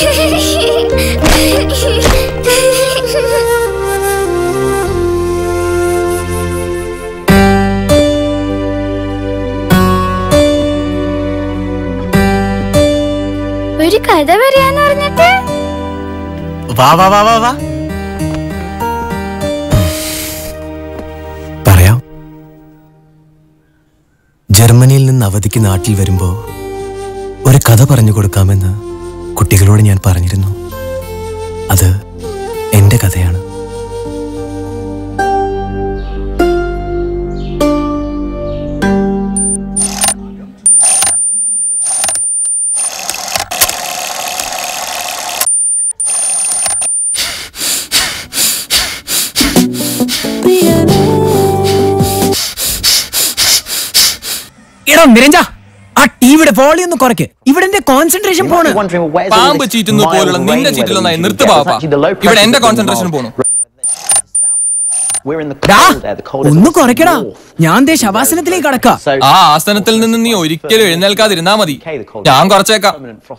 ഒരു കഥ പറയാന്ന് പറഞ്ഞിട്ട് വാ വാ വാ വാ വാ പറയാം ജർമ്മനിയിൽ നിന്ന് അവധിക്ക് നാട്ടിൽ വരുമ്പോ ഒരു കഥ പറഞ്ഞു കൊടുക്കാമെന്ന് കുട്ടികളോട് ഞാൻ പറഞ്ഞിരുന്നു അത് എന്റെ കഥയാണ് എടോ നിരഞ്ജ ആ ടിവിയുടെ വോളിയം ഒന്ന് കുറയ്ക്ക് ഇവിടെ എന്റെ കോൺസെൻട്രേഷൻ പോണ് പാമ്പ് ചീറ്റുന്നത് പോലുള്ള നിന്റെ ചീറ്റിലൊന്നായി നിർത്ത് പാപ്പ ഇവിടെ എന്റെ കോൺസെൻട്രേഷൻ പോണു ഡാ, ഒന്ന് കുറയ്ക്കടാ ഞാൻ ദേ ശവാസനത്തിലേക്ക് കടക്കാം ആ ആസനത്തിൽ നിന്ന് നീ ഒരിക്കലും എഴുന്നേൽക്കാതിരുന്നാ മതി ഞാൻ കുറച്ചേക്കാം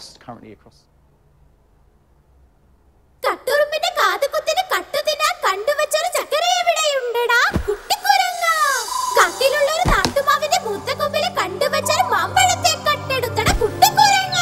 കട്ടുറുമ്പിന്റെ കാതുകുത്തിന് കട്ടുതിന്നാൻ കണ്ടുവച്ചൊരു ചക്കര എവിടെയുണ്ടെടാ കുട്ടിക്കുരങ്ങ കാട്ടിലുള്ളൊരു നാട്ടുമാവിന്റെ മൂത്ത കൊമ്പില് കണ്ടുവച്ചൊരു മാമ്പഴത്തെ കട്ടെടുത്തട കുട്ടിക്കുരങ്ങ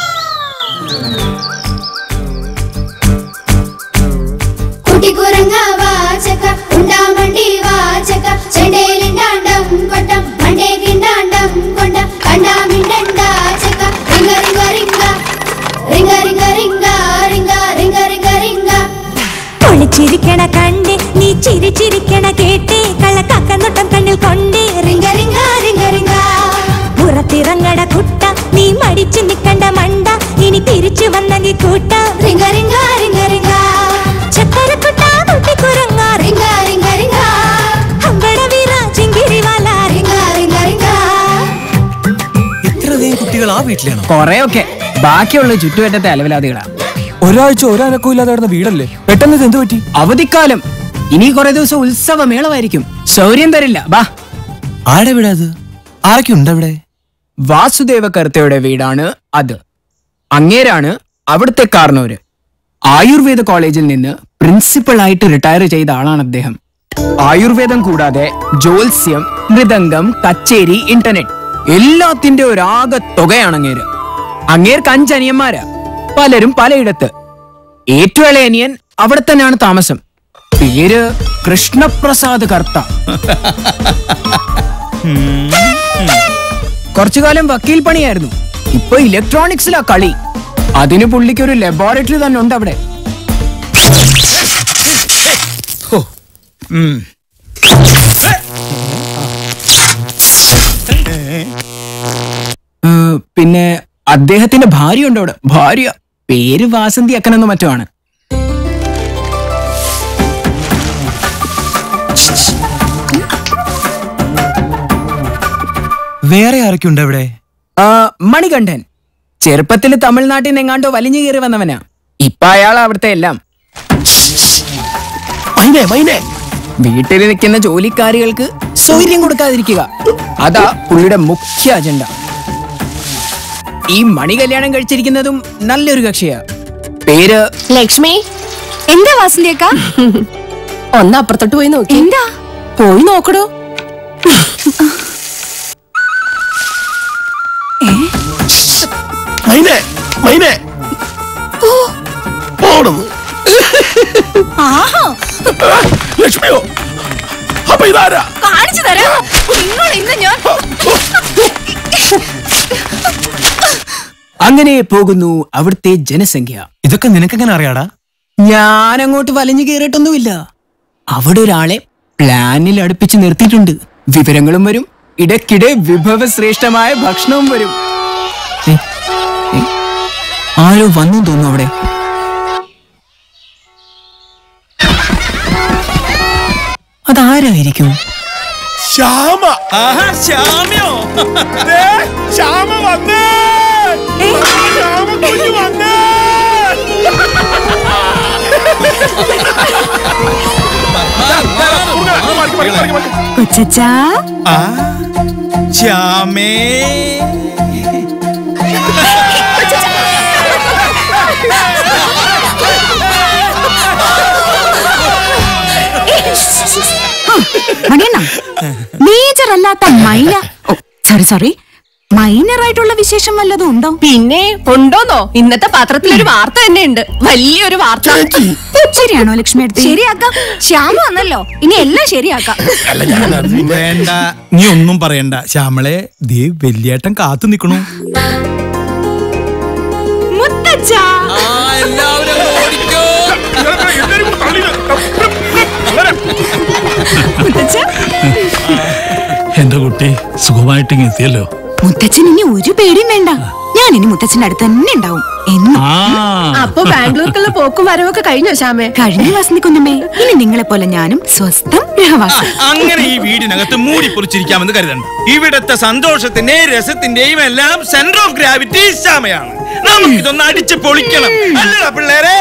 കുട്ടിക്കുരങ്ങ വാചക ഉണ്ടാമണ്ടി വാചക ചെണ്ടേലിണ്ടാണ്ടം കൊണ്ടം മണ്ടേക്കിണ്ടാണ്ടം കൊണ്ട കണ്ടാമിണ്ടണ്ടാചക റിംഗ റിംഗ റിംഗ റിംഗ റിംഗ റിംഗ റിംഗ റിംഗ റിംഗ റിംഗ ഒളിച്ചിരിക്കണ കണ്ട് നീ ചിരിച്ചിരിക്കണ കേട്ട് കള്ളക്കക്കനൊട്ടം കണ്ണിൽ കൊണ്ട് റിംഗ റിംഗ റിംഗ റിംഗ പുറത്തിറങ്ങട കുട്ട നീ മടിച്ചു നിക്കണ്ട മണ്ട ഇനി തിരിച്ചു വന്നെങ്കിൽ കൂട്ട റിംഗ റിംഗ റിംഗ റിംഗ ചക്കരക്കുട്ട കുട്ടിക്കുരങ്ങ റിംഗ റിംഗ റിംഗ അമ്പട വീര ചിങ്കിരിവാല റിംഗ റിംഗ റിംഗ ഇത്രയധികം കുട്ടികൾ ആ വീട്ടിലാണോ കൊറേയൊക്കെ ബാക്കിയുള്ള ചുറ്റുവട്ടത്തെ അലവലാദികളാ ഒരാഴ്ച ഒരനക്കവും ഇല്ലാതെ കിടന്ന വീടല്ലേ പെട്ടെന്ന് ഇത് എന്ത് പറ്റി അവധിക്കാലം ഇനി കുറെ ദിവസം ഉത്സവ മേളമായിരിക്കും സൗര്യം തരില്ല ബാ ആരുടെ വീടാ അത് ആരൊക്കെ ഉണ്ട് അവിടെ വാസുദേവ കർത്തയുടെ വീടാണ് അത് അങ്ങേരാണ് അവിടുത്തെ കാർണോര് ആയുർവേദ കോളേജിൽ നിന്ന് പ്രിൻസിപ്പൽ ആയിട്ട് റിട്ടയർ ചെയ്ത ആളാണ് അദ്ദേഹം ആയുർവേദം കൂടാതെ ജ്യോത്സ്യം മൃദംഗം കച്ചേരി ഇന്റർനെറ്റ് എല്ലാത്തിന്റെ ഒരാകെ തുകയാണ് അങ്ങേര് അങ്ങേർക്ക് അഞ്ചനിയന്മാരാ പലരും പലയിടത്ത് ഏറ്റവും ഇളയ അനിയൻ അവിടെ തന്നെയാണ് താമസം പേര് കൃഷ്ണപ്രസാദ് കർത്ത കുറച്ചു കാലം വക്കീൽ പണിയായിരുന്നു ഇപ്പൊ ഇലക്ട്രോണിക്സിലാ കളി അതിന് പുള്ളിക്ക് ഒരു ലബോറട്ടറി തന്നെ ഉണ്ട് അവിടെ ഉം. ഏ, പിന്നെ അദ്ദേഹത്തിന്റെ ഭാര്യ ഉണ്ട് അവിടെ ഭാര്യ പേര് വാസന്തി അക്കനെന്നോ മറ്റോ ആണ് വേറെ ആരൊക്കെ ഉണ്ട് അവിടെ ആ, മണികണ്ഠൻ ചെറുപ്പത്തിൽ തമിഴ്നാട്ടിൽ നിന്ന് എങ്ങാണ്ടോ വലിഞ്ഞു കയറി വന്നവനാ ഇപ്പൊ അയാൾ അവിടുത്തെ എല്ലാം വീട്ടിൽ നിൽക്കുന്ന ജോലിക്കാരികൾക്ക് സൗകര്യം കൊടുക്കാതിരിക്കുക അതാ പുള്ളിയുടെ മുഖ്യ അജണ്ട ഈ മണി കല്യാണം കഴിച്ചിരിക്കുന്നതും നല്ലൊരു കക്ഷിയാ പേര് ലക്ഷ്മി എന്താ വാസന്തിയക്ക ഒന്ന് അപ്പുറത്തോട്ട് പോയി നോക്കി എന്താ പോയി നോക്കടോ മൈനെ മൈനെ പോണെന്ന് ആഹാ ലക്ഷ്മിയോ അപ്പൊ ഇതാരാ കാണിച്ചു തരാം നിങ്ങൾ ഇന്ന് ഞാൻ അങ്ങനെ പോകുന്നു അവിടുത്തെ ജനസംഖ്യ ഇതൊക്കെ നിനക്കെങ്ങനെ അറിയാടാ ഞാൻ അങ്ങോട്ട് വലിഞ്ഞു കയറിയിട്ടൊന്നുമില്ല അവിടെ ഒരാളെ പ്ലാനിൽ അടുപ്പിച്ച് നിർത്തിയിട്ടുണ്ട് വിവരങ്ങളും വരും ഇടയ്ക്കിടെ വിഭവശ്രേഷ്ഠമായ ഭക്ഷണവും വരും ഏ, ഏ, ആരോ വന്നു തോന്നുന്നു അവിടെ അതാരായിരിക്കും ശ്യാമ ശ്യാമയോ ശ്യാമ വന്നേ ശ്യാമ കുഞ്ഞു വന്നേ കൊച്ചാ ശ്യാമേ മണിയണ്ണ മേജർ അല്ലാത്ത മൈന സോറി സോറി മൈനർ ആയിട്ടുള്ള വിശേഷം വല്ലതും ഉണ്ടോ പിന്നെ ഉണ്ടോന്നോ ഇന്നത്തെ പത്രത്തിലൊരു വാർത്ത തന്നെ ഉണ്ട് വലിയൊരു വാർത്ത ശരിയാണോ ലക്ഷ്മി അടുത്ത് ശരിയാക്കാം ശ്യാമ വന്നല്ലോ ഇനി എല്ലാം ശരിയാക്കാം വേണ്ട നീ ഒന്നും പറയണ്ട ശ്യാമളെ ദേ വലിയേട്ടൻ കാത്തു നിക്കണു മുത്തച്ഛ ആ എല്ലാവരും ഓടിക്കോ മുത്തച്ഛ എന്റെ കുട്ടി സുഖമായിട്ടിങ്ങ് എത്തിയല്ലോ മുത്തച്ഛൻ ഇനി ഒരു പേടിയും വേണ്ട ഞാൻ ഇനി മുത്തച്ഛന്റെ അടുത്ത് തന്നെ ഉണ്ടാവും എന്നും ആ അപ്പൊ ബാംഗ്ലൂർക്കുള്ള പോക്കും വരവൊക്കെ കഴിഞ്ഞോ ശ്യാമേ കഴിഞ്ഞ വസന്തി കുഞ്ഞമ്മേ ഇനി നിങ്ങളെ പോലെ ഞാനും സ്വസ്ഥം ഗൃഹവാസം അങ്ങനെ ഈ വീടിനകത്ത് മൂടി പൊറിച്ചിരിക്കാമെന്ന് കരുതണ്ട ഇവിടത്തെ സന്തോഷത്തിന്റെ രസത്തിന്റെയും എല്ലാം സെന്റർ ഓഫ് ഗ്രാവിറ്റി ശ്യാമയാണ് നമുക്കിതൊന്ന് അടിച്ച് പൊളിക്കണം അല്ലടാ പിള്ളേരെ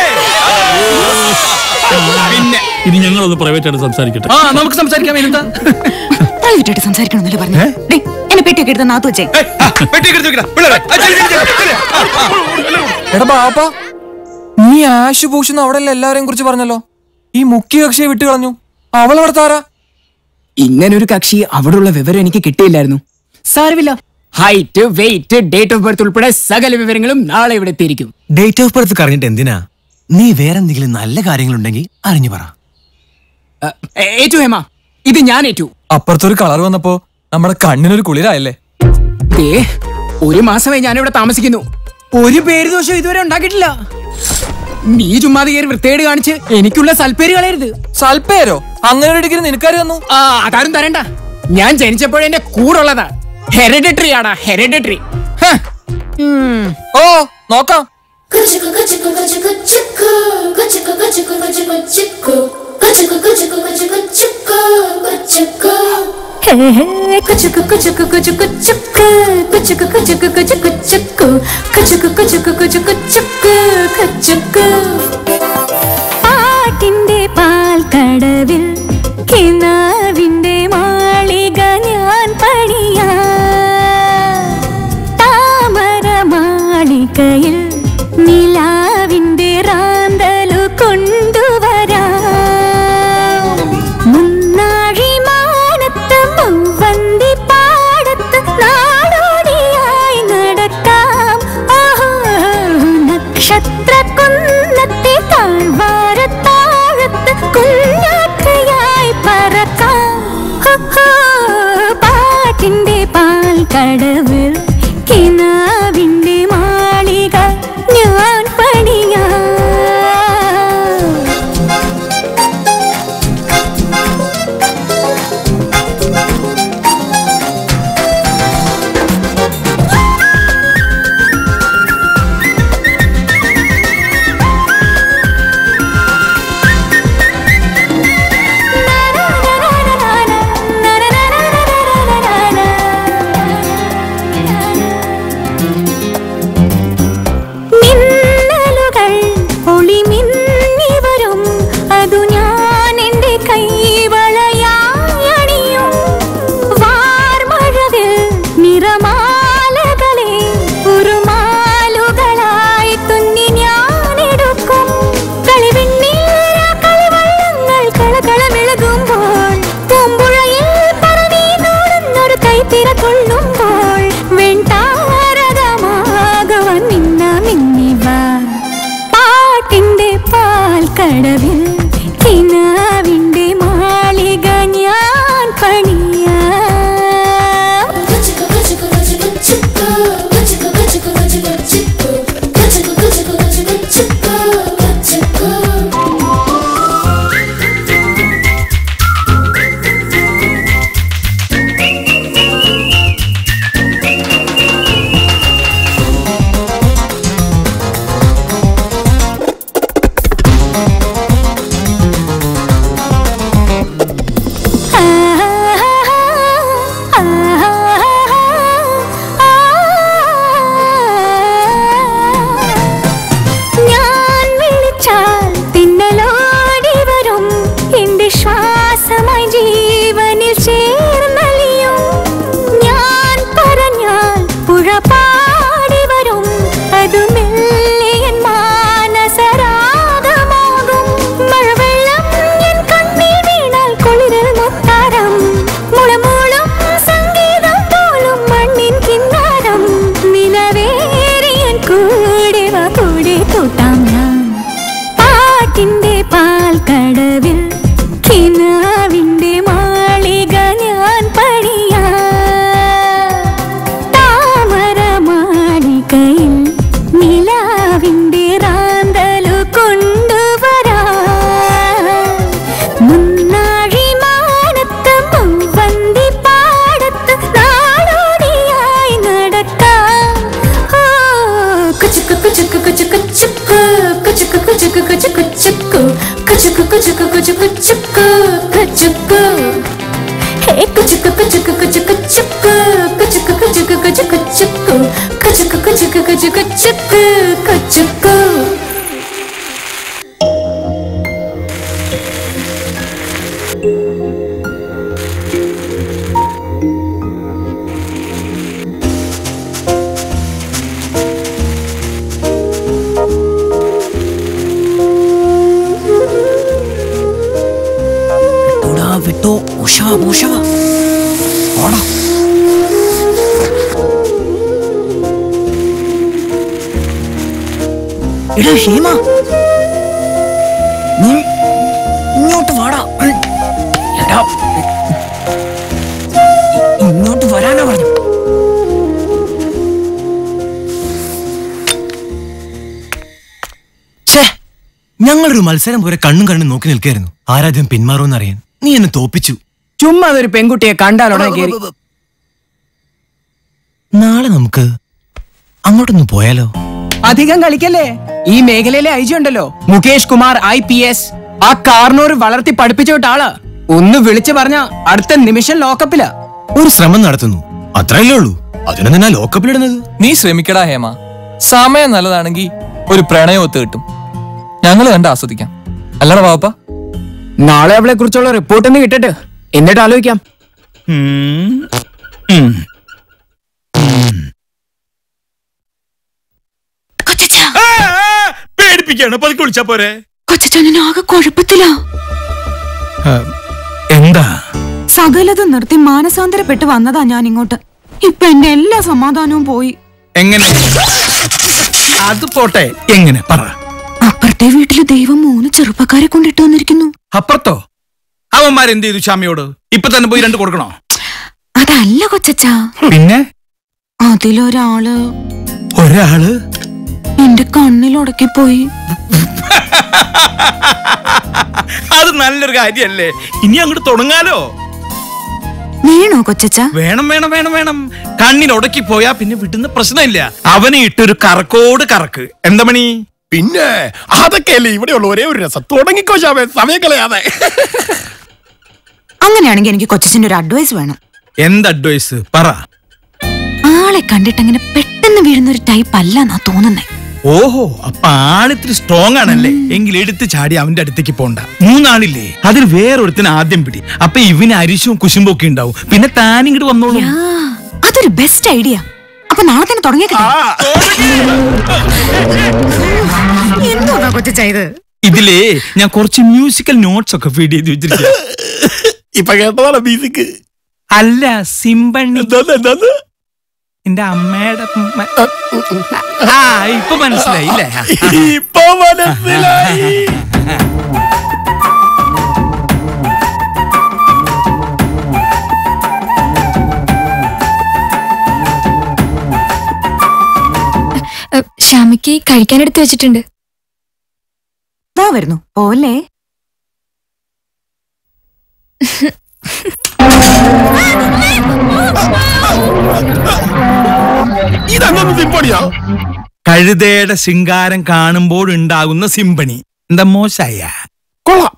പിന്നെ ഇനി ഞങ്ങളൊന്ന് പ്രൈവറ്റ് ആയിട്ട് സംസാരിക്കട്ടെ ആ നമുക്ക് സംസാരിക്കാം ഇതെന്താ പ്രൈവറ്റ് ആയിട്ട് സംസാരിക്കണമെന്നല്ലേ പറഞ്ഞു ദേ, എന്നെ പെട്ടിയൊക്കെ എടുത്ത് നാത്തു വെച്ചേ ഏയ്, ആ, പെട്ടിയൊക്കെ എടുത്ത് വെക്കടാ, പിള്ളേരെ. ആ, ചെല്ല്, ചെല്ല്, ചെല്ല്. ആ, ആ. എടാ ബാപ്പ നീ ആശു പൂശുന്ന അവിടെ എല്ലാവരെയും കുറിച്ച് പറഞ്ഞല്ലോ ഈ മുഖ്യ കക്ഷിയെ വിട്ടു കളഞ്ഞു അവൾ അവിടെ താരാ ഇങ്ങനൊരു കക്ഷി അവിടെയുള്ള വിവരം എനിക്ക് കിട്ടിയില്ലായിരുന്നു സാരമില്ല height weight date of birth ഉൾപ്പെടെ സകല വിവരങ്ങളും നാളെ ഇവിടെ എത്തിയിരിക്കും ഡേറ്റ് ഓഫ് ബർത്ത് പറഞ്ഞിട്ട് എന്തിനാ നീ വേറെ എന്തെങ്കിലും നല്ല കാര്യങ്ങളുണ്ടെങ്കിൽ അറിഞ്ഞു പറ അഹ്, ഏറ്റു ഹേമ ഇത് ഞാൻ ഏറ്റു അപ്പുറത്തൊരു കളർ വന്നപ്പോ നമ്മുടെ കണ്ണിനൊരു കുളിരായല്ലേ ദേ ഒരു മാസമായി ഞാനിവിടെ താമസിക്കുന്നു ഒരു പേര് ദോഷം ഇതുവരെ ഉണ്ടാക്കിയിട്ടില്ല നീ ചുമ്മാതെ കയറി വൃത്തികേട് കാണിച്ച് എനിക്കുള്ള സൽപ്പേര് കളയരുത് സൽപ്പേരോ അങ്ങനെ ഒരു ഡിഗ്രി നിനക്കാര് തന്നു ആ അതാരും തരണ്ട ഞാൻ ജനിച്ചപ്പോഴേ എന്റെ കൂടുള്ളതാ ഹെറിഡിറ്ററി ആടാ ഹെറിഡിറ്ററി ഓ നോക്കാം Kuchuku kuchuku kuchuku chuku kuchuku kuchuku kuchuku chuku kuchuku kuchuku kuchuku chuku kuchuku kuchuku kuchuku kuchuku chuku kuchuku kuchuku kuchuku chuku kuchuku kuchuku kuchuku chuku kuchuku പാട്ടിന്റെ പാൽക്കടവിൽ കിനാവിന്റെ മാളിക ഞാൻ പണിയാ താമര മാളികയിൽ നിലാവിന്റെ റാന്തലു കൊണ്ടുവരാ മുന്നാഴി മാനത്ത് മൂവന്തി പാടത്ത് നാടോടിയായി നടക്കാം ആഹോ നക്ഷത്ര കുന്നത്തെ താഴ്വാരത്താഴത്ത് കുഞ്ഞാക്കയായി പറക്കാം ഹോ, ഹോ, പാട്ടിന്റെ പാൽ കടവിൽ കിനാവിന്റെ മാളിക ഞാൻ പണിയാ മിന്നലുകൾ ഒളിമിന്നി വരും അതു ഞാൻ എൻ്റെ കൈവളയായി അണിയും വാർമഴവിൽ നിറമാലകളെ ഉറുമാലുകളായി തുന്നി ഞാൻ എടുക്കും കളിവിണ്ണീര കളിവള്ളങ്ങൾ കളകളമിളകുമ്പോൾ പൂമ്പുഴയിൽ പറവി നോടുന്നൊരു കൈത്തിര കൊള്ളുമ്പോൾ വെൺതാരകമാകുവാൻ മിന്ന മിന്നിവ പാട്ടിന്റെ പാൽ കടവിൽ കിനാവിന്റെ മാളിക ഞാൻ പണിയാ kuchuku kuchuku kuchuku chuku kuchuku kuchuku kuchuku chuku kuchuku kuchuku kuchuku chuku kuchuku കുച്ചുക്കു കുച്ചുക്കു ചുക്കു കുച്ചുക്കു ഹേ കുച്ചുക്കു കുച്ചുക്കു കുച്ചുക്കു ചുക്കു കുച്ചുക്കു കുച്ചുക്കു കുച്ചുക്കു ചുക്കു കുച്ചുക്കു കുച്ചുക്കു കുച്ചുക്കു ചുക്കു കുച്ചുക്കു വിട്ടോ ഉഷ ഉഷ ഓടാ എടാ ഹേമ നീ ഇങ്ങോട്ട് വാടാ എടാ ഇങ്ങോട്ട് വരാനാ പറഞ്ഞു ഛേ ഞങ്ങളൊരു മത്സരം പോലെ കണ്ണും കണ്ണും നോക്കി നിൽക്കായിരുന്നു ആരാധ്യം പിന്മാറുമെന്നറിയാൻ നീ എന്നെ തോപ്പിച്ചു ചുമ്മാ അതൊരു പെൺകുട്ടിയെ കണ്ടാലുടനെ കേറി നാളെ നമുക്ക് അങ്ങോട്ടൊന്ന് പോയാലോ അധികം കളിക്കല്ലേ ഈ മേഖലയിലെ ഐ ജി ഉണ്ടല്ലോ Mukesh Kumar I P S ആ കാർണൂർ വളർത്തി പഠിപ്പിച്ചു വിട്ട ആളാ ഒന്ന് വിളിച്ചു പറഞ്ഞ അടുത്ത നിമിഷം ലോക്കപ്പില ഒരു ശ്രമം നടത്തുന്നു അത്രയല്ലേ ഉള്ളൂ അതിനെ തന്നെ ലോക്കപ്പിലിടുന്നത് നീ ശ്രമിക്കടാ ഹേമ സമയം നല്ലതാണെങ്കിൽ ഒരു പ്രണയമൊത്ത് കിട്ടും ഞങ്ങൾ കണ്ട് ആസ്വദിക്കാം അല്ലടാ പാപ്പ നാളെ അവളെ കുറിച്ചുള്ള റിപ്പോർട്ട് ഒന്ന് കിട്ടട്ടെ എന്നിട്ട് ആലോചിക്കാം പേടിപ്പിക്കാണ് പതുക്കെ വിളിച്ചാ പോരെ കൊച്ചച്ചനൻ ആകെ കുഴപ്പത്തിലാ എന്താ സകലതും നിർത്തി മാനസാന്തരപ്പെട്ട് വന്നതാ ഞാൻ ഇങ്ങോട്ട് ഇപ്പൊ എന്റെ എല്ലാ സമാധാനവും പോയി എങ്ങനെ അത് പോട്ടെ എങ്ങനെ പറ അപ്പുറത്തെ വീട്ടില് ദൈവം മൂന്ന് ചെറുപ്പക്കാരെ കൊണ്ടിട്ട് വന്നിരിക്കുന്നു അപ്പുറത്തോ അവന്മാരെന്ത് ചെയ്തു ശ്യാമിയോട് ഇപ്പൊ തന്നെ പോയി രണ്ട് കൊടുക്കണോ അതല്ല കൊച്ചച്ചാ പിന്നെ അതിലൊരാള് ഒരാള് എന്റെ കണ്ണിലുടക്കി പോയി അത് നല്ലൊരു കാര്യല്ലേ ഇനി അങ്ങോട്ട് തുടങ്ങാലോ വീണോ കൊച്ചച്ച വേണം വേണം വേണം വേണം കണ്ണിൽ ഉടക്കി പോയാ പിന്നെ വിട്ടുന്ന പ്രശ്നമില്ല അവനെ ഇട്ടൊരു കറക്കോട് കറക്ക് എന്താ മണി പിന്നെ അതൊക്കെയല്ലേ ഇവിടെയുള്ള ഒരേ ഒരു രസം തുടങ്ങിക്കോ ശാമേ സമയം കളയാതെ അങ്ങനെയാണെങ്കിൽ എനിക്ക് കൊച്ചച്ചന്റെ ഒരു അഡ്വൈസ് വേണം എന്ത് അഡ്വൈസ് പറ ആളെ കണ്ടിട്ട് അങ്ങനെ പെട്ടെന്ന് വീഴുന്ന ഒരു ടൈപ്പ് അല്ല എന്നാ തോന്നുന്നേ ഓഹോ അപ്പൊ ആളിത്തിരി സ്ട്രോങ് ആണല്ലേ എങ്കിൽ എടുത്ത് ചാടി അവന്റെ അടുത്തേക്ക് പോണ്ട മൂന്നാളില്ലേ അതിൽ വേറൊരുത്തിന് ആദ്യം പിടി അപ്പൊ ഇവന് അരിശവും കുശുമ്പും ഒക്കെ ഉണ്ടാവും പിന്നെ താൻ ഇങ്ങോട്ട് വന്നോളൂ ആ, അതൊരു ബെസ്റ്റ് ഐഡിയ അപ്പൊ നാളെ തന്നെ തുടങ്ങിയേക്കട്ടെ എന്തോന്നാ കൊച്ചച്ച ഇത് ഇതിലേ ഞാൻ കുറച്ച് മ്യൂസിക്കൽ നോട്ട്സ് ഒക്കെ ഫീഡ് ചെയ്ത് വെച്ചിരിക്കുക ഇപ്പൊ കേട്ടതാണ് മ്യൂസിക് അല്ല സിമ്പണ്ണി എന്റെ അമ്മയുടെ ഉമ്മ- ആ ഇപ്പൊ മനസ്സിലായി ഇല്ലേ ഇപ്പൊ മനസ്സിലായി ശ്യാമിക്ക് കഴിക്കാനെടുത്ത് വെച്ചിട്ടുണ്ട് ഇതാ വരുന്നു പോലെ ഇതങ്ങൊന്നും സിംപണിയാ കഴുതയുടെ ശൃംഗാരം കാണുമ്പോൾ ഉണ്ടാകുന്ന സിംപണി എന്താ മോശായ കൊള്ളാം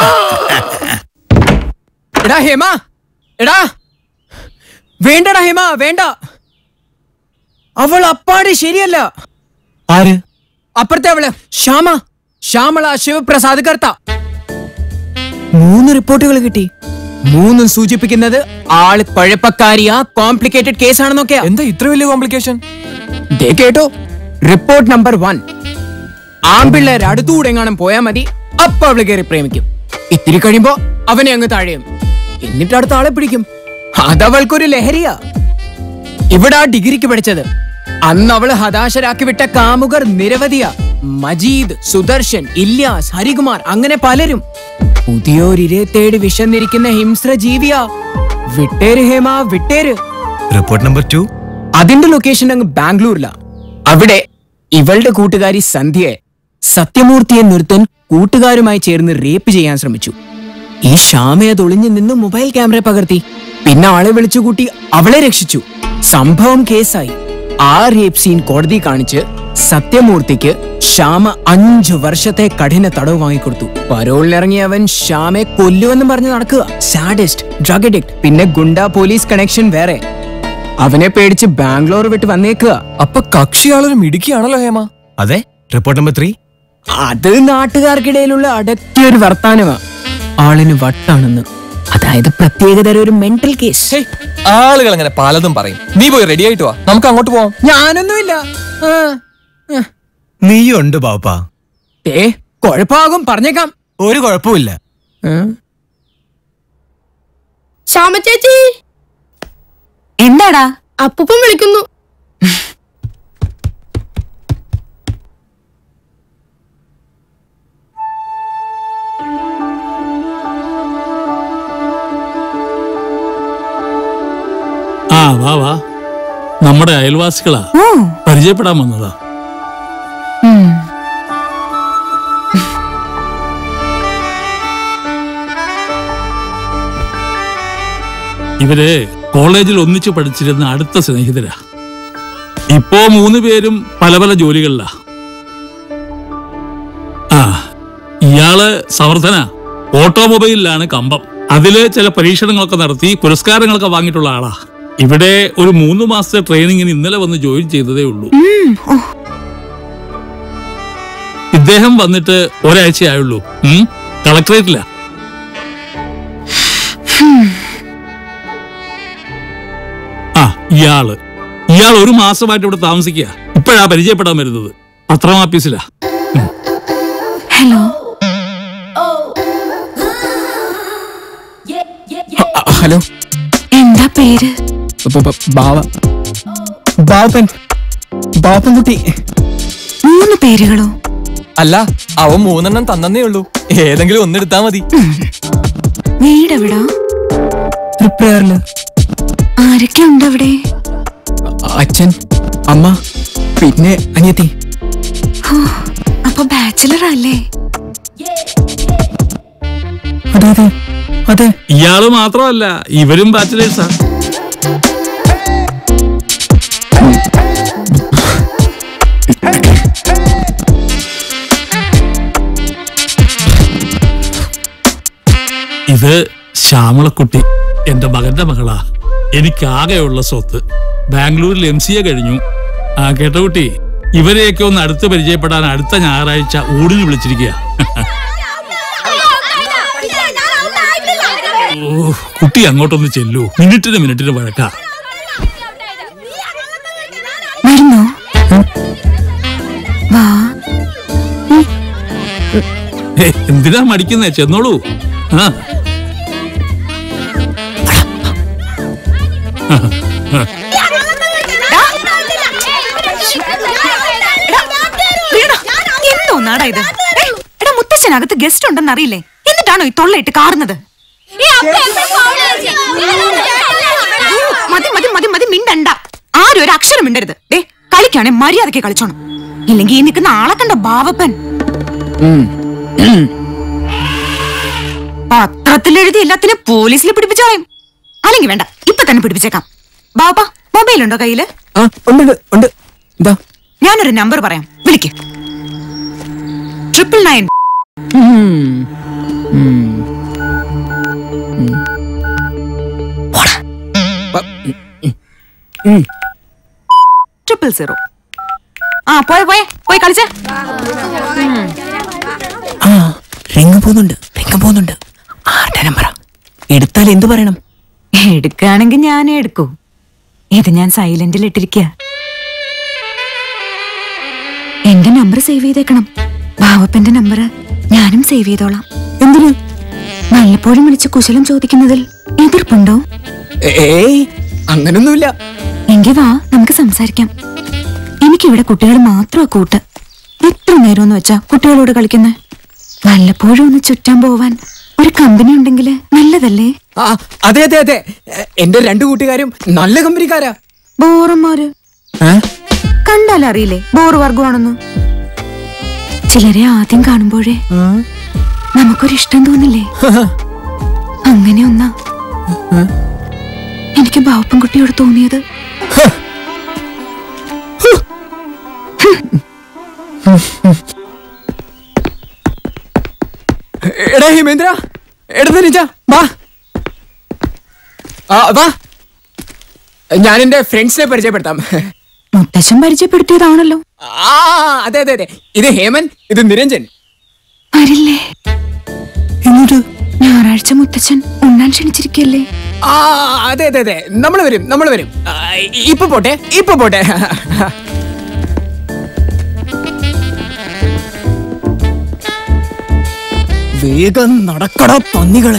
എടാ ഹേമ എടാ വേണ്ടടാ ഹേമ വേണ്ട അവൾ അപ്പാടെ ശരിയല്ല ആര് അപ്പുറത്തെ അവള് ശ്യാമ ശ്യാമള ശിവപ്രസാദ് കർത്ത മൂന്ന് റിപ്പോർട്ടുകൾ കിട്ടി മൂന്നും സൂചിപ്പിക്കുന്നത് ആള് കുഴപ്പക്കാരിയാ കോംപ്ലിക്കേറ്റഡ് കേസാണെന്നൊക്കെയാ എന്താ ഇത്ര വലിയ കോംപ്ലിക്കേഷൻ ദേ കേട്ടോ റിപ്പോർട്ട് നമ്പർ വൺ ആമ്പിള്ളേർ അടുത്തൂടെ എങ്ങാനും പോയാ മതി അപ്പൊ അവള് കയറി പ്രേമിക്കും ഇത്തിരി കഴിയുമ്പോ അവനെ അങ്ങ് താഴെയും എന്നിട്ട് അടുത്ത ആളെ പിടിക്കും അതവൾക്കൊരു ലഹരിയാ ഇവിടെ ആ ഡിഗ്രിക്ക് പഠിച്ചത് അന്ന് അവള് ഹതാശരാക്കി വിട്ട കാമുകർ നിരവധിയാ മജീദ് സുദർശൻ ഇല്യാസ് ഹരികുമാർ അങ്ങനെ പലരും പുതിയൊരിരെ തേടി വിശന്നിരിക്കുന്ന ഹിംസ്ര ജീവിയാ വിട്ടേര് ഹേമ വിട്ടേര് റിപ്പോർട്ട് നമ്പർ ടു അതിന്റെ ലൊക്കേഷൻ അങ്ങ് ബാംഗ്ലൂരിലാ അവിടെ ഇവളുടെ കൂട്ടുകാരി സന്ധ്യയെ സത്യമൂർത്തിയെ നിർത്താൻ കൂട്ടുകാരുമായി ചേർന്ന് റേപ്പ് ചെയ്യാൻ ശ്രമിച്ചു ഈ ശ്യാമയെ തൊളിഞ്ഞു നിന്ന് മൊബൈൽ ക്യാമറ പകർത്തി പിന്നെ ആളെ വിളിച്ചുകൂട്ടി അവളെ രക്ഷിച്ചു സംഭവം കേസായി ആ റേപ്പ് സീൻ കോടതി കാണിച്ച് സത്യമൂർത്തിക്ക് ശ്യാമ അഞ്ചു വർഷത്തെ കഠിന തടവ് വാങ്ങിക്കൊടുത്തു പരോളിലിറങ്ങിയ അവൻ ശ്യാമെ കൊല്ലുവെന്ന് പറഞ്ഞ് നടക്കുക സാഡിസ്റ്റ് ഡ്രഗ് അഡിക്ട് പിന്നെ ഗുണ്ട പോലീസ് കണക്ഷൻ വേറെ അവനെ പേടിച്ച് ബാംഗ്ലൂർ വിട്ട് വന്നേക്കുക അപ്പൊ കക്ഷിയാളൊരു മിടുക്കിയാണല്ലോ ഹേമ അതെ റിപ്പോർട്ട് നമ്പർ ത്രീ അത് നാട്ടുകാർക്കിടയിലുള്ള അടക്കിയൊരു വർത്താനമാ ആളിന് വട്ടാണെന്ന് അതായത് പ്രത്യേകതര ഒരു മെന്റൽ കേസ് ആളുകൾ അങ്ങനെ പലതും പറയും നീ പോയി റെഡി ആയിട്ട് വാ നമുക്ക് അങ്ങോട്ട് പോവാം ഞാനൊന്നുമില്ല ആ, ആ. നീയും ഉണ്ട് പാപ്പ ഏ കുഴപ്പമാകും പറഞ്ഞേക്കാം ഒരു കുഴപ്പമില്ല ശ്യാമ ചേച്ചി എന്താടാ അപ്പൂപ്പൻ വിളിക്കുന്നു ആ വാ വാ നമ്മുടെ അയൽവാസികളാ പരിചയപ്പെടാൻ വന്നതാ ഇവര് കോളേജിൽ ഒന്നിച്ചു പഠിച്ചിരുന്ന അടുത്ത സ്നേഹിതരാ ഇപ്പോ മൂന്ന് പേരും പല പല ജോലികളിലാ ആ ഇയാള് സമർത്ഥന ഓട്ടോമൊബൈലിലാണ് കമ്പം അതില് ചില പരീക്ഷണങ്ങളൊക്കെ നടത്തി പുരസ്കാരങ്ങളൊക്കെ വാങ്ങിയിട്ടുള്ള ആളാ ഇവിടെ ഒരു മൂന്ന് മാസത്തെ ട്രെയിനിങ്ങിന് ഇന്നലെ വന്ന് ജോയിൻ ചെയ്തതേ ഉള്ളൂ ഇദ്ദേഹം വന്നിട്ട് ഒരാഴ്ചയായുള്ളൂ ഉം, കളക്ടറേറ്റിലാ ആ ഇയാള് ഇയാൾ ഒരു മാസമായിട്ട് ഇവിടെ താമസിക്കുക ഇപ്പോഴാ പരിചയപ്പെടാൻ വരുന്നത് പത്രം ഓഫീസിലാ ഹലോ ഹലോ എന്താ പേര് ബ- ബ- ബാവ ബാവപ്പൻ ബാപ്പൻകുട്ടി മൂന്ന് പേരുകളോ അല്ല അവൻ മൂന്നെണ്ണം തന്നേ ഉള്ളൂ ഏതെങ്കിലും ഒന്നെടുത്താ മതി വീടെവിടാ പ്രിപ്പയറില് ആരൊക്കെ ഉണ്ട് അവിടെ അച്ഛൻ അമ്മ പിന്നെ അനിയത്തി ഹോ, അപ്പൊ ബാച്ചിലർ അല്ലേ അതെ അതെ അതെ ഇയാള് മാത്രമല്ല ഇവരും ബാച്ചിലേഴ്സാ ഇത് ശ്യാമളക്കുട്ടി എന്റെ മകന്റെ മകളാ എനിക്കാകെയുള്ള സ്വത്ത് ബാംഗ്ലൂരിൽ എം സി എ കഴിഞ്ഞു ആ കേട്ട കുട്ടി ഇവരെയൊക്കെ ഒന്ന് അടുത്ത് പരിചയപ്പെടാൻ അടുത്ത ഞായറാഴ്ച ഊടിന് വിളിച്ചിരിക്കുക ഓ കുട്ടി അങ്ങോട്ടൊന്ന് ചെല്ലൂ മിനിറ്റിന് മിനിറ്റിന് വഴക്കാ വരുന്നോ വാ ഏ, എന്തിനാ മടിക്കുന്നേ ചെന്നോളൂ ആ എന്തോന്നാടാ ഇത് ഏ, എടാ മുത്തശ്ശനകത്ത് ഗസ്റ്റ് ഉണ്ടെന്ന് അറിയില്ലേ എന്നിട്ടാണോ ഈ തൊള്ളയിട്ട് കാറുന്നത് മതി മതി മതി മതി മിണ്ടണ്ട ആരും ഒരു അക്ഷരം മിണ്ടരുത് ദേ കളിക്കാണെ മര്യാദയ്ക്ക് കളിച്ചോണം ഇല്ലെങ്കിൽ ഈ നിൽക്കുന്ന ആളെ കണ്ട ബാവപ്പൻ പത്രത്തിലെഴുതി എല്ലാത്തിനും പോലീസിൽ പിടിപ്പിച്ചു കളയും അല്ലെങ്കിൽ വേണ്ട ഇപ്പൊ തന്നെ പിടിപ്പിച്ചേക്കാം ബാബ മൊബൈൽ ഉണ്ടോ കയ്യില് ആ ഉണ്ട് ഉണ്ട്, ഉണ്ട് ഇതാ ഞാനൊരു നമ്പർ പറയാം വിളിക്ക് ട്രിപ്പിൾ നയൻ ട്രിപ്പിൾ സീറോ ആ പോയ പോയെ പോയി കളിച്ചേ ആ റിങ് പോകുന്നുണ്ട് റിങ് പോകുന്നുണ്ട് ആരുടെ നമ്പറാ എടുത്താൽ എന്തു പറയണം എടുക്കുകയാണെങ്കിൽ ഞാനേ എടുക്കൂ ഇത് ഞാൻ സൈലന്റിൽ ഇട്ടിരിക്കുക എന്റെ നമ്പർ സേവ് ചെയ്തേക്കണം ഭാവപ്പന്റെ നമ്പർ ഞാനും സേവ് ചെയ്തോളാം എന്തിനു വല്ലപ്പോഴും വിളിച്ച് കുശലം ചോദിക്കുന്നതിൽ എതിർപ്പുണ്ടോ ഏയ് അങ്ങനൊന്നുമില്ല എങ്കി വാ നമുക്ക് സംസാരിക്കാം എനിക്കിവിടെ കുട്ടികൾ മാത്രമാ കൂട്ട് എത്ര നേരം എന്ന് വെച്ചാ കുട്ടികളോട് കളിക്കുന്നേ വല്ലപ്പോഴും ഒന്ന് ചുറ്റാൻ പോവാൻ ഒരു കമ്പനി ഉണ്ടെങ്കിൽ നല്ലതല്ലേ ആ അതെ അതെ അതെ എ- എന്റെ രണ്ടു കൂട്ടുകാരും നല്ല കമ്പനിക്കാരാ ബോറന്മാര് ഏ? കണ്ടാലറിയില്ലേ ബോറ് വർഗമാണെന്ന് ചിലരെ ആദ്യം കാണുമ്പോഴേ നമുക്കൊരിഷ്ടം തോന്നില്ലേ അങ്ങനെ ഒന്നാ എനിക്ക് ബാപ്പൻകുട്ടിയോട് തോന്നിയത് എടാ ഹിമേന്ദ്ര എടുത്ത് നിജ വാ ആ വാ ഞാൻ എന്റെ ഫ്രണ്ട്സിനെ പരിചയപ്പെടുത്താം മുത്തശ്ശൻ പരിചയപ്പെടുത്തിയതാണല്ലോ ആ അതെ അതെ അതെ ഇത് ഹേമൻ ഇത് നിരഞ്ജൻ വരില്ലേ എന്നിട്ട് ഞായറാഴ്ച മുത്തച്ഛൻ ഉണ്ണാൻ ക്ഷണിച്ചിരിക്കല്ലേ ആ അതെ അതെ അതെ നമ്മൾ വരും നമ്മൾ വരും ആ, ഇപ്പൊ പോട്ടെ ഇപ്പൊ പോട്ടെ വേഗം നടക്കട പന്നികളെ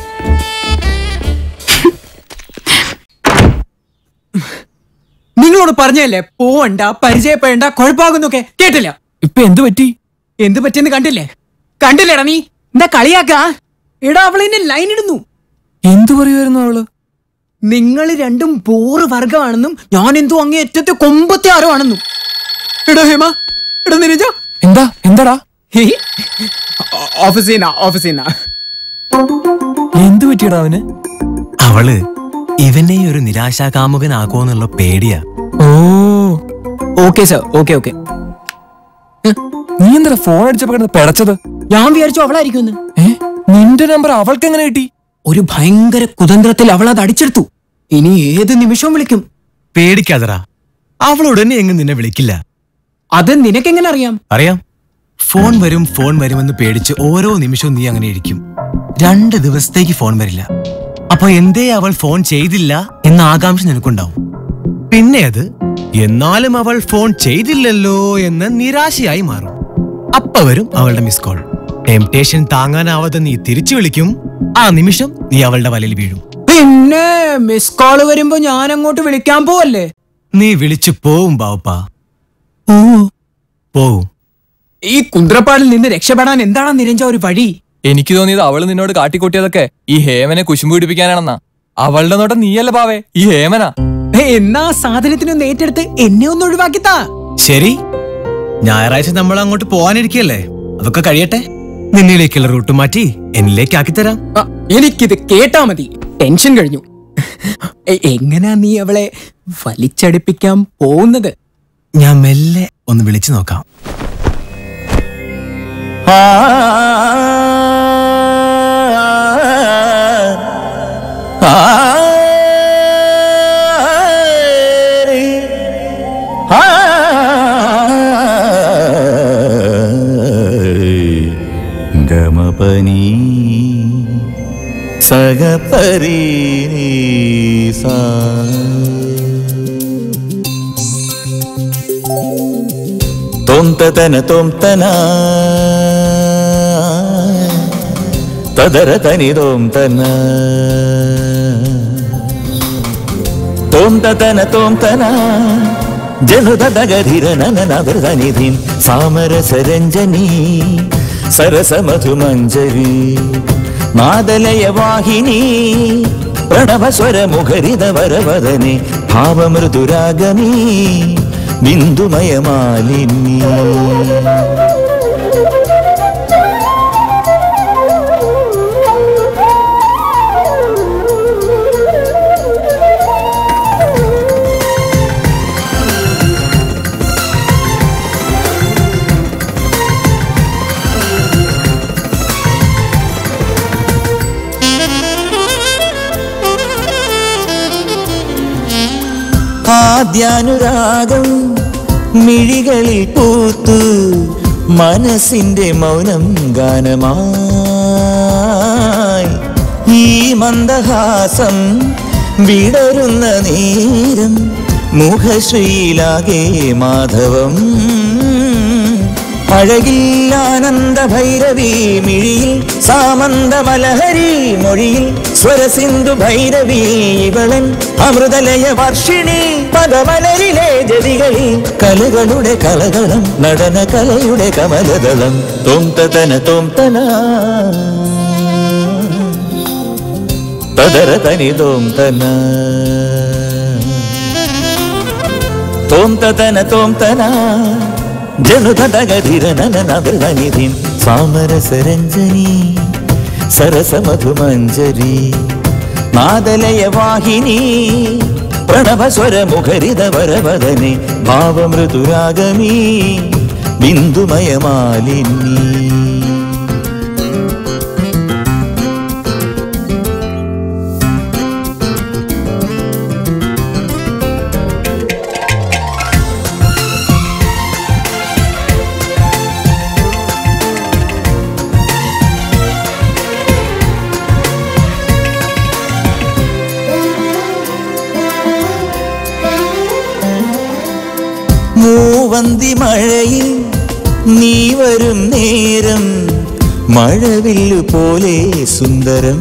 നിങ്ങളോട് പറഞ്ഞല്ലേ പോവണ്ട പരിചയപ്പെടണ്ട കുഴപ്പമാകുന്നൊക്കെ കേട്ടില്ല ഇപ്പൊ എന്ത് പറ്റി എന്ത് പറ്റിയെന്ന് കണ്ടില്ലേ കണ്ടില്ലേടാ നീ എന്താ കളിയാക്ക എടാ അവൾ എന്നെ ലൈൻ ഇടുന്നു എന്തു പറയുമായിരുന്നു അവള് നിങ്ങൾ രണ്ടും ബോറ് വർഗമാണെന്നും ഞാൻ എന്തോ അങ്ങേ ഏറ്റത്തെ കൊമ്പത്തെ ആരോ ആണെന്നും എടാ ഹേമ എടാ നിരജ എന്താ എന്താടാ ഓഫീസിൽ നിന്നാ ഓഫീസിൽ നിന്നാ എന്തു പറ്റിയടാ അവന് അവള് ഇവനെ ഒരു നിരാശാകാമുകനാക്കുമെന്നുള്ള പേടിയാ oh okay sir okay okay നീ എന്താ ഫോൺ അടിച്ചപ്പോ കിടന്ന് പിടച്ചത് ഞാൻ വിചാരിച്ചു അവളായിരിക്കും ഏ നിന്റെ നമ്പർ അവൾക്ക് എങ്ങനെ കിട്ടി ഒരു ഭയങ്കര കുതന്ത്രത്തിൽ അവൾ അത് അടിച്ചെടുത്തു ഇനി ഏത് നിമിഷവും വിളിക്കും പേടിക്കാതറാ അവൾ ഉടനെ എങ്ങും നിന്നെ വിളിക്കില്ല അത് നിനക്കെങ്ങനെ അറിയാം അറിയാം ഫോൺ വരും ഫോൺ വരുമെന്ന് പേടിച്ച് ഓരോ നിമിഷവും നീ അങ്ങനെ ഇരിക്കും രണ്ട് ദിവസത്തേക്ക് ഫോൺ വരില്ല അപ്പൊ എന്തേ അവൾ ഫോൺ ചെയ്തില്ല എന്ന ആകാംക്ഷ നിനക്കുണ്ടാവും പിന്നെ അത് എന്നാലും അവൾ ഫോൺ ചെയ്തില്ലല്ലോ എന്ന് നിരാശയായി മാറും അപ്പ വരും അവളുടെ മിസ് കോൾ ടെംപ്ടേഷൻ താങ്ങാനാവാതെ നീ തിരിച്ചു വിളിക്കും ആ നിമിഷം നീ അവളുടെ വലയിൽ വീഴും പിന്നെ മിസ് കോള് വരുമ്പോ ഞാൻ അങ്ങോട്ട് വിളിക്കാൻ പോവല്ലേ നീ വിളിച്ചു പോവും ബാവപ്പ പോവും ഈ കുന്ത്രപ്പാടിൽ നിന്ന് രക്ഷപ്പെടാൻ എന്താണ് നിരഞ്ജ ഒരു വഴി എനിക്ക് തോന്നിയത് അവള് നിന്നോട് കാട്ടിക്കൂട്ടിയതൊക്കെ ഈ ഹേമനെ കുശുമ്പ് പിടിപ്പിക്കാനാണെന്നാ അവളുടെ നോട്ടം നീയല്ല പാവേ ഈ ഹേമനാ ഏ, എന്നാ ആ സാധനത്തിനൊന്ന് ഏറ്റെടുത്ത് എന്നെ ഒന്ന് ഒഴിവാക്കിത്താ ശരി ഞായറാഴ്ച നമ്മൾ അങ്ങോട്ട് പോവാനിരിക്കല്ലേ അതൊക്കെ കഴിയട്ടെ നിന്നിലേക്കുള്ള റൂട്ട് മാറ്റി എന്നിലേക്ക് ആക്കിത്തരാം ആ, എനിക്കിത് കേട്ടാ മതി ടെൻഷൻ കഴിഞ്ഞു എ- എങ്ങനാ നീ അവളെ വലിച്ചടിപ്പിക്കാൻ പോകുന്നത് ഞാൻ മെല്ലെ ഒന്ന് വിളിച്ചു നോക്കാം ഗമപനി സഗപരി സാ തോം തന തോം തന തദര തനി തോം തന തോം തന തോം തന ജനുതഗധിര നനനവൃതനിധിം സാമരസരഞ്ജനി സരസമധുമഞ്ജരി നാദലയ വാഹിനി പ്രണവസ്വരമുഖരിത വരവദനെ ഭാവമൃദുരാഗമീ ബിന്ദുമയമാലിന്യ ആദ്യാനുരാഗം മിഴികളിൽ പൂത്തു മനസ്സിന്റെ മൗനം ഗാനമായി ഈ മന്ദഹാസം വിടരുന്ന നേരം മുഖശ്രീലാകെ മാധവം അഴകിൽ ആനന്ദ ഭൈരവി മിഴിയിൽ സാമന്ത മലഹരി മൊഴിയിൽ സ്വരസിന്ധു ഭൈരവി ഇവളൻ അമൃതലയ വർഷിണി പദമലരിലെ ജതികളിൽ കലകളുടെ കലകളം നടന കലയുടെ കമലദളം തോം തന തോം തന തദര തനി തോം തന തോം തന തോം തന ജനുതഗധിരനനവൃതനിധിം സാമരസരഞ്ജനി സരസമധുമഞ്ജരി നാദലയ വാഹിനി പ്രണവസ്വരമുഖരിത വരവദനെ ഭാവമൃദുരാഗമീ ബിന്ദുമയമാലിന്നി മൂവന്തി മഴയിൽ നീ വരും നേരം മഴവില്ലു പോലെ സുന്ദരം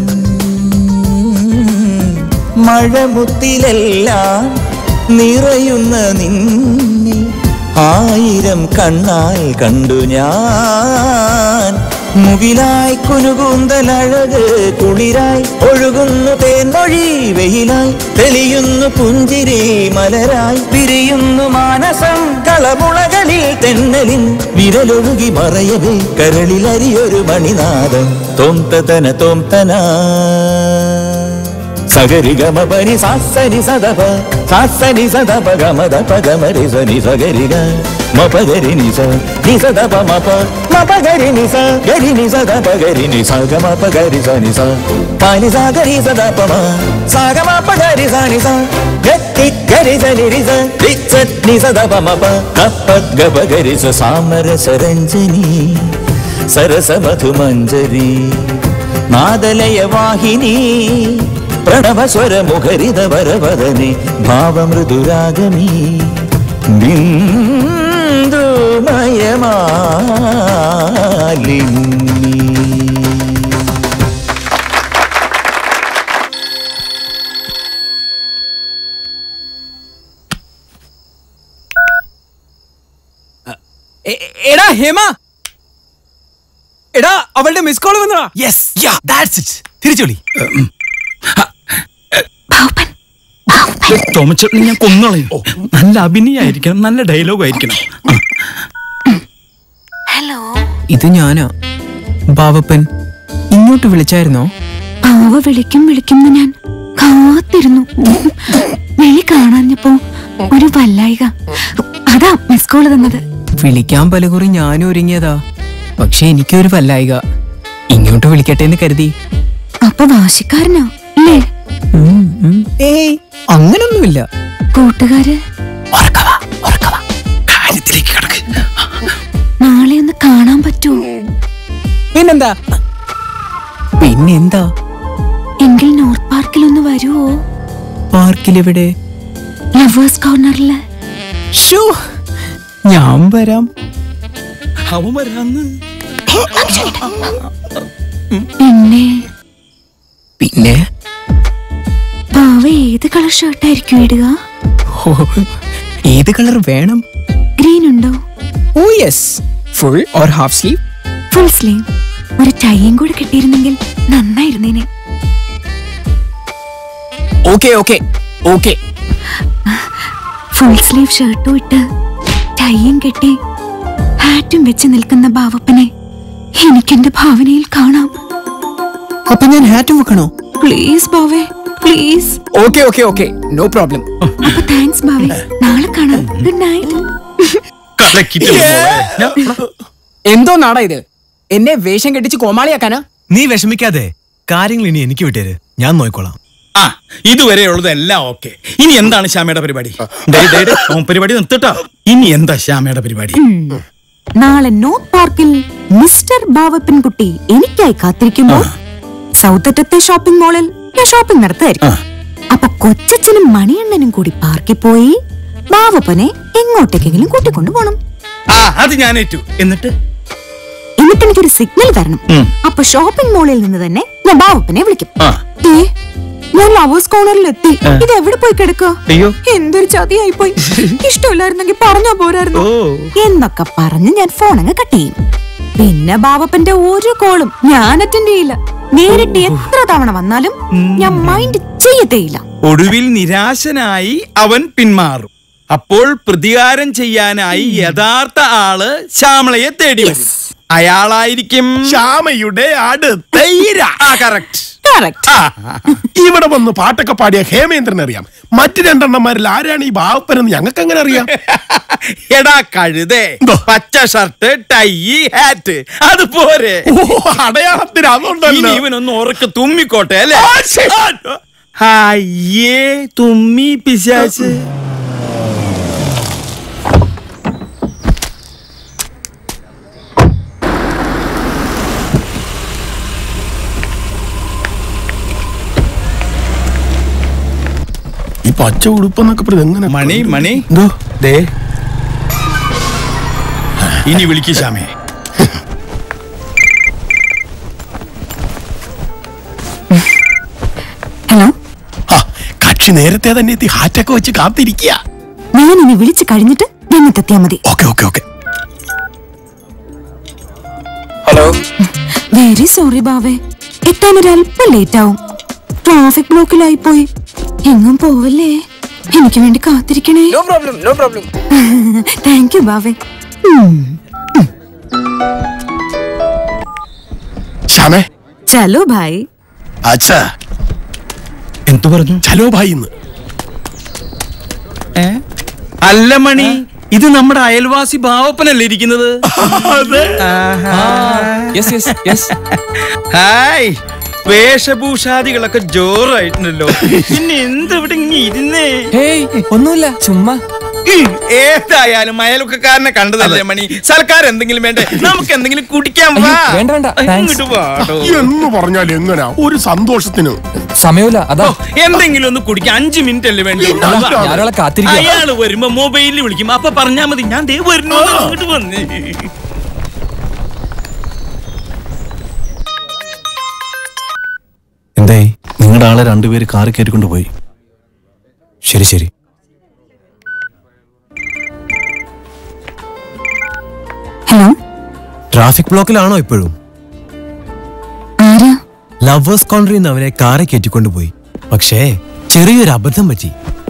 മഴമുത്തിലെല്ലാം നിറയുന്ന നിന്നെ ആയിരം കണ്ണാൽ കണ്ടു ഞാൻ മുകിലായി കുനുകൂന്തലഴക് കുളിരായി ഒഴുകുന്നു തേൻമൊഴി വെയിലായി തെളിയുന്നു പുഞ്ചിരി മലരായി പിരിയുന്നു മാനസം കളമുളകളിൽ തെന്നലിൻ വിരലൊഴുകി മറയവേ കരളിലരിയൊരു മണിനാദം തോം തന തോം തന സഗരി ഗമ പനി സാസരി സദപ സാസരി സദപ ഗമ ദപ ഗമരി സനി സഗരി ഗ മപഗരി നിസ നിസ ദപ മപ മപഗരി നിസ ഗരി നിസ ദപ ഗരി നിസ ഗമ പഗരി സ നിസ പാനി സാഗരി സദപ മ സാഗമ പഗരി സ നിസ ഗത്തി ഗരി സ നി റിസ റിസ നിസ ദപ മപ കപ്പ ഗപ ഗരി സ സാമരസ രഞ്ജനി സരസ മധുമഞ്ജരി നാദലയ വാഹിനി പ്രണവസ്വര മുഖരിത വരവദനെ ഭാവമൃദുരാഗമീ ബിന്ദുമയമാലിന്നി എ- എടാ ഹേമ എടാ അവളുടെ മിസ് കോൾ വന്നടാ യെസ് യാ ദാറ്റ്സ് ഇറ്റ് തിരിച്ചോളി തോമച്ചേട്ടനെ ഞാൻ കൊന്നോളയും നല്ല അഭിനയായിരിക്കണം നല്ല ഡയലോഗ് ആയിരിക്കണം ഇത് ഞാനാ ബാവപ്പൻ ഇങ്ങോട്ട് വിളിച്ചായിരുന്നോ പാവ വിളിക്കും വിളിക്കും എന്ന് ഞാൻ കാത്തിരുന്നു വിളി കാണാഞ്ഞപ്പോ ഒരു വല്ലായിക അതാ മിസ് കോള് തന്നത് വിളിക്കാൻ പലകുറി ഞാനും ഒരുങ്ങിയതാ പക്ഷെ എനിക്കൊരു വല്ലായിക ഇങ്ങോട്ട് വിളിക്കട്ടെ എന്ന് കരുതി അപ്പൊ വാശിക്കാരനാ അല്ലേ ഉം, ഉം. ഏയ് അങ്ങനൊന്നുമില്ല കൂട്ടുകാര് നാളെ ഒന്ന് കാണാൻ പറ്റുമോ പിന്നെന്താ പിന്നെന്താ എങ്കിൽ നോർത്ത് പാർക്കിൽ ഒന്ന് വരുവോ പാർക്കിലെവിടെ ലവേഴ്സ് കോർണറില് ഷോ ഞാൻ വരാം അവൻ വരാന്ന് പിന്നെ പിന്നെ പാവ ഏത് കളർ ഷർട്ടായിരിക്കും ഇടുക ഹോ, ഏത് കളർ വേണം ഗ്രീൻ ഉണ്ടോ oh yes full or half sleeve full sleeve ഒരു ടൈയും കൂടെ കിട്ടിയിരുന്നെങ്കിൽ നന്നായിരുന്നേനെ okay okay okay full sleeve ഷർട്ടും ഇട്ട് ടൈയും കെട്ടി ഹാറ്റും വെച്ച് നിൽക്കുന്ന ബാവപ്പനെ എനിക്കെന്റെ ഭാവനയിൽ കാണാം അപ്പൊ ഞാൻ ഹാറ്റും വെക്കണോ പ്ലീസ് ബാവേ please okay okay okay no problem അപ്പൊ താങ്ക്സ് ബാവേ നാളെ കാണാം ഗുഡ് നൈറ്റ് എന്തോ നാടാ ഇത് എന്നെ വേഷം കെട്ടിച്ച് കോമാളിയാക്കാനാ നീ വിഷമിക്കാതെ കാര്യങ്ങൾ ഇനി എനിക്ക് വിട്ടേര് ഞാൻ നോക്കിക്കോളാം ആ ഇതുവരെയുള്ളതെല്ലാം ഓക്കെ ഇനി എന്താണ് ശ്യാമയുടെ പരിപാടി ഡേ, ഡേ, ഡേ, അവൻ പരിപാടി നിർത്തിട്ടോ ഇനി എന്താ ശ്യാമയുടെ പരിപാടി നാളെ നോർത്ത് പാർക്കിൽ മിസ്റ്റർ ബാവപ്പൻകുട്ടി എനിക്കായി കാത്തിരിക്കുമ്പോൾ സൗത്തറ്റത്തെ ഷോപ്പിംഗ് മാളിൽ ഞാൻ ഷോപ്പിംഗ് നടത്തുമായിരിക്കും അപ്പൊ കൊച്ചച്ഛനും മണിയണ്ണനും കൂടി പാർക്കിൽ പോയി ബാവപ്പനെ എങ്ങോട്ടേക്കെങ്കിലും കൂട്ടിക്കൊണ്ടു പോണം ആ അത് ഞാൻ ഏറ്റു എന്നിട്ട് എന്നിട്ട് എനിക്കൊരു സിഗ്നൽ തരണം ഉം. അപ്പൊ ഷോപ്പിംഗ് മാളിൽ നിന്ന് തന്നെ ഞാൻ ബാവപ്പനെ വിളിക്കും ആ ദേ, ഞാൻ ലവേഴ്സ് കോർണറിൽ എത്തി ഇത് എവിടെ പോയി കിടക്കുക അയ്യോ എന്തൊരു ചതിയായി പോയി ഇഷ്ടമില്ലായിരുന്നെങ്കിൽ പറഞ്ഞാ പോരായിരുന്നു എന്നൊക്കെ പറഞ്ഞ് ഞാൻ ഫോൺ അങ്ങ് കട്ട് ചെയ്യും പിന്നെ ബാബപ്പന്റെ ഒരു കോളും ഞാൻ അറ്റൻഡ് ചെയ്യില്ല നേരിട്ട് എത്ര തവണ വന്നാലും ഞാൻ മൈൻഡ് ചെയ്യത്തേയില്ല ഒടുവിൽ നിരാശനായി അവൻ പിന്മാറും അപ്പോൾ പ്രതികാരം ചെയ്യാനായി യഥാർത്ഥ ആള് ശ്യാമളയെ തേടി വരും അയാളായിരിക്കും ശ്യാമയുടെ അടുത്ത ഇര. ആ കറക്റ്റ് ആ, ഇവിടെ വന്ന് പാട്ടൊക്കെ പാടിയ ഹേമേന്ദ്രൻ അറിയാം മറ്റു രണ്ടെണ്ണന്മാരിൽ ആരാണ് ഈ ബാവപ്പനെന്ന് ഞങ്ങൾക്ക് എങ്ങനെ അറിയാം എടാ കഴുതേ പച്ച ഷർട്ട് ടൈ ഹാറ്റ് അത് പോരെ അടയാളത്തിന് അതുണ്ടല്ലോ. ഇനി ഇവനൊന്ന് ഉറക്കെ തുമ്മിക്കോട്ടെ അല്ലേ അയ്യേ തുമ്മി പിശാച്ച് ഈ പച്ച ഉടുപ്പെന്നൊക്കെ പറഞ്ഞത് എങ്ങനെ മണി മണി ദേ ഇനി വിളിക്ക് ശ്യാമേ ഹലോ കക്ഷി നേരത്തെ തന്നെ എത്തി ഹാറ്റൊക്കെ വെച്ച് കാത്തിരിക്കുക ഞാൻ ഇനി വിളിച്ചു കഴിഞ്ഞിട്ട് രംഗത്തെത്തിയാ മതി okay okay okay hello very sorry ബാവേ എത്താൻ ഒരു അല്പം ലേറ്റ് ആവും ട്രാഫിക് ബ്ലോക്കിലായി പോയി എങ്ങും പോവല്ലേ എനിക്ക് വേണ്ടി കാത്തിരിക്കണേ no problem no problem thank you ബാവേ ഉം. ശ്യാമേ ചലോ ഭായ് അച്ഛാ എന്തു പറഞ്ഞു ചലോ ഭായി ഇന്ന് അല്ല മണി ഇത് നമ്മുടെ അയൽവാസി ബാവപ്പനല്ലേ ഇരിക്കുന്നത് യെസ് യെസ് യെസ് ഹായ് വേഷഭൂഷാദികളൊക്കെ ജോറായിട്ടുണ്ടല്ലോ പിന്നെ എന്ത് ഇവിടെ ഇങ്ങനെ ഇരുന്നേ ഹേയ് ഒന്നുമില്ല ചുമ്മാ ഉം, ഏതായാലും അയൽവക്കക്കാരനെ കണ്ടതല്ലേ മണി സൽക്കാരം എന്തെങ്കിലും വേണ്ടേ നമുക്ക് എന്തെങ്കിലും കുടിക്കാൻ വാ വേണ്ട, വേണ്ട, thanks. ഇങ്ങോട്ട് വാടോ. എന്ന് പറഞ്ഞാൽ എങ്ങനാ ഒരു സന്തോഷത്തിന് സമയമില്ല അതാ എന്തെങ്കിലും ഒന്ന് കുടിക്കാൻ അഞ്ചു മിനിറ്റ് അല്ലേ വേണ്ടി ഞാനൊരാളെ കാത്തിരിക്കുക അയാള് വരുമ്പോ മൊബൈലിൽ വിളിക്കും അപ്പൊ പറഞ്ഞാ മതി ഞാൻ ദേ വരുന്നു ഇങ്ങോട്ട് വന്നേ എന്തായി നിങ്ങളുടെ ആളെ രണ്ടുപേര് കാറി കയറ്റിക്കൊണ്ട് പോയി ശരി ശരി ഹലോ ട്രാഫിക് ബ്ലോക്കിലാണോ ഇപ്പോഴും ആരാ ലവേഴ്സ് കോൺട്രിയിൽ നിന്ന് അവനെ കാറെ കയറ്റിക്കൊണ്ടുപോയി പക്ഷേ ചെറിയൊരു അബദ്ധം പറ്റി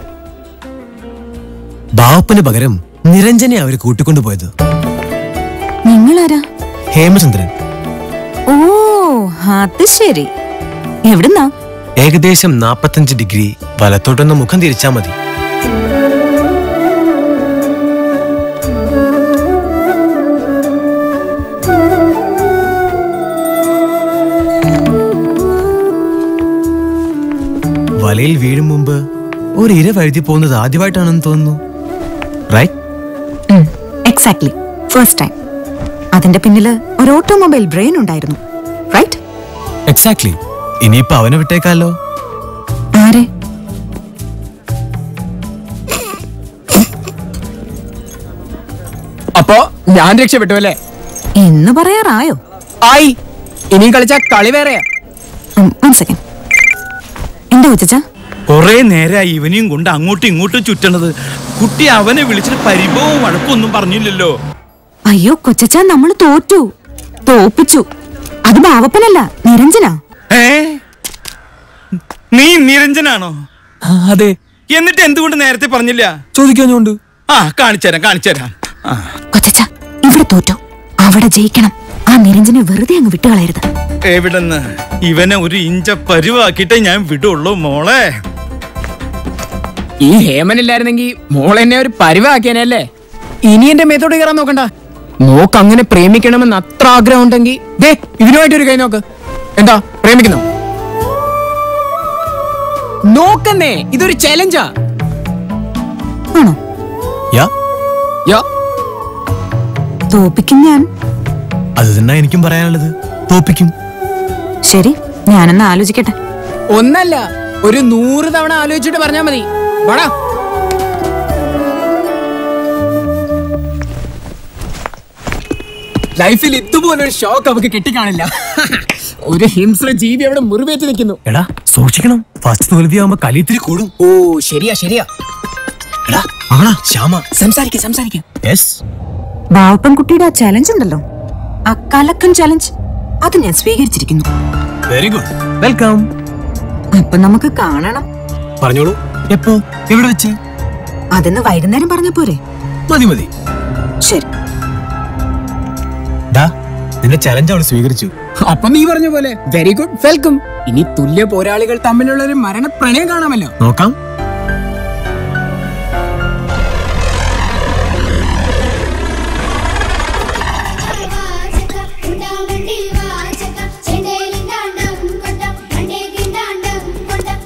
ബാവപ്പന് പകരം നിരഞ്ജനെ അവർ കൂട്ടിക്കൊണ്ടുപോയത് നിങ്ങളാരാ ഹേമചന്ദ്രൻ ഓ അത് ശരി എവിടുന്നാ ഏകദേശം നാപ്പത്തഞ്ച് ഡിഗ്രി വലത്തോട്ടൊന്ന് മുഖം തിരിച്ചാ മതി വലയിൽ വീഴും മുമ്പ് ഒരു ഇര വഴുതി പോകുന്നത് ആദ്യമായിട്ടാണെന്ന് തോന്നുന്നു റൈറ്റ് എക്സാക്ട്ലി ഫസ്റ്റ് ടൈം അതിന്റെ പിന്നില് ഒരു ഓട്ടോമൊബൈൽ ബ്രെയിൻ ഉണ്ടായിരുന്നു റൈറ്റ് എക്സാക്ട്ലി ഇനിയിപ്പോ അവനെ വിട്ടേക്കാലോ ആരെ അപ്പോ ഞാൻ രക്ഷപ്പെട്ടു അല്ലേ എന്ന് പറയാറായോ ആയി ഇനിയും കളിച്ച കളി വേറെയാ വൺ സെക്കൻഡ് എന്താ കൊച്ചാ കൊറേ നേരമായി ഇവനെയും കൊണ്ട് അങ്ങോട്ടും ഇങ്ങോട്ടും ചുറ്റണത് കുട്ടി അവനെ വിളിച്ചിട്ട് പരിഭവവും വഴക്കൊന്നും പറഞ്ഞില്ലല്ലോ അയ്യോ കൊച്ചാ നമ്മൾ തോറ്റു തോപ്പിച്ചു അത് ബാവപ്പനല്ല നിരഞ്ജനാ ഏ നീ നിരഞ്ജനാണോ അതെ എന്നിട്ട് എന്തുകൊണ്ട് നേരത്തെ പറഞ്ഞില്ല ചോദിക്കാഞ്ഞോണ്ട് ആ കാണിച്ചുതരാം കാണിച്ചുതരാം ആ കൊച്ചാ ഇവിടെ തോറ്റു അവിടെ ജയിക്കണം ആ നിരഞ്ജനെ വെറുതെ അങ്ങ് വിട്ടുകളയരുത് എവിടെന്ന് ഇവനെ ഒരു ഇഞ്ച പരുവാക്കിയിട്ടേ ഞാൻ വിടുള്ളൂ മോളെ ഈ ഹേമൻ ഇല്ലായിരുന്നെങ്കിൽ മോൾ എന്നെ ഒരു പരിവാക്കിയനല്ലേ ഇനി എന്റെ മേത്തോട്ട് കയറാൻ നോക്കണ്ട നോക്ക് അങ്ങനെ പ്രേമിക്കണമെന്ന് അത്ര ആഗ്രഹം ഉണ്ടെങ്കിൽ ദേ ഇതിനുമായിട്ട് ഒരു കൈ നോക്ക് എന്താ പ്രേമിക്കുന്നോ നോക്കുന്നേ ഇതൊരു ചലഞ്ചാ ആണോ യാ യാ തോപ്പിക്കും ഞാൻ അത് തന്നെ എനിക്കും പറയാനുള്ളത് തോപ്പിക്കും ശരി ഞാനൊന്ന് ആലോചിക്കട്ടെ ഒന്നല്ല ഒരു നൂറ് തവണ ആലോചിച്ചിട്ട് പറഞ്ഞാ മതി വാടാ ലൈഫിൽ ഇതുപോലൊരു ഷോക്ക് അവക്ക് കിട്ടിക്കാണില്ല ഒരു ഹിംസ്ര ജീവി അവിടെ മുറിവേറ്റ് നിൽക്കുന്നു എടാ സൂക്ഷിക്കണം ഫസ്റ്റ് തോൽവിയാകുമ്പോ കലിത്തിരി കൂടും ഓ ശരിയാ ശരിയാ എടാ ആണാ ശ്യാമ സംസാരിക്ക സംസാരിക്ക യെസ് ബാവപ്പൻകുട്ടിയുടെ ആ ചലഞ്ച് ഉണ്ടല്ലോ ആ കലക്കൻ ചലഞ്ച് അത് ഞാൻ സ്വീകരിച്ചിരിക്കുന്നു വെരി ഗുഡ് വെൽക്കം അപ്പൊ നമുക്ക് കാണണം പറഞ്ഞോളൂ എപ്പോ എവിടെ വെച്ച് അതെന്ന് വൈകുന്നേരം പറഞ്ഞ പോരെ മതി മതി ശരി ഡാ നിന്റെ ചലഞ്ച് അവൾ സ്വീകരിച്ചു അപ്പൊ നീ പറഞ്ഞ പോലെ വെരി ഗുഡ് വെൽക്കം ഇനി തുല്യ പോരാളികൾ തമ്മിലുള്ള ഒരു മരണ പ്രണയം കാണാമല്ലോ നോക്കാം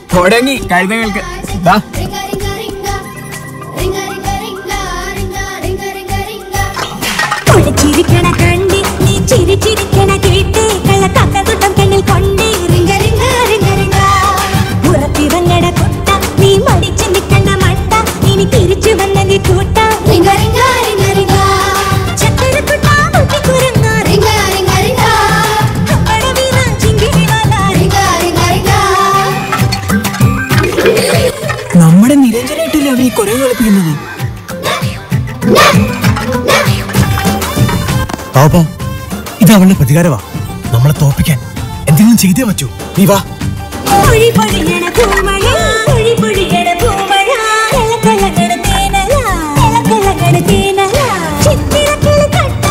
തുടങ്ങി കഴുതകൾക്ക് ദാ ചിരിക്കണ കണ്ടി നീ ചിരി ചിരിക്കണ കേട്ട് കള്ള കക്കകുട്ടം കണ്ണിൽ കൊണ്ടേ റിംഗ റിംഗ റിംഗ റിംഗ ഉറപ്പിവങ്ങട കുട്ട നീ മടിച്ചു നിൽക്കണ്ട മണ്ട ഇനി തിരിച്ചു വന്ന നീ കൂട്ട റിംഗ റിംഗ റിംഗ റിംഗ ചക്കരക്കുട്ട മുട്ടിക്കുരങ്ങ റിംഗ റിംഗ റിംഗ കപ്പട വീണ ചിങ്കിടി വാല റിംഗ റിംഗ റിംഗ നമ്മുടെ നിരഞ്ജനായിട്ടില്ല അവൻ ഈ കുറെ കളിപ്പിക്കുന്നത് പാപ്പ ഇത് അവളുടെ പ്രതികാരമാ നമ്മളെ തോപ്പിക്കാൻ എന്തെങ്കിലും ചെയ്തേ പറ്റൂ നീ വാ പൊഴി പൊഴിയണ പൂമഴ പൊഴി പൊഴിയണ പൂമഴ കലകലകണ തേനല കലകലകണ തേനല ചിത്തിരക്കിളി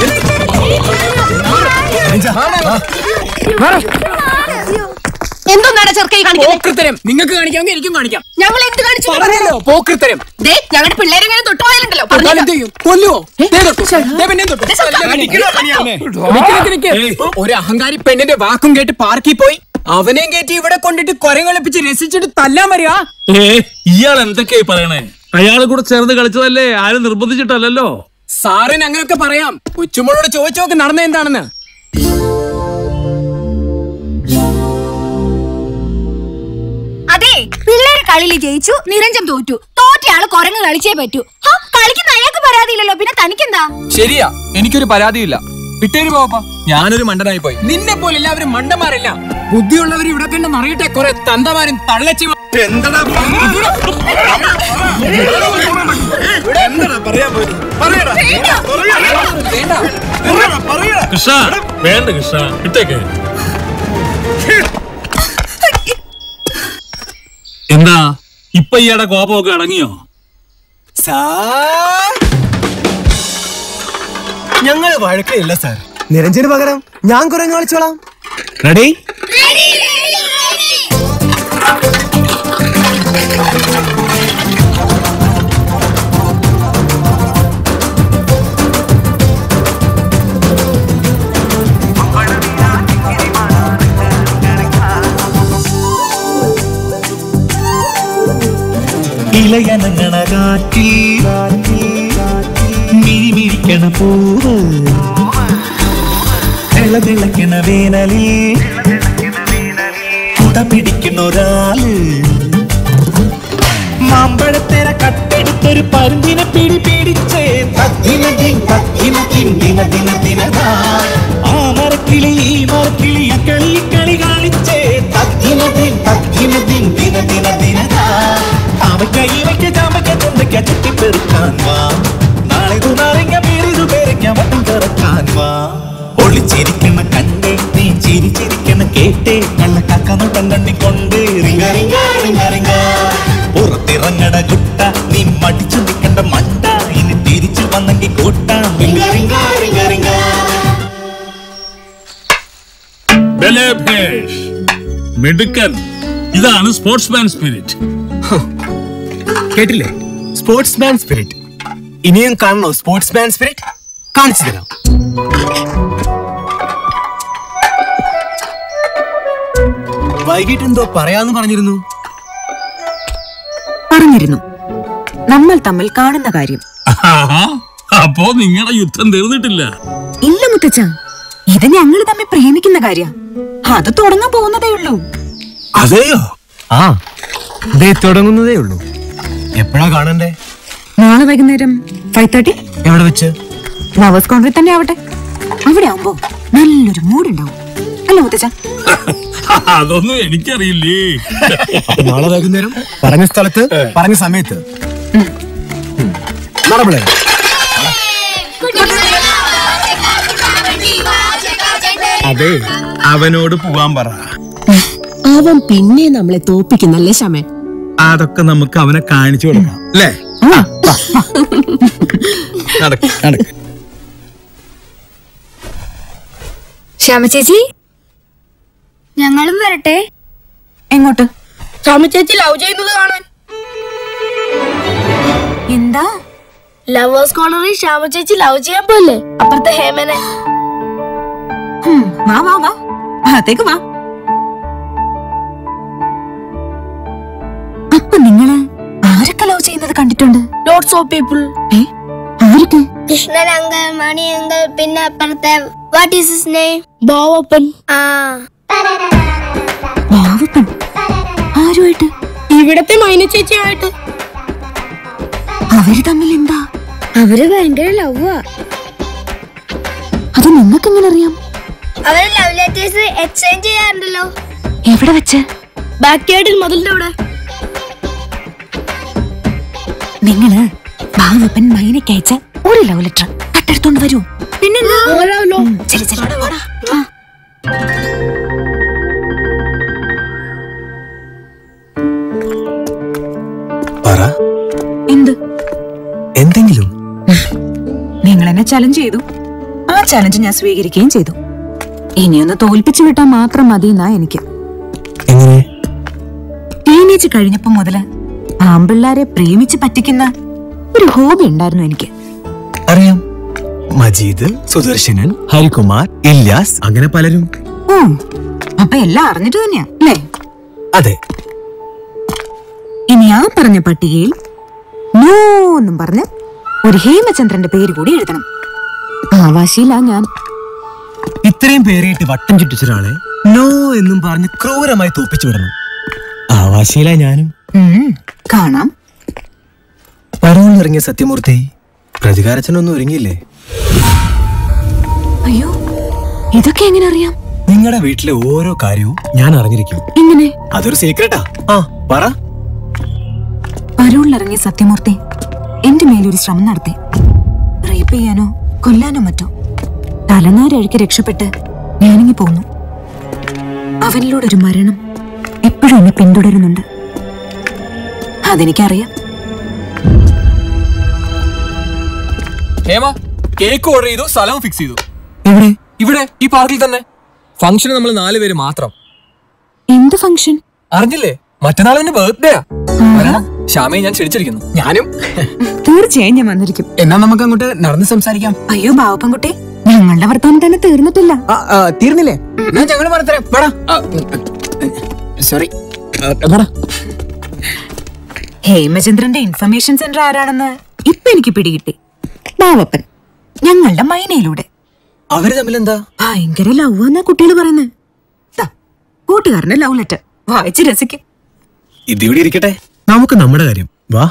എന്തോന്നാണ് ചെറുക്കൈ കാണിക്കുന്നത് പോക്കൃത്തരം നിങ്ങൾക്ക് കാണിക്കാമെങ്കിൽ എനിക്കും കാണിക്കാം ഞങ്ങൾ എന്ത് കാണിച്ചു പറഞ്ഞല്ലോ പോക്കൃത്തരം ദേ ഞങ്ങളുടെ പിള്ളേരെ ഇങ്ങനെ തൊട്ടുപോയാലുണ്ടല്ലോ തൊട്ടാൽ എന്ത് ചെയ്യും? കൊല്ലുവോ? ദേ തൊട്ടു. ദേ പിന്നെയും തൊട്ടു. നിക്ക് നിക്ക് നിക്ക്. ഒരു അഹങ്കാരി പെണ്ണിന്റെ വാക്കും കേട്ട് പാർക്കിൽ പോയി അവനെയും കയറ്റി ഇവിടെ കൊണ്ടിട്ട് കൊരം കളിപ്പിച്ച് രസിച്ചിട്ട് തല്ലാൻ വരിക ഏ ഇയാൾ എന്തൊക്കെയായി പറയണേ അയാൾ കൂടെ ചേർന്ന് കളിച്ചതല്ലേ ആരും നിർബന്ധിച്ചിട്ടല്ലല്ലോ സാറിന് അങ്ങനെയൊക്കെ പറയാം കൊച്ചുമോളോട് ചോദിച്ചു നോക്ക് നടന്ന എന്താണെന്ന് അതെ പിള്ളേര് കളിയിൽ ജയിച്ചു നിരഞ്ജൻ തോറ്റു തോറ്റയാള് കൊരങ്ങ് കളിച്ചേ പറ്റൂ ഹാ, കളിക്കുന്ന അയാൾക്ക് പരാതിയില്ലല്ലോ പിന്നെ തനിക്കെന്താ ശരിയാ എനിക്കൊരു പരാതിയില്ല വിട്ടേര് പോപ്പ ഞാനൊരു മണ്ടനായി പോയി നിന്നെ പോലെ എല്ലാവരും മണ്ടന്മാരല്ല ബുദ്ധിയുള്ളവർ ഇവിടെ കണ്ട് അറിയട്ടെ കുറെ തന്തമാരും തള്ളച്ചി എന്താടാ കൃഷ്ണ വേണ്ട കൃഷ്ണ ഇട്ടേക്ക് എന്താ ഇപ്പൊ ഇയാടെ കോപമൊക്കെ അടങ്ങിയോ ഞങ്ങൾ വഴക്കില്ല സാർ നിരഞ്ജന് പകരം ഞാൻ കുറെ കളിച്ചോളാം റെഡി ഇളയനങ്ങണ കാറ്റിൽ മിഴിമിഴിക്കണ പൂവ് തിളതിളക്കണ വേനലിൽ കുട പിടിക്കുന്ന ഒരാള് മാമ്പഴത്തേര കട്ടെടുത്തൊരു പരുന്തിനെ പിടി പിടിച്ചേ തദ്ദിന ദിൻ തദ്ദിന ദിൻ ദിന ദിന ദിനദാ. ആ മരക്കിളി ഈ മരക്കിളി അക്കളി കളി കാണിച്ചേ തദ്ദിന ദിൻ തദ്ദിന ദിൻ ദിന ദിന ദിനദാ. അവയ്ക്ക ഇവയ്ക്ക ചാമ്പയ്ക്ക ചുണ്ടയ്ക്ക ചുറ്റിപ്പെറുക്കാൻ വാ നാളെ ഇത് നാരങ്ങ പേരിതു പേരയ്ക്ക വട്ടം കറക്കാൻ വാ ഒളിച്ചിരിക്കണ കണ്ടേ നീ ചിരിച്ചിരിക്കണ കേട്ടേ കള്ള കക്കനോട്ടം കണ്ണിക്കൊണ്ട് റിങ്ങ റിങ്ങ റിങ്ങ റിങ്ങ പുറത്തിറങ്ങട കുട്ട നീ മടിച്ചു നിൽക്കണ്ട മണ്ട ഇനി തിരിച്ചു വന്നെങ്കിൽ കൂട്ട റിങ്ങ റിങ്ങ റിങ്ങ റിങ്ങ ബലേഭേഷ് മിടുക്കൻ ഇതാണ് സ്പോർട്സ്മാൻ സ്പിരിറ്റ് കേട്ടില്ലേ സ്പോർട്സ്മാൻ സ്പിരിറ്റ് ഇനിയും കാണണോ സ്പോർട്സ്മാൻ സ്പിരിറ്റ് കാണിച്ചു തരാം വൈകിട്ട് എന്തോ പറയാന്ന് പറഞ്ഞിരുന്നു പറഞ്ഞിരുന്നു നമ്മൾ തമ്മിൽ കാണുന്ന കാര്യം ആഹാ, അപ്പോ നിങ്ങളുടെ യുദ്ധം തീർന്നിട്ടില്ല ഇല്ല മുത്തച്ഛ ഇത് ഞങ്ങൾ തമ്മിൽ പ്രേമിക്കുന്ന കാര്യ അത് തുടങ്ങാൻ പോകുന്നതേ ഉള്ളൂ അതെയോ ആ ദേ തുടങ്ങുന്നതേ ഉള്ളൂ എപ്പോഴാ കാണണ്ടേ നാളെ വൈകുന്നേരം ഫൈവ് തേർട്ടി എവിടെ വെച്ച് ലവേഴ്സ് കോൺട്രി തന്നെ ആവട്ടെ അവിടെ ആവുമ്പോ നല്ലൊരു മൂഡ് ഉണ്ടാവും അല്ല മുത്തച്ഛ അതൊന്നും എനിക്കറിയില്ലേ അപ്പൊ നാളെ വൈകുന്നേരം പറഞ്ഞ സ്ഥലത്ത് പറഞ്ഞ സമയത്ത് നടപടില്ല അതെ അവനോട് പോവാൻ പറ അവൻ പിന്നെ നമ്മളെ തോപ്പിക്കുന്നല്ലേ ശമേ അതൊക്കെ നമുക്ക് അവനെ കാണിച്ചു കൊടുക്കാം അല്ലേ നടക്ക് നടക്ക് ശ്യാമ ചേച്ചി ഞങ്ങളും വരട്ടെ എങ്ങോട്ട് ശ്യാമ ചേച്ചി ലവ് ചെയ്യുന്നത് കാണാൻ എന്താ ലവേഴ്സ് കോർണറിൽ ശ്യാമ ചേച്ചി ലവ് ചെയ്യാൻ പോലെ അപ്പുറത്തെ ഹേമനെ ഹും, വാ വാ വാ അകത്തേക്ക് വാ ഞാനത് കണ്ടിട്ടുണ്ട് ലോട്ട്സ് ഓഫ് പീപ്പിൾ ആരൊക്കെ കൃഷ്ണൻ അങ്കിൾ മണി അങ്കിൾ പിന്നെ അപ്പുറത്തെ what is his name Bovappan ആ ബാവപ്പൻ ആരുമായിട്ട് ഇവിടത്തെ മൈന ചേച്ചിയുമായിട്ട് അവര് തമ്മിൽ എന്താ അവര് ഭയങ്കര ലവ്വാ അത് നിങ്ങൾക്ക് എങ്ങനെ അറിയാം അവര് ലവ് ലെറ്റേഴ്സ് എക്സ്ചേഞ്ച് ചെയ്യാറുണ്ടല്ലോ എവിടെ വെച്ച് ബാക്ക് യാർഡിൽ മതിലിന്റെ അവിടെ നിങ്ങള് ബാവപ്പൻ മൈനയ്ക്ക് അയച്ച ഒരു ലവ് ലെറ്റർ കട്ടെടുത്തോണ്ട് വരൂ പിന്നെന്താ ഉം, ശരി ശരി വാടാ. ആ. പറ എന്ത് എന്തെങ്കിലും നിങ്ങൾ എന്നെ ചലഞ്ച് ചെയ്തു ആ ചലഞ്ച് ഞാൻ സ്വീകരിക്കുകയും ചെയ്തു ഇനിയൊന്ന് തോൽപ്പിച്ചു വിട്ടാൽ മാത്രം മതി എന്നാ എനിക്ക് എങ്ങനെ ടീനേജ് കഴിഞ്ഞപ്പോ മുതല് ആമ്പിള്ളാരെ പ്രേമിച്ച് പറ്റിക്കുന്ന ഒരു ഹോബി ഉണ്ടായിരുന്നു എനിക്ക് അറിയാം മജീദ് സുദർശനൻ ഹരികുമാർ ഇല്യാസ് അങ്ങനെ പലരും ഓ അപ്പൊ എല്ലാം അറിഞ്ഞിട്ട് തന്നെയാ അല്ലേ അതെ ഇനി ആ പറഞ്ഞ പട്ടികയിൽ നോ എന്നും പറഞ്ഞ് ഒരു ഹേമചന്ദ്രന്റെ പേര് കൂടി എഴുതണം ആവാശിയില്ല ഞാൻ ഇത്രയും പേരെയിട്ട് വട്ടം ചുറ്റിച്ച ഒരാളെ നോ എന്നും പറഞ്ഞ് ക്രൂരമായി തോപ്പിച്ചു വിടണം ആവാശിയില ഞാനും ഉം, കാണാം പടവുന്നിറങ്ങിയ സത്യമൂർത്തി പ്രതികാരത്തിനൊന്നും ഒരുങ്ങിയില്ലേ അയ്യോ ഇതൊക്കെ എങ്ങനെ അറിയാം നിങ്ങളുടെ വീട്ടിലെ ഓരോ കാര്യവും ഞാൻ അറിഞ്ഞിരിക്കും എങ്ങനെ അതൊരു സീക്രട്ടാ ആ പറ പരൂളിലിറങ്ങിയ സത്യമൂർത്തി എന്റെ മേലൊരു ശ്രമം നടത്തി റേപ്പ് ചെയ്യാനോ കൊല്ലാനോ മറ്റോ തലനാരഴുക്കി രക്ഷപ്പെട്ട് ഞാനിങ്ങി പോന്നു അവനിലൂടെ ഒരു മരണം എപ്പോഴും എന്നെ പിന്തുടരുന്നുണ്ട് അതെനിക്കറിയാം ഹേമ കേക്ക് ഓർഡർ ചെയ്തു സ്ഥലവും ഫിക്സ് ചെയ്തു എവിടെ ഇവിടെ ഈ പാർക്കിൽ തന്നെ ഫംഗ്ഷന് നമ്മൾ നാല് പേര് മാത്രം എന്ത് ഫംഗ്ഷൻ അറിഞ്ഞില്ലേ മറ്റന്നാൾ എന്റെ ബർത്ത്ഡേ ശ്യാമയെ ഞാൻ ക്ഷണിച്ചിരിക്കുന്നു ഞാനും തീർച്ചയായും ഞാൻ വന്നിരിക്കും എന്നാ നമുക്ക് അങ്ങോട്ട് നടന്ന് സംസാരിക്കാം അയ്യോ ബാവപ്പൻകുട്ടി ഞങ്ങളുടെ വർത്തമാനം തന്നെ തീർന്നിട്ടില്ല ആ, ആ, തീർന്നില്ലേ എന്നാ ഞങ്ങള് പറഞ്ഞുതരാം വേടാ സോറി വേടാ ഹേമചന്ദ്രന്റെ ഇൻഫർമേഷൻ സെന്റർ ആരാണെന്ന് ഇപ്പൊ എനിക്ക് പിടികിട്ടി ബാവപ്പൻ ഞങ്ങളുടെ മൈനയിലൂടെ അവര് തമ്മിലെന്താ ഭയങ്കര ലവ് എന്നാ കുട്ടികൾ പറയുന്നത് ദാ, കൂട്ടുകാരന്റെ ലവ് ലെറ്റർ വായിച്ച് രസിക്കും ഇതിവിടെ ഇരിക്കട്ടെ നമുക്ക് നമ്മുടെ കാര്യം വാ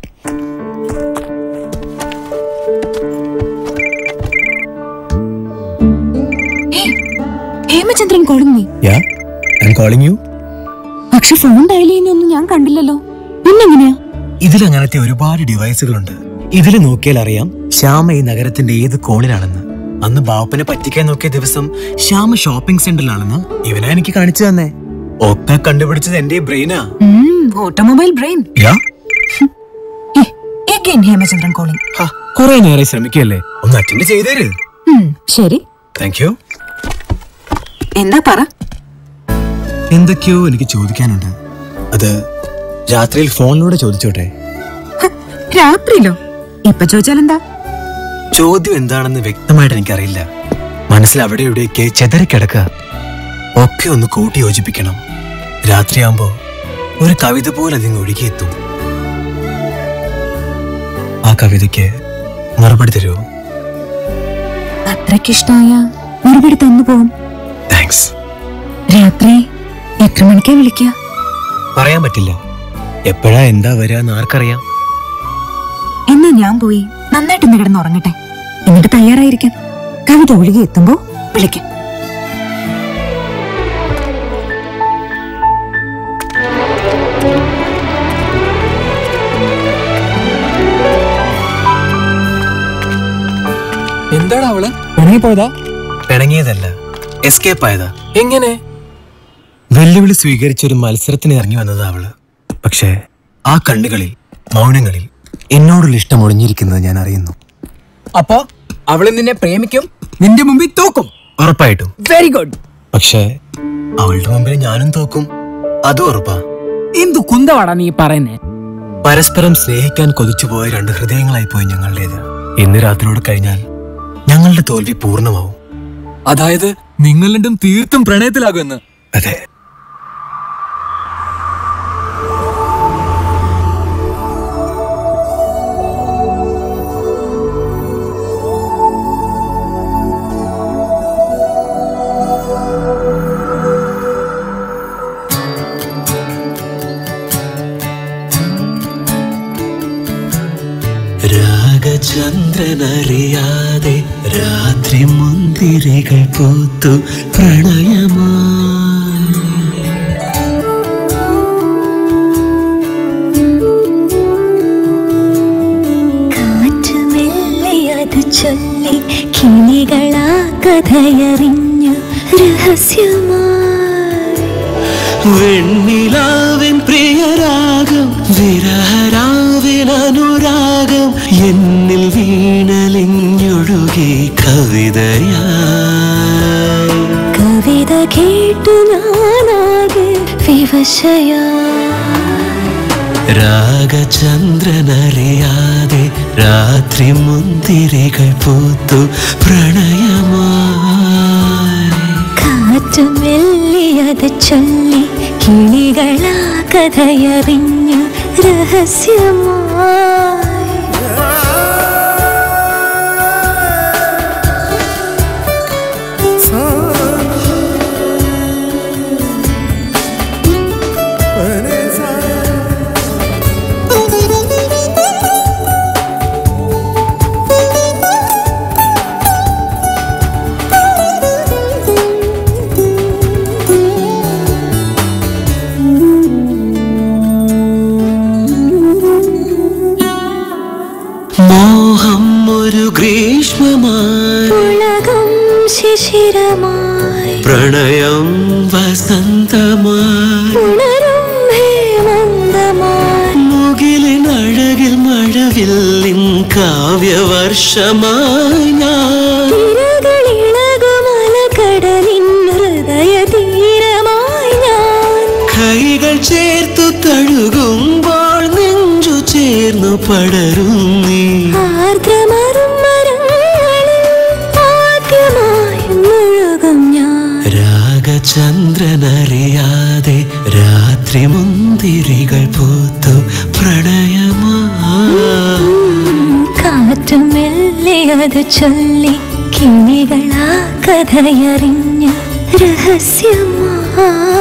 ഹേമചന്ദ്രൻ കോളിംഗ് നീ ya I am calling you പക്ഷെ ഫോൺ ഡയൽ ചെയ്യുന്നൊന്നും ഞാൻ കണ്ടില്ലല്ലോ പിന്നെങ്ങനെയാ ഇതിൽ അങ്ങനത്തെ ഒരുപാട് ഡിവൈസുകളുണ്ട് ഇതിൽ നോക്കിയാൽ അറിയാം ശ്യാമ ഈ നഗരത്തിന്റെ ഏത് കോണിലാണെന്ന് അന്ന് ബാപ്പനെ പറ്റിക്കാൻ നോക്കിയ ദിവസം ശ്യാമ ഷോപ്പിംഗ് സെന്ററിലാണെന്ന് ഇവനാ എനിക്ക് കാണിച്ചു തന്നെ ഒക്കെ കണ്ടുപിടിച്ചത് എന്റെ ബ്രെയിനാ automobile brain ya again Hemachandran calling കുറെ നേരം ശ്രമിക്കല്ലേ ഒന്ന് അറ്റൻഡ് ചെയ്തേര് ശരി താങ്ക് യു എന്താ പറ എന്തൊക്കെയോ എനിക്ക് ചോദിക്കാനുണ്ട് അത് രാത്രിയിൽ ഫോണിലൂടെ ചോദിച്ചോട്ടെ രാത്രിയിലോ ഇപ്പൊ ചോദിച്ചാലെന്താ ചോദ്യം എന്താണെന്ന് വ്യക്തമായിട്ട് എനിക്കറിയില്ല മനസ്സിൽ അവിടെ ഇവിടെയൊക്കെ ചെതറിക്കിടക്കുക ഒക്കെ ഒന്ന് കൂട്ടി യോജിപ്പിക്കണം രാത്രിയാകുമ്പോ ഒരു കവിത പോലെ അതിങ്ങ് ഒഴുകിയെത്തും ആ കവിതയ്ക്ക് മറുപടി തരുമോ അത്രയ്ക്കിഷ്ടായ മറുപടി തന്നു പോകും താങ്ക്സ് രാത്രി എത്ര മണിക്കാ വിളിക്കുക പറയാൻ പറ്റില്ല എപ്പോഴാ എന്താ വരിക എന്ന് ആർക്കറിയാം എന്നാ ഞാൻ പോയി നന്നായിട്ട് ഇന്ന് കിടന്ന് ഉറങ്ങട്ടെ എന്നിട്ട് തയ്യാറായിരിക്കാം കവിത ഒഴുകി എത്തുമ്പോ വിളിക്കാം എന്താടാ അവള് പിണങ്ങിപ്പോയതാ പിണങ്ങിയതല്ല എസ്കേപ്പ് ആയതാ എങ്ങനെ വെല്ലുവിളി സ്വീകരിച്ച ഒരു മത്സരത്തിന് ഇറങ്ങി വന്നതാ അവള് പക്ഷേ ആ കണ്ണുകളിൽ മൗനങ്ങളിൽ എന്നോടുള്ള ഇഷ്ടം ഒളിഞ്ഞിരിക്കുന്നത് ഞാൻ അറിയുന്നു അപ്പോ അവള് നിന്നെ പ്രേമിക്കും നിന്റെ മുമ്പിൽ തോക്കും ഉറപ്പായിട്ടും വെരി ഗുഡ് പക്ഷേ അവളുടെ മുമ്പിൽ ഞാനും തോക്കും അതും ഉറപ്പാ എന്തു കുന്തവാടാ നീ പറയുന്നേ പരസ്പരം സ്നേഹിക്കാൻ കൊതിച്ചുപോയ രണ്ട് ഹൃദയങ്ങളായി പോയി ഞങ്ങളുടേത് ഇന്ന് രാത്രിയോട് കഴിഞ്ഞാൽ ഞങ്ങളുടെ തോൽവി പൂർണ്ണമാവും അതായത് നിങ്ങൾ രണ്ടും തീർത്തും പ്രണയത്തിലാകുമെന്ന് അതെ രാഗചന്ദ്രനറിയാതെ രാത്രി മുന്തിരികൾ പൂത്തു പ്രണയമാ കാറ്റ് മെല്ലെ അത് ചൊല്ലി കിളികളാ കഥയറിഞ്ഞു രഹസ്യമായി വെണ്ണിലാവിൻ പ്രിയരാഗം വിരഹരാവിൻ അനുരാഗം എന്നിൽ വീണലിഞ്ഞൊഴുകി കവിതയായി കവിത കേട്ടു ഞാനാകെ വിവശയാ രാഗചന്ദ്രനറിയാതെ രാത്രി മുന്തിരികൾ പൂത്തു പ്രണയമായി കാറ്റ് മെല്ലിയത് ചൊല്ലി കിളികളാ കഥയറിഞ്ഞു രഹസ്യമായി മോഹം ഒരു ഗ്രീഷ്മമായി ഉലകം ശിശിരമായി പ്രണയം വസന്തമായി ഉണരും ഹേമന്തമായി മുകിലിൻ അഴകിൽ മഴവില്ലിൻ കാവ്യവർഷമായി ഞാൻ തിരകളിളകുമലകടലിൻ ഹൃദയ തീരമായി ഞാൻ കൈകൾ ചേർത്തു തഴുകുമ്പോൾ നെഞ്ചു ചേർന്നു പടരും നീ ആർദ്രമറും മരങ്ങളിൽ ആദ്യമായി മുഴുകും ഞാൻ രാഗചന്ദ്രനറിയാതെ രാത്രി മുന്തിരികൾ പൂത്തു പ്രണയമായി കാറ്റു മെല്ലെ അത് ചൊല്ലി കിളികളാ കഥയറിഞ്ഞു രഹസ്യമായി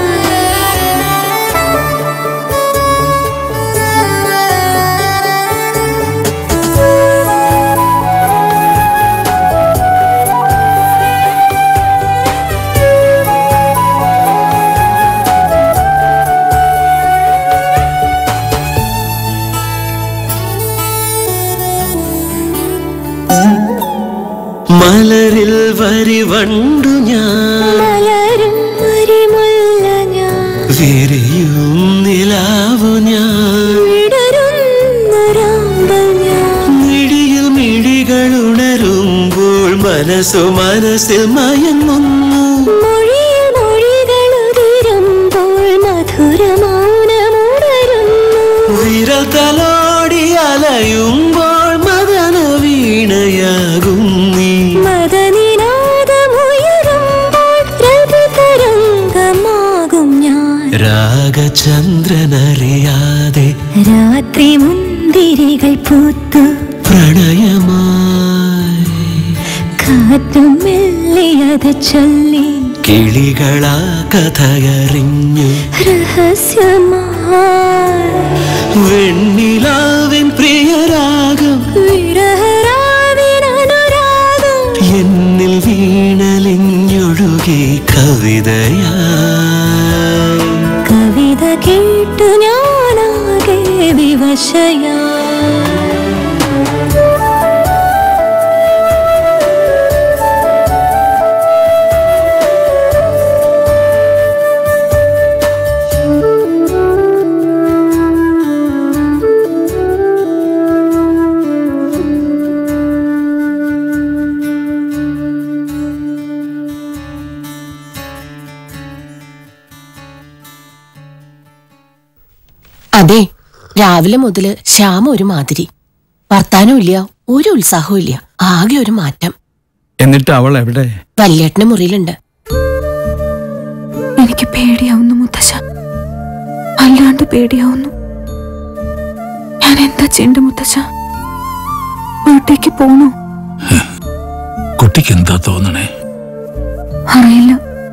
മലരിൽ വരി വണ്ടു ഞാൻ മലരും മരിമുല്ല ഞാൻ വിരിയും നിലാവു ഞാൻ വിടരുന്നൊരാമ്പൽ ഞാൻ മിഴിയിൽ മിഴികൾ ഉണരുമ്പോൾ മനസ്സു മനസ്സിൽ മയങ്ങുന്നു മൊഴിയിൽ മൊഴികൾ ഉതിരുമ്പോൾ മധുരമൗനമുണരുന്നു വിരൽ തലോടി അലയുമ്പോൾ മദന വീണയാകും നീ മദനിനാദമുയരുമ്പോൾ രതിതരംഗമാകും ഞാൻ രാഗചന്ദ്രനറിയാതെ രാത്രി മുന്തിരികൾ പൂത്തു പ്രണയമായി കാറ്റും മെല്ലിയത് ചൊല്ലി കിളികളാ കഥയറിഞ്ഞു രഹസ്യമായി വെണ്ണിലാവിൻ പ്രിയരാഗം വിരഹരാവിൻ അനുരാഗം എന്നിൽ വീണലിഞ്ഞൊഴുകി കവിതയായി കവിത കേട്ടു ഞാനാകെ വിവശയായി അതെ രാവിലെ മുതല് ശ്യാമ ഒരു മാതിരി വർത്താനം ഇല്ല ഒരു ഉത്സാഹവും ഇല്ല ആകെ ഒരു മാറ്റം എന്നിട്ട് അവൾ എവിടെ വല്യേട്ടന്റെ മുറിയിലുണ്ട് എനിക്ക് പേടിയാവുന്നു മുത്തശ്ശ വല്ലാണ്ട് പേടിയാവുന്നു ഞാൻ എന്താ ചെയ്യണ്ട മുത്തശ്ശ വീട്ടേക്ക് പോണോ കുട്ടിക്ക് എന്താ തോന്നണേ അറിയില്ല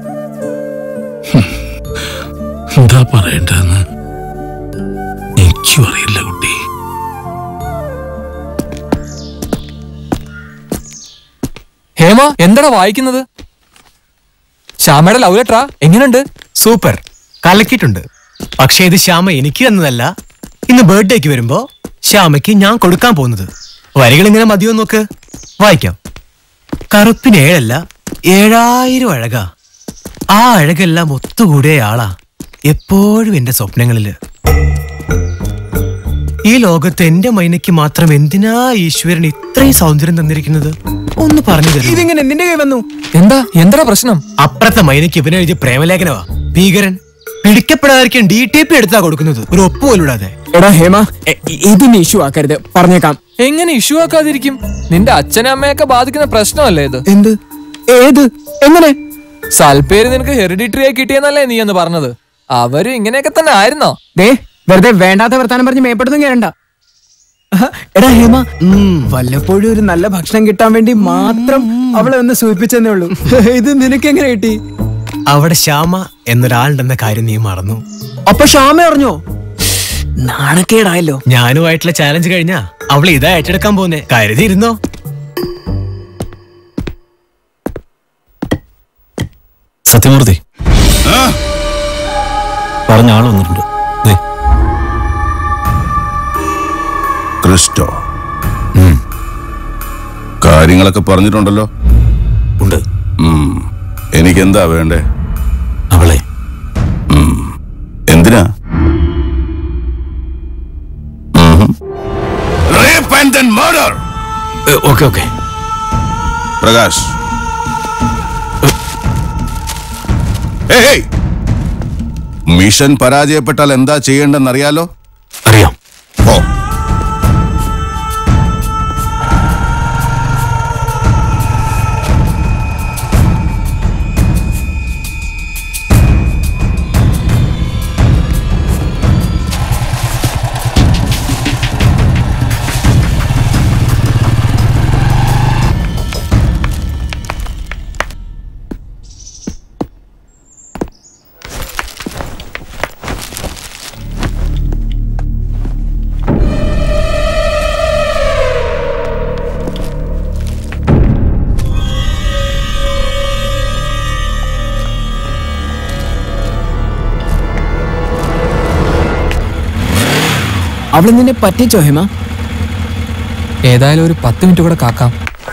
എന്താ പറയണ്ടെന്ന് എനിക്കും അറിയില്ല കുട്ടി ഹേമ എന്താടാ വായിക്കുന്നത് ശ്യാമയുടെ ലവ് ലെറ്ററാ എങ്ങനെയുണ്ട് സൂപ്പർ കലക്കിയിട്ടുണ്ട് പക്ഷേ ഇത് ശ്യാമ എനിക്ക് തന്നതല്ല ഇന്ന് ബർത്ത്ഡേക്ക് വരുമ്പോ ശ്യാമയ്ക്ക് ഞാൻ കൊടുക്കാൻ പോകുന്നത് വരികൾ ഇങ്ങനെ മതിയോ നോക്ക് വായിക്കാം കറുപ്പിന് ഏഴല്ല ഏഴായിരം അഴകാ ആ അഴകെല്ലാം ഒത്തുകൂടിയ ആളാ എപ്പോഴും എന്റെ സ്വപ്നങ്ങളില് ഈ ലോകത്ത് എന്റെ മൈനയ്ക്ക് മാത്രം എന്തിനാ ഈശ്വരൻ ഇത്രയും സൗന്ദര്യം തന്നിരിക്കുന്നത് ഒന്ന് പറഞ്ഞു തരൂ ഇതിങ്ങനെ നിന്റെ കൈ വന്നു എന്താ എന്താ പ്രശ്നം അപ്പുറത്തെ മൈനയ്ക്ക് ഇവനെ എഴുതിയ പ്രേമലേഖനവാ ഭീകരൻ പിടിക്കപ്പെടാതിരിക്കാൻ ഡി ടി പി എടുത്താ കൊടുക്കുന്നത് ഒരു ഒപ്പ് പോലും ഇടാതെ എടാ ഹേമ എ- ഇതിന് ഇഷ്യൂ ആക്കരുത് പറഞ്ഞേക്കാം എങ്ങനെ ഇഷ്യൂ ആക്കാതിരിക്കും നിന്റെ അച്ഛനും അമ്മയൊക്കെ ബാധിക്കുന്ന പ്രശ്നമല്ലേ ഇത് എന്ത് ഏത് എങ്ങനെ സൽപ്പേര് നിനക്ക് ഹെറിഡിറ്ററി ആയി കിട്ടിയെന്നല്ലേ നീ എന്ന് പറഞ്ഞത് അവര് ഇങ്ങനെയൊക്കെ തന്നെ ആയിരുന്നോ ദേ വെറുതെ വേണ്ടാത്ത വർത്താനം പറഞ്ഞ് മേപ്പെടുന്നു കേറണ്ട ആഹ്, എടാ ഹേമ വല്ലപ്പോഴും ഒരു നല്ല ഭക്ഷണം കിട്ടാൻ വേണ്ടി മാത്രം അവളെ ഒന്ന് സൂചിപ്പിച്ചെന്നേ ഉള്ളൂ ഇത് നിനക്ക് എങ്ങനെ കിട്ടി അവിടെ ശ്യാമ എന്നൊരാളുണ്ടെന്ന കാര്യം നീ മറന്നു അപ്പൊ ഷാമ അറിഞ്ഞോ നാണക്കേടായല്ലോ ഞാനുമായിട്ടുള്ള ചാലഞ്ച് കഴിഞ്ഞാ അവൾ ഇതാ ഏറ്റെടുക്കാൻ പോന്നെ കരുതിയിരുന്നോ സത്യമൂർത്തി പറഞ്ഞ ആള് വന്നിട്ടുണ്ട് ദേ, ക്രിസ്റ്റോ കാര്യങ്ങളൊക്കെ പറഞ്ഞിട്ടുണ്ടല്ലോ ഉണ്ട് എനിക്കെന്താ വേണ്ടേ അവളെ എന്തിനാ Rape and then murder. Okay okay Prakash ഏയ്, ഏയ്. മിഷൻ പരാജയപ്പെട്ടാൽ എന്താ ചെയ്യേണ്ടെന്നറിയാലോ അറിയാം ഓ അവള് നിന്നെ പറ്റിച്ചോ ഹേമ ഏതായാലും ഒരു പത്ത് മിനിറ്റ് കൂടെ കാക്കാം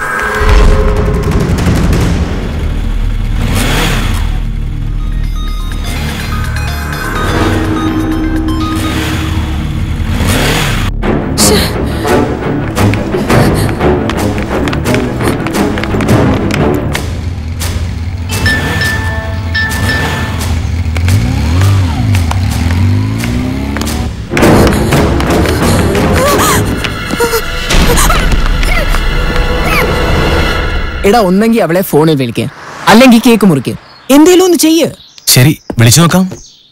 എടാ ഒന്നെങ്കിൽ അവളെ ഫോണിൽ വിളിക്കുക അല്ലെങ്കിൽ കേക്ക് മുറിക്കുക എന്തേലും ഒന്ന് ചെയ്യ് ശരി വിളിച്ചു നോക്കാം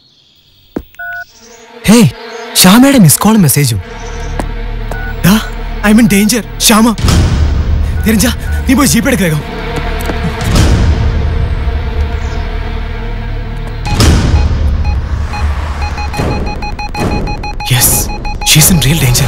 ഹേ ശ്യാമയുടെ മിസ് കോളും മെസ്സേജും ഐ മീൻ ഡേഞ്ചർ ശ്യാമ തിരിഞ്ഞ നീ പോയി ജീപ്പ് എടുക്കുക yes she's in real danger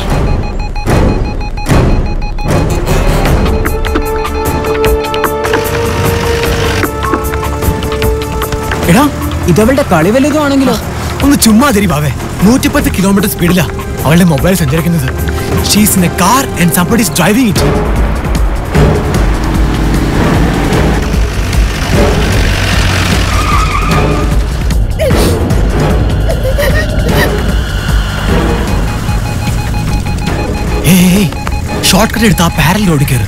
എടാ ഇതവളുടെ കളി വല്ലതും ആണെങ്കിലോ ഒന്ന് ചുമ്മാ തരി ബാവേ നൂറ്റിപ്പത്ത് കിലോമീറ്റർ സ്പീഡിലാ അവളുടെ മൊബൈൽ സഞ്ചരിക്കുന്നത് she's in a car and somebody is driving it short cut എടുത്ത് ആ പാരലിൽ ഓടിക്കയറ്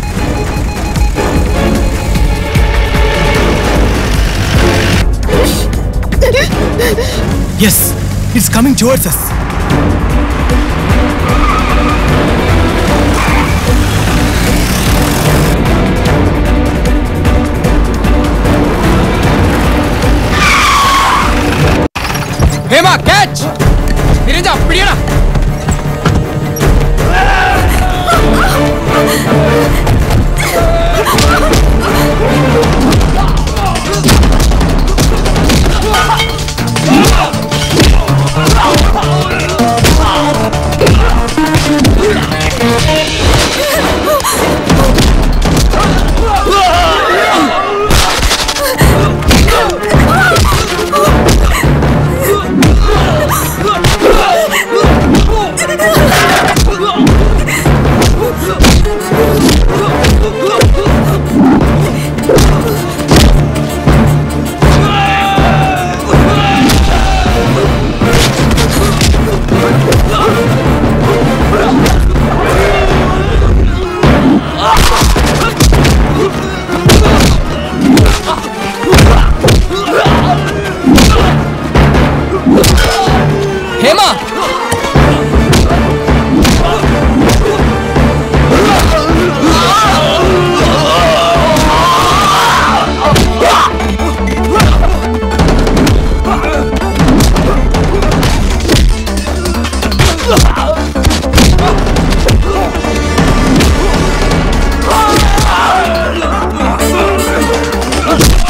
yes it's coming towards us Hema catch നിരഞ്ജ പിടിയടാ Oh!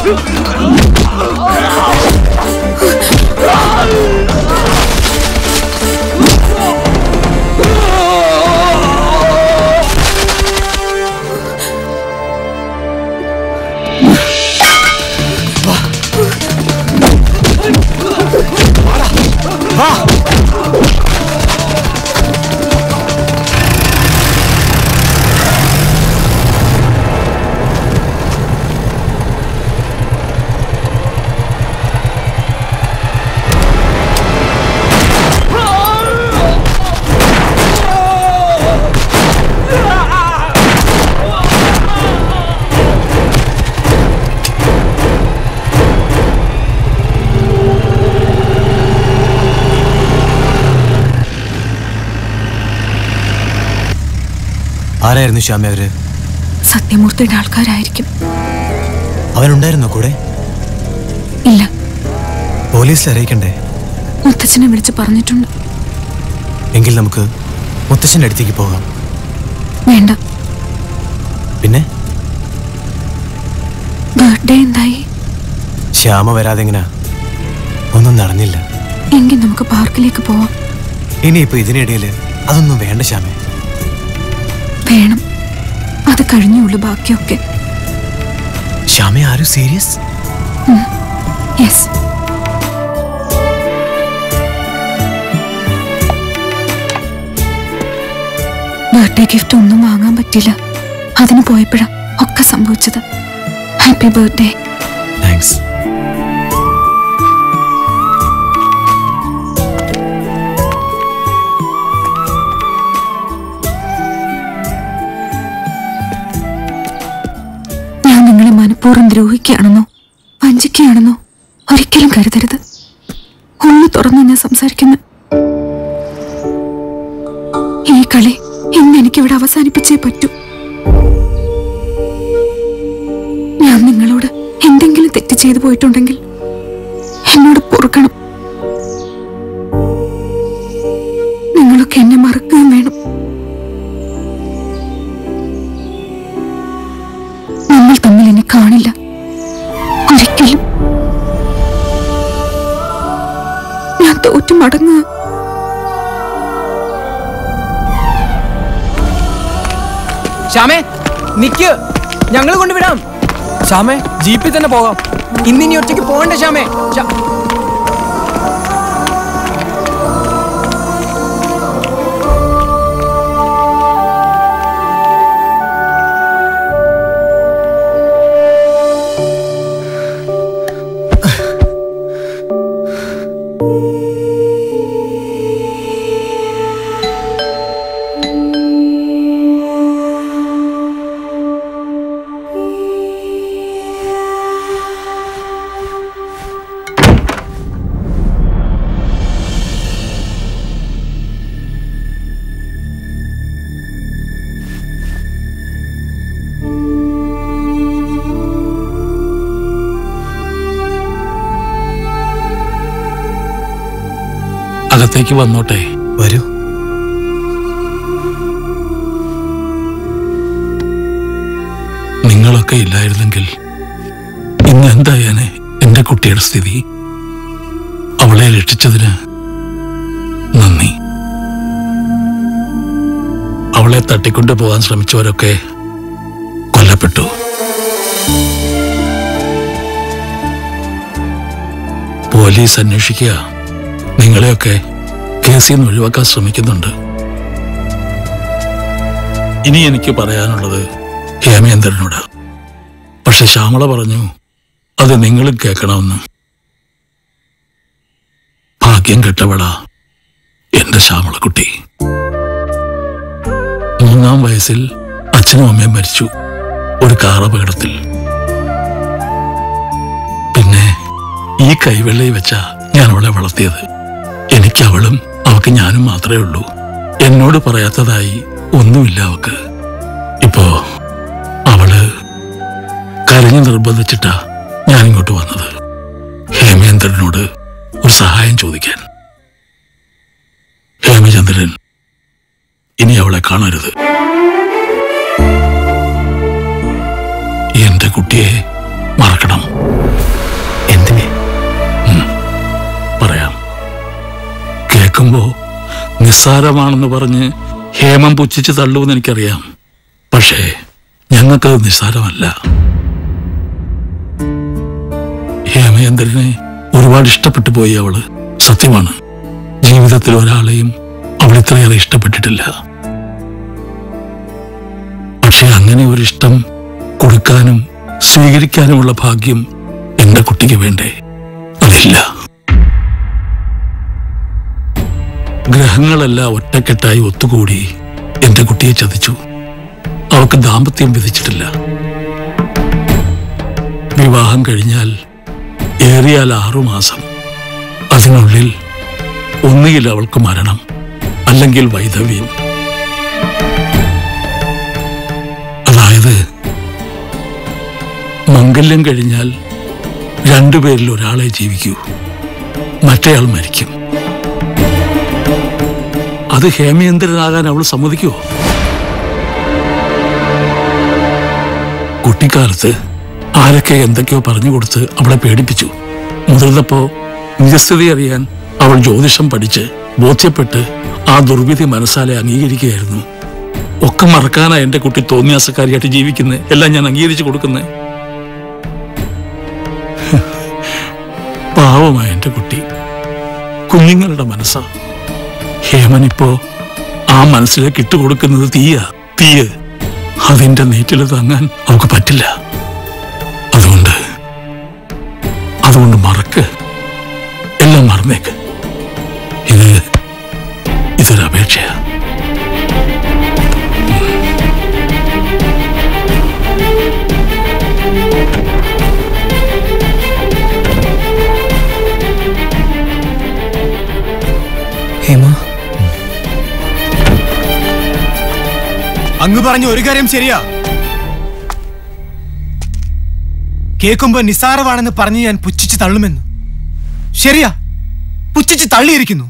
ആരായിരുന്നു ശ്യാമ അവര് സത്യമൂർത്തിയുടെ ആൾക്കാരായിരിക്കും അവനുണ്ടായിരുന്നോ കൂടെ ഇല്ല പോലീസിൽ അറിയിക്കണ്ടേ മുത്തച്ഛനെ വിളിച്ച് പറഞ്ഞിട്ടുണ്ട് എങ്കിൽ നമുക്ക് മുത്തശ്ശന്റെ അടുത്തേക്ക് പോകാം വേണ്ട പിന്നെ ബർത്ത്ഡേ എന്തായി ശ്യാമ വരാതെ എങ്ങനാ ഒന്നും നടന്നില്ല എങ്കിൽ നമുക്ക് പാർക്കിലേക്ക് പോവാം ഇനിയിപ്പോ ഇതിനിടയിൽ അതൊന്നും വേണ്ട ശ്യാമേ വേണം അത് കഴിഞ്ഞുള്ളൂ ബാക്കിയൊക്കെ ശ്യാമ ആരും സീരിയസ് യെസ് ബർത്ത്ഡേ ഗിഫ്റ്റ് ഒന്നും വാങ്ങാൻ പറ്റില്ല അതിന് പോയപ്പോഴാ ഒക്കെ സംഭവിച്ചത് ഹാപ്പി ബർത്ത്ഡേ താങ്ക്സ് ഞാൻ നിങ്ങളെ മനഃപൂർവ്വം ദ്രോഹിക്കുകയാണെന്നോ വഞ്ചിക്കുകയാണെന്നോ ഒരിക്കലും കരുതരുത് ഉള്ളു തുറന്ന് ഞാൻ സംസാരിക്കുന്നു ഈ കളി ഇന്ന് എനിക്കിവിടെ അവസാനിപ്പിച്ചേ പറ്റൂ ഞാൻ നിങ്ങളോട് എന്തെങ്കിലും തെറ്റ് ചെയ്തു പോയിട്ടുണ്ടെങ്കിൽ എന്നോട് പൊറുക്കണം നിങ്ങളൊക്കെ എന്നെ മറക്കുകയും വേണം നമ്മൾ തമ്മിൽ എന്നെ കാണില്ല ഒരിക്കലും ഞാൻ തോറ്റു മടങ്ങുക ശ്യാമേ നിക്ക് ഞങ്ങൾ കൊണ്ടുവിടാം ശ്യാമേ ജീപ്പിൽ തന്നെ പോകാം ഇന്നിനി ഒറ്റയ്ക്ക് പോകണ്ട ശ്യാമേ ശ്യാ- അകത്തേക്ക് വന്നോട്ടെ വരൂ നിങ്ങളൊക്കെ ഇല്ലായിരുന്നെങ്കിൽ ഇന്ന് എന്തായാനെ എന്റെ കുട്ടിയുടെ സ്ഥിതി അവളെ രക്ഷിച്ചതിന് നന്ദി അവളെ തട്ടിക്കൊണ്ടു പോകാൻ ശ്രമിച്ചവരൊക്കെ കൊല്ലപ്പെട്ടു പോലീസ് അന്വേഷിക്കുക നിങ്ങളെയൊക്കെ കേസിൽ നിന്ന് ഒഴിവാക്കാൻ ശ്രമിക്കുന്നുണ്ട് ഇനി എനിക്ക് പറയാനുള്ളത് ഹേമേന്ദ്രനോട് പക്ഷെ ശ്യാമള പറഞ്ഞു അത് നിങ്ങളും കേൾക്കണമെന്ന് ഭാഗ്യം കെട്ടവള എന്റെ ശ്യാമളക്കുട്ടി മൂന്നാം വയസ്സിൽ അച്ഛനും അമ്മയും മരിച്ചു ഒരു കാർ അപകടത്തിൽ പിന്നെ ഈ കൈവെള്ളയിൽ വെച്ചാ ഞാൻ അവളെ വളർത്തിയത് എനിക്ക് അവളും അവക്ക് ഞാനും മാത്രമേ ഉള്ളൂ എന്നോട് പറയാത്തതായി ഒന്നുമില്ല അവക്ക് ഇപ്പോ അവള് കരഞ്ഞു നിർബന്ധിച്ചിട്ടാ ഞാൻ ഇങ്ങോട്ട് വന്നത് ഹേമേന്ദ്രനോട് ഒരു സഹായം ചോദിക്കാൻ ഹേമചന്ദ്രൻ ഇനി അവളെ കാണരുത് എന്റെ കുട്ടിയെ മറക്കണം നിസ്സാരമാണെന്ന് പറഞ്ഞ് ഹേമം പുച്ഛിച്ച് തള്ളുമെന്ന് എനിക്കറിയാം പക്ഷേ ഞങ്ങൾക്കത് നിസ്സാരമല്ല ഹേമചന്ദ്രനെ ഒരുപാട് ഇഷ്ടപ്പെട്ടു പോയി അവള് സത്യമാണ് ജീവിതത്തിൽ ഒരാളെയും അവൾ ഇത്രയേറെ ഇഷ്ടപ്പെട്ടിട്ടില്ല പക്ഷെ അങ്ങനെ ഒരു ഇഷ്ടം കൊടുക്കാനും സ്വീകരിക്കാനുമുള്ള ഭാഗ്യം എന്റെ കുട്ടിക്ക് വേണ്ടേ അതില്ല ഗ്രഹങ്ങളെല്ലാം ഒറ്റക്കെട്ടായി ഒത്തുകൂടി എന്റെ കുട്ടിയെ ചതിച്ചു അവൾക്ക് ദാമ്പത്യം വിധിച്ചിട്ടില്ല വിവാഹം കഴിഞ്ഞാൽ ഏറിയാൽ ആറുമാസം അതിനുള്ളിൽ ഒന്നുകിൽ അവൾക്ക് മരണം അല്ലെങ്കിൽ വൈധവ്യം അതായത് മംഗല്യം കഴിഞ്ഞാൽ രണ്ടുപേരിൽ ഒരാളെ ജീവിക്കൂ മറ്റേയാൾ മരിക്കും അത് ഹേമേന്ദ്രനാകാൻ അവൾ സമ്മതിക്കുമോ കുട്ടിക്കാലത്ത് ആരൊക്കെ എന്തൊക്കെയോ പറഞ്ഞു കൊടുത്ത് അവളെ പേടിപ്പിച്ചു മുതിർന്നപ്പോ നിജസ്ഥിതി അറിയാൻ അവൾ ജ്യോതിഷം പഠിച്ച് ബോധ്യപ്പെട്ട് ആ ദുർവിധി മനസ്സാലെ അംഗീകരിക്കുകയായിരുന്നു ഒക്കെ മറക്കാനാ എന്റെ കുട്ടി തോന്നിയാസക്കാരിയായിട്ട് ജീവിക്കുന്നത് എല്ലാം ഞാൻ അംഗീകരിച്ചു കൊടുക്കുന്നത് പാവമായ എന്റെ കുട്ടി കുഞ്ഞുങ്ങളുടെ മനസ്സാ ഹേമനിപ്പോ ആ മനസ്സിലേക്ക് ഇട്ടുകൊടുക്കുന്നത് തീയ തീയ് അതിന്റെ നീറ്റിൽ തങ്ങാൻ അവൾക്ക് പറ്റില്ല അതുകൊണ്ട് അതുകൊണ്ട് മറക്ക് എല്ലാം മറന്നേക്ക് ഇത് ഇതൊരു അപേക്ഷയാ ഹേമ അങ്ങ് പറഞ്ഞ ഒരു കാര്യം ശരിയാ കേൾക്കുമ്പോ നിസാരമാണെന്ന് പറഞ്ഞ് ഞാൻ പുച്ഛിച്ച് തള്ളുമെന്ന് ശരിയാ പുച്ഛിച്ച് തള്ളിയിരിക്കുന്നു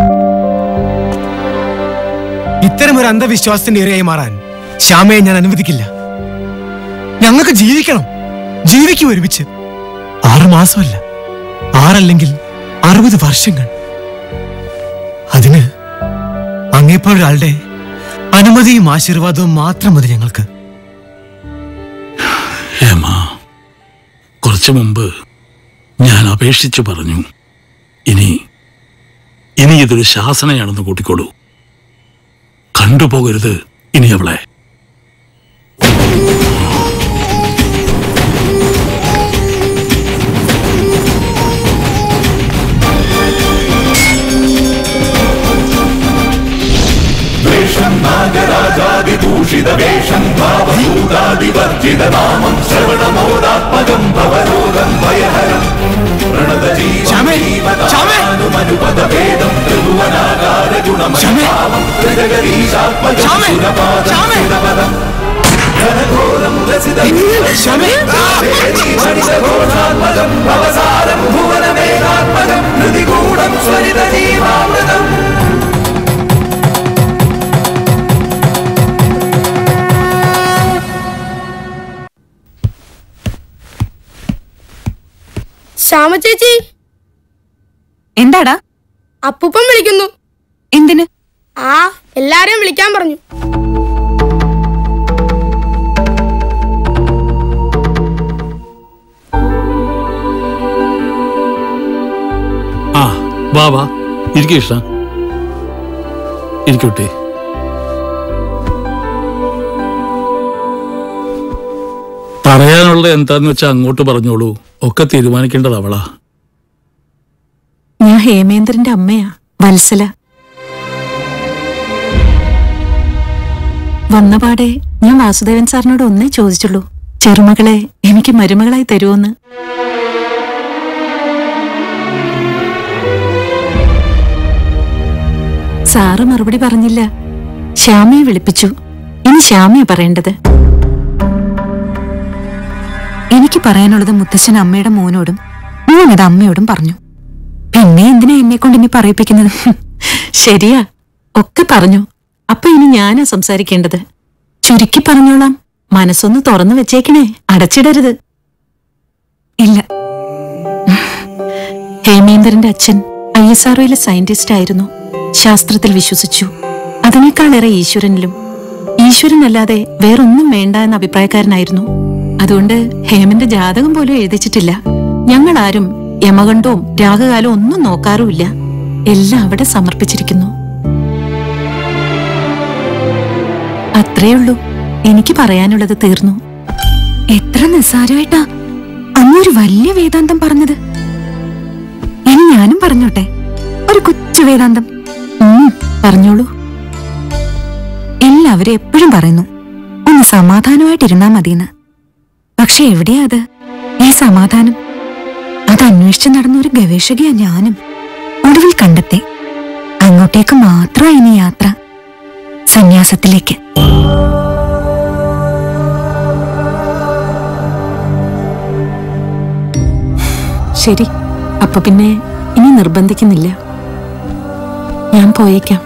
ഇത്തരം ഒരു അന്ധവിശ്വാസത്തിന്റെ ഇരയായി മാറാൻ ശ്യാമയെ ഞാൻ അനുവദിക്കില്ല ഞങ്ങൾക്ക് ജീവിക്കണം ജീവിക്കും ഒരുമിച്ച് ആറ് മാസമല്ല ആറല്ലെങ്കിൽ അറുപത് വർഷങ്ങൾ അതിന് അങ്ങേപ്പോഴൊരാളുടെ അനുമതിയും ആശീർവാദവും മാത്രം മതി ഞങ്ങൾക്ക് ഹേമ കുറച്ചു മുമ്പ് ഞാൻ അപേക്ഷിച്ചു പറഞ്ഞു ഇനി ഇനി ഇതൊരു ശാസനയാണെന്ന് കൂട്ടിക്കോളൂ കണ്ടുപോകരുത് ഇനി അവളെ വേഷം നാഗരാജാതിഭൂഷിത വേഷം ഭാവഭൂതാതിവർജിത നാമം ശ്രവണമോദാത്മകം ഭവരോഗം ഭയഹരം പ്രണതജീവനുപത വേദം ത്രിഭുവനാകാര ഗുണമയം ഹൃദയരീശാത്മകം സുരപാദം സുരപദം ഘനഘോരം രസിതഘോഷാത്മകം ഭവസാരം ഭുവനമേകാത്മകം ഹൃതികൂടം സ്വരിത ജീവാമൃതം ശ്യാമ ചേച്ചി എന്താടാ അപ്പൂപ്പൻ വിളിക്കുന്നു എന്തിന് ആ എല്ലാരെയും വിളിക്കാൻ പറഞ്ഞു ആ വാ വാ ഇരിക്കും ഇഷ്ട ഇരിക്കട്ടെ പറയാനുള്ള എന്താന്ന് വെച്ചാ അങ്ങോട്ട് പറഞ്ഞോളൂ ഒക്കെ തീരുമാനിക്കേണ്ടത് അവളാ ഞാൻ ഹേമേന്ദ്രന്റെ അമ്മയാ വത്സല വന്നപാടെ ഞാൻ വാസുദേവൻ സാറിനോട് ഒന്നേ ചോദിച്ചുള്ളൂ ചെറുമകളെ എനിക്ക് മരുമകളായി തരുമോന്ന് സാറ് മറുപടി പറഞ്ഞില്ല ശ്യാമയെ വിളിപ്പിച്ചു ഇനി ശ്യാമയെ പറയേണ്ടത് എനിക്ക് പറയാനുള്ളത് മുത്തശ്ശൻ അമ്മയുടെ മോനോടും മോനത് അമ്മയോടും പറഞ്ഞു പിന്നെ എന്തിനാ എന്നെ കൊണ്ട് ഇനി പറയിപ്പിക്കുന്നത് ശരിയാ ഒക്കെ പറഞ്ഞു അപ്പൊ ഇനി ഞാനാ സംസാരിക്കേണ്ടത് ചുരുക്കി പറഞ്ഞോളാം മനസ്സൊന്ന് തുറന്നു വെച്ചേക്കണേ അടച്ചിടരുത് ഇല്ല ഹേമേന്ദ്രന്റെ അച്ഛൻ ഐ എസ് ആർഒയിലെ സയന്റിസ്റ്റ് ആയിരുന്നു ശാസ്ത്രത്തിൽ വിശ്വസിച്ചു അതിനേക്കാളേറെ ഈശ്വരനിലും ഈശ്വരനല്ലാതെ വേറൊന്നും വേണ്ട എന്ന അഭിപ്രായക്കാരനായിരുന്നു അതുകൊണ്ട് ഹേമന്റെ ജാതകം പോലും എഴുതിച്ചിട്ടില്ല ഞങ്ങൾ ആരും യമകണ്ഠവും രാഗകാലവും ഒന്നും നോക്കാറുമില്ല എല്ലാം അവിടെ സമർപ്പിച്ചിരിക്കുന്നു അത്രേ ഉള്ളൂ എനിക്ക് പറയാനുള്ളത് തീർന്നു എത്ര നിസ്സാരമായിട്ടാ അന്നൊരു വലിയ വേദാന്തം പറഞ്ഞത് ഇനി ഞാനും പറഞ്ഞോട്ടെ ഒരു കൊച്ചു വേദാന്തം ഉം, പറഞ്ഞോളൂ എല്ലാവരും എപ്പോഴും പറയുന്നു ഒന്ന് സമാധാനമായിട്ടിരുന്നാ മതിയെന്ന് പക്ഷെ എവിടെയാ അത് ഈ സമാധാനം അത് അന്വേഷിച്ച് നടന്ന ഒരു ഗവേഷകയാ ഞാനും ഒടുവിൽ കണ്ടെത്തി അങ്ങോട്ടേക്ക് മാത്രമാ ഇനി യാത്ര സന്യാസത്തിലേക്ക് ശരി അപ്പൊ പിന്നെ ഇനി നിർബന്ധിക്കുന്നില്ല ഞാൻ പോയേക്കാം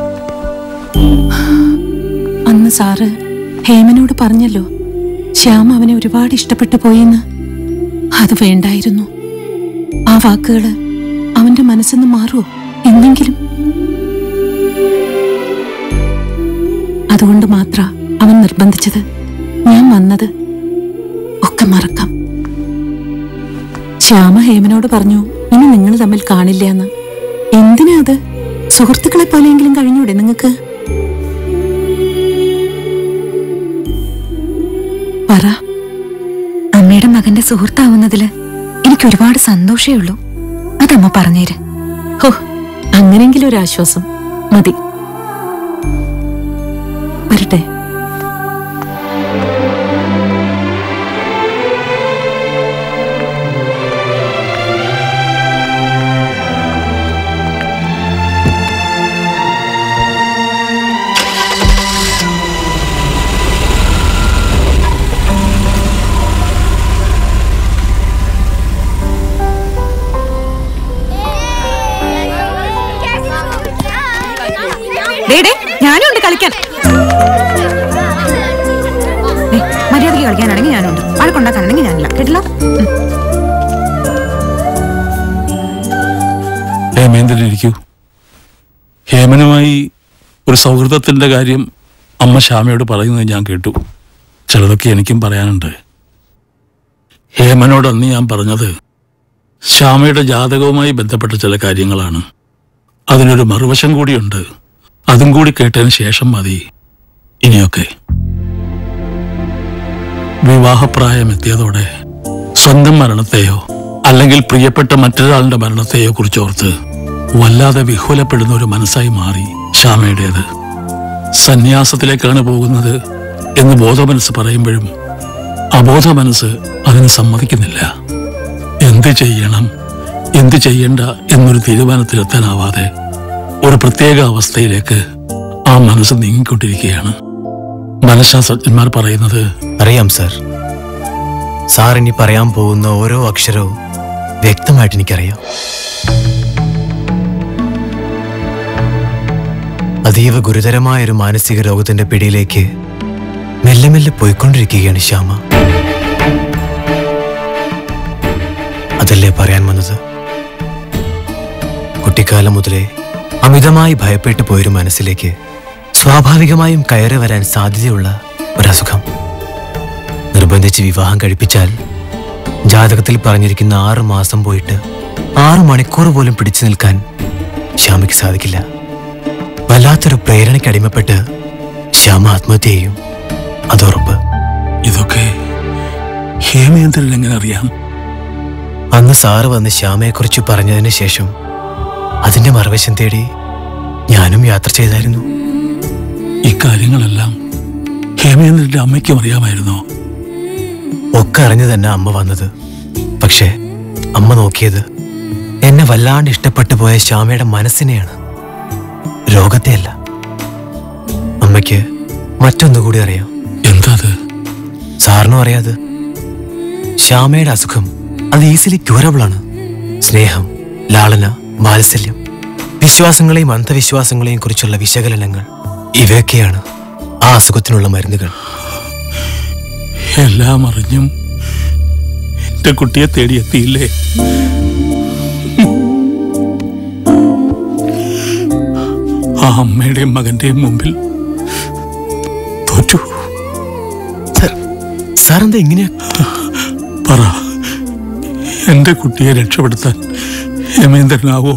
അന്ന് സാറ് ഹേമനോട് പറഞ്ഞല്ലോ ശ്യാം അവനെ ഒരുപാട് ഇഷ്ടപ്പെട്ടു പോയെന്ന് അത് വേണ്ടായിരുന്നു ആ വാക്കുകള് അവന്റെ മനസ്സിന്ന് മാറുമോ എന്നെങ്കിലും അതുകൊണ്ട് മാത്ര അവൻ നിർബന്ധിച്ചത് ഞാൻ വന്നത് ഒക്കെ മറക്കാം ശ്യാമ ഹേമനോട് പറഞ്ഞു ഇനി നിങ്ങൾ തമ്മിൽ കാണില്ല എന്ന് എന്തിനാ അത് സുഹൃത്തുക്കളെ പോലെയെങ്കിലും കഴിഞ്ഞൂടെ നിങ്ങൾക്ക് പറ അമ്മയുടെ മകന്റെ സുഹൃത്താവുന്നതില് എനിക്ക് ഒരുപാട് സന്തോഷേ ഉള്ളൂ അതമ്മ പറഞ്ഞേര് ഹോ അങ്ങനെങ്കിലും ഒരു ആശ്വാസം മതി വരട്ടെ ഡേ, ഡേ, ഞാനും ഉണ്ട് കളിക്കാൻ ദേ, മര്യാദയ്ക്ക് കളിക്കാനാണെങ്കിൽ ഞാനുണ്ട് വഴക്കുണ്ടാക്കാനാണെങ്കിൽ ഞാനില്ല കേട്ടില്ല ഉം. ഹേമേന്ദ്രൻ ഇരിക്കൂ ഹേമനുമായി ഒരു സൗഹൃദത്തിന്റെ കാര്യം അമ്മ ശ്യാമയോട് പറയുന്നത് ഞാൻ കേട്ടു ചിലതൊക്കെ എനിക്കും പറയാനുണ്ട് ഹേമനോട് അന്ന് ഞാൻ പറഞ്ഞത് ശ്യാമയുടെ ജാതകവുമായി ബന്ധപ്പെട്ട ചില കാര്യങ്ങളാണ് അതിനൊരു മറുവശം കൂടിയുണ്ട് അതും കൂടി കേട്ടതിന് ശേഷം മതി ഇനിയൊക്കെ വിവാഹപ്രായം എത്തിയതോടെ സ്വന്തം മരണത്തെയോ അല്ലെങ്കിൽ പ്രിയപ്പെട്ട മറ്റൊരാളുടെ മരണത്തെയോ കുറിച്ചോർത്ത് വല്ലാതെ വിഹുലപ്പെടുന്ന ഒരു മനസ്സായി മാറി ശ്യാമയുടേത് സന്യാസത്തിലേക്കാണ് പോകുന്നത് എന്ന് ബോധമനസ്സ് പറയുമ്പോഴും അബോധ മനസ്സ് അതിന് സമ്മതിക്കുന്നില്ല എന്ത് ചെയ്യണം എന്ത് ചെയ്യണ്ട എന്നൊരു തീരുമാനത്തിലെത്താനാവാതെ ഒരു പ്രത്യേക അവസ്ഥയിലേക്ക് ആ മനസ്സ് നീങ്ങിക്കൊണ്ടിരിക്കുകയാണ് മനഃശാസ്ത്രജ്ഞന്മാർ പറയുന്നത് അറിയാം സർ സാർ ഇനി പറയാൻ പോകുന്ന ഓരോ അക്ഷരവും വ്യക്തമായിട്ട് എനിക്കറിയാം അതീവ ഗുരുതരമായ ഒരു മാനസിക രോഗത്തിന്റെ പിടിയിലേക്ക് മെല്ലെ മെല്ലെ പോയിക്കൊണ്ടിരിക്കുകയാണ് ശ്യാമ അതല്ലേ പറയാൻ വന്നത് കുട്ടിക്കാലം മുതലേ അമിതമായി ഭയപ്പെട്ടു പോയൊരു മനസ്സിലേക്ക് സ്വാഭാവികമായും കയറി വരാൻ സാധ്യതയുള്ള ഒരസുഖം നിർബന്ധിച്ച് വിവാഹം കഴിപ്പിച്ചാൽ ജാതകത്തിൽ പറഞ്ഞിരിക്കുന്ന ആറ് മാസം പോയിട്ട് ആറ് മണിക്കൂർ പോലും പിടിച്ചു നിൽക്കാൻ ശ്യാമയ്ക്ക് സാധിക്കില്ല വല്ലാത്തൊരു പ്രേരണയ്ക്ക് അടിമപ്പെട്ട് ശ്യാമ ആത്മഹത്യ ചെയ്യും അതുറപ്പ് ഇതൊക്കെ ഹേമേന്ദ്രൻ എങ്ങനെ അറിയാം അന്ന് സാറ് വന്ന് ശ്യാമയെക്കുറിച്ച് പറഞ്ഞതിന് ശേഷം അതിന്റെ മറുവശം തേടി ഞാനും യാത്ര ചെയ്തായിരുന്നു ഇക്കാര്യങ്ങളെല്ലാം ഹേമേന്ദ്രന്റെ അമ്മയ്ക്കും അറിയാമായിരുന്നോ ഒക്കെ അറിഞ്ഞു തന്നെ അമ്മ വന്നത് പക്ഷേ അമ്മ നോക്കിയത് എന്നെ വല്ലാണ്ട് ഇഷ്ടപ്പെട്ടു പോയ ശ്യാമയുടെ മനസ്സിനെയാണ് രോഗത്തെയല്ല അമ്മയ്ക്ക് മറ്റൊന്നുകൂടി അറിയാം എന്താ അത് സാറിനും അറിയാത് ശ്യാമയുടെ അസുഖം അത് ഈസിലി ക്യൂറബിൾ ആണ് സ്നേഹം ലാളന വാത്സല്യം വിശ്വാസങ്ങളെയും അന്ധവിശ്വാസങ്ങളെയും കുറിച്ചുള്ള വിശകലനങ്ങൾ ഇവയൊക്കെയാണ് ആ അസുഖത്തിനുള്ള മരുന്നുകൾ എല്ലാം അറിഞ്ഞും എന്റെ കുട്ടിയെ തേടിയെത്തിയില്ലേ ആ അമ്മയുടെയും മകന്റെയും മുമ്പിൽ തോറ്റു സാറെന്താ ഇങ്ങനെ പറ എന്റെ കുട്ടിയെ രക്ഷപ്പെടുത്താൻ ഹേമേന്ദ്രനാവോ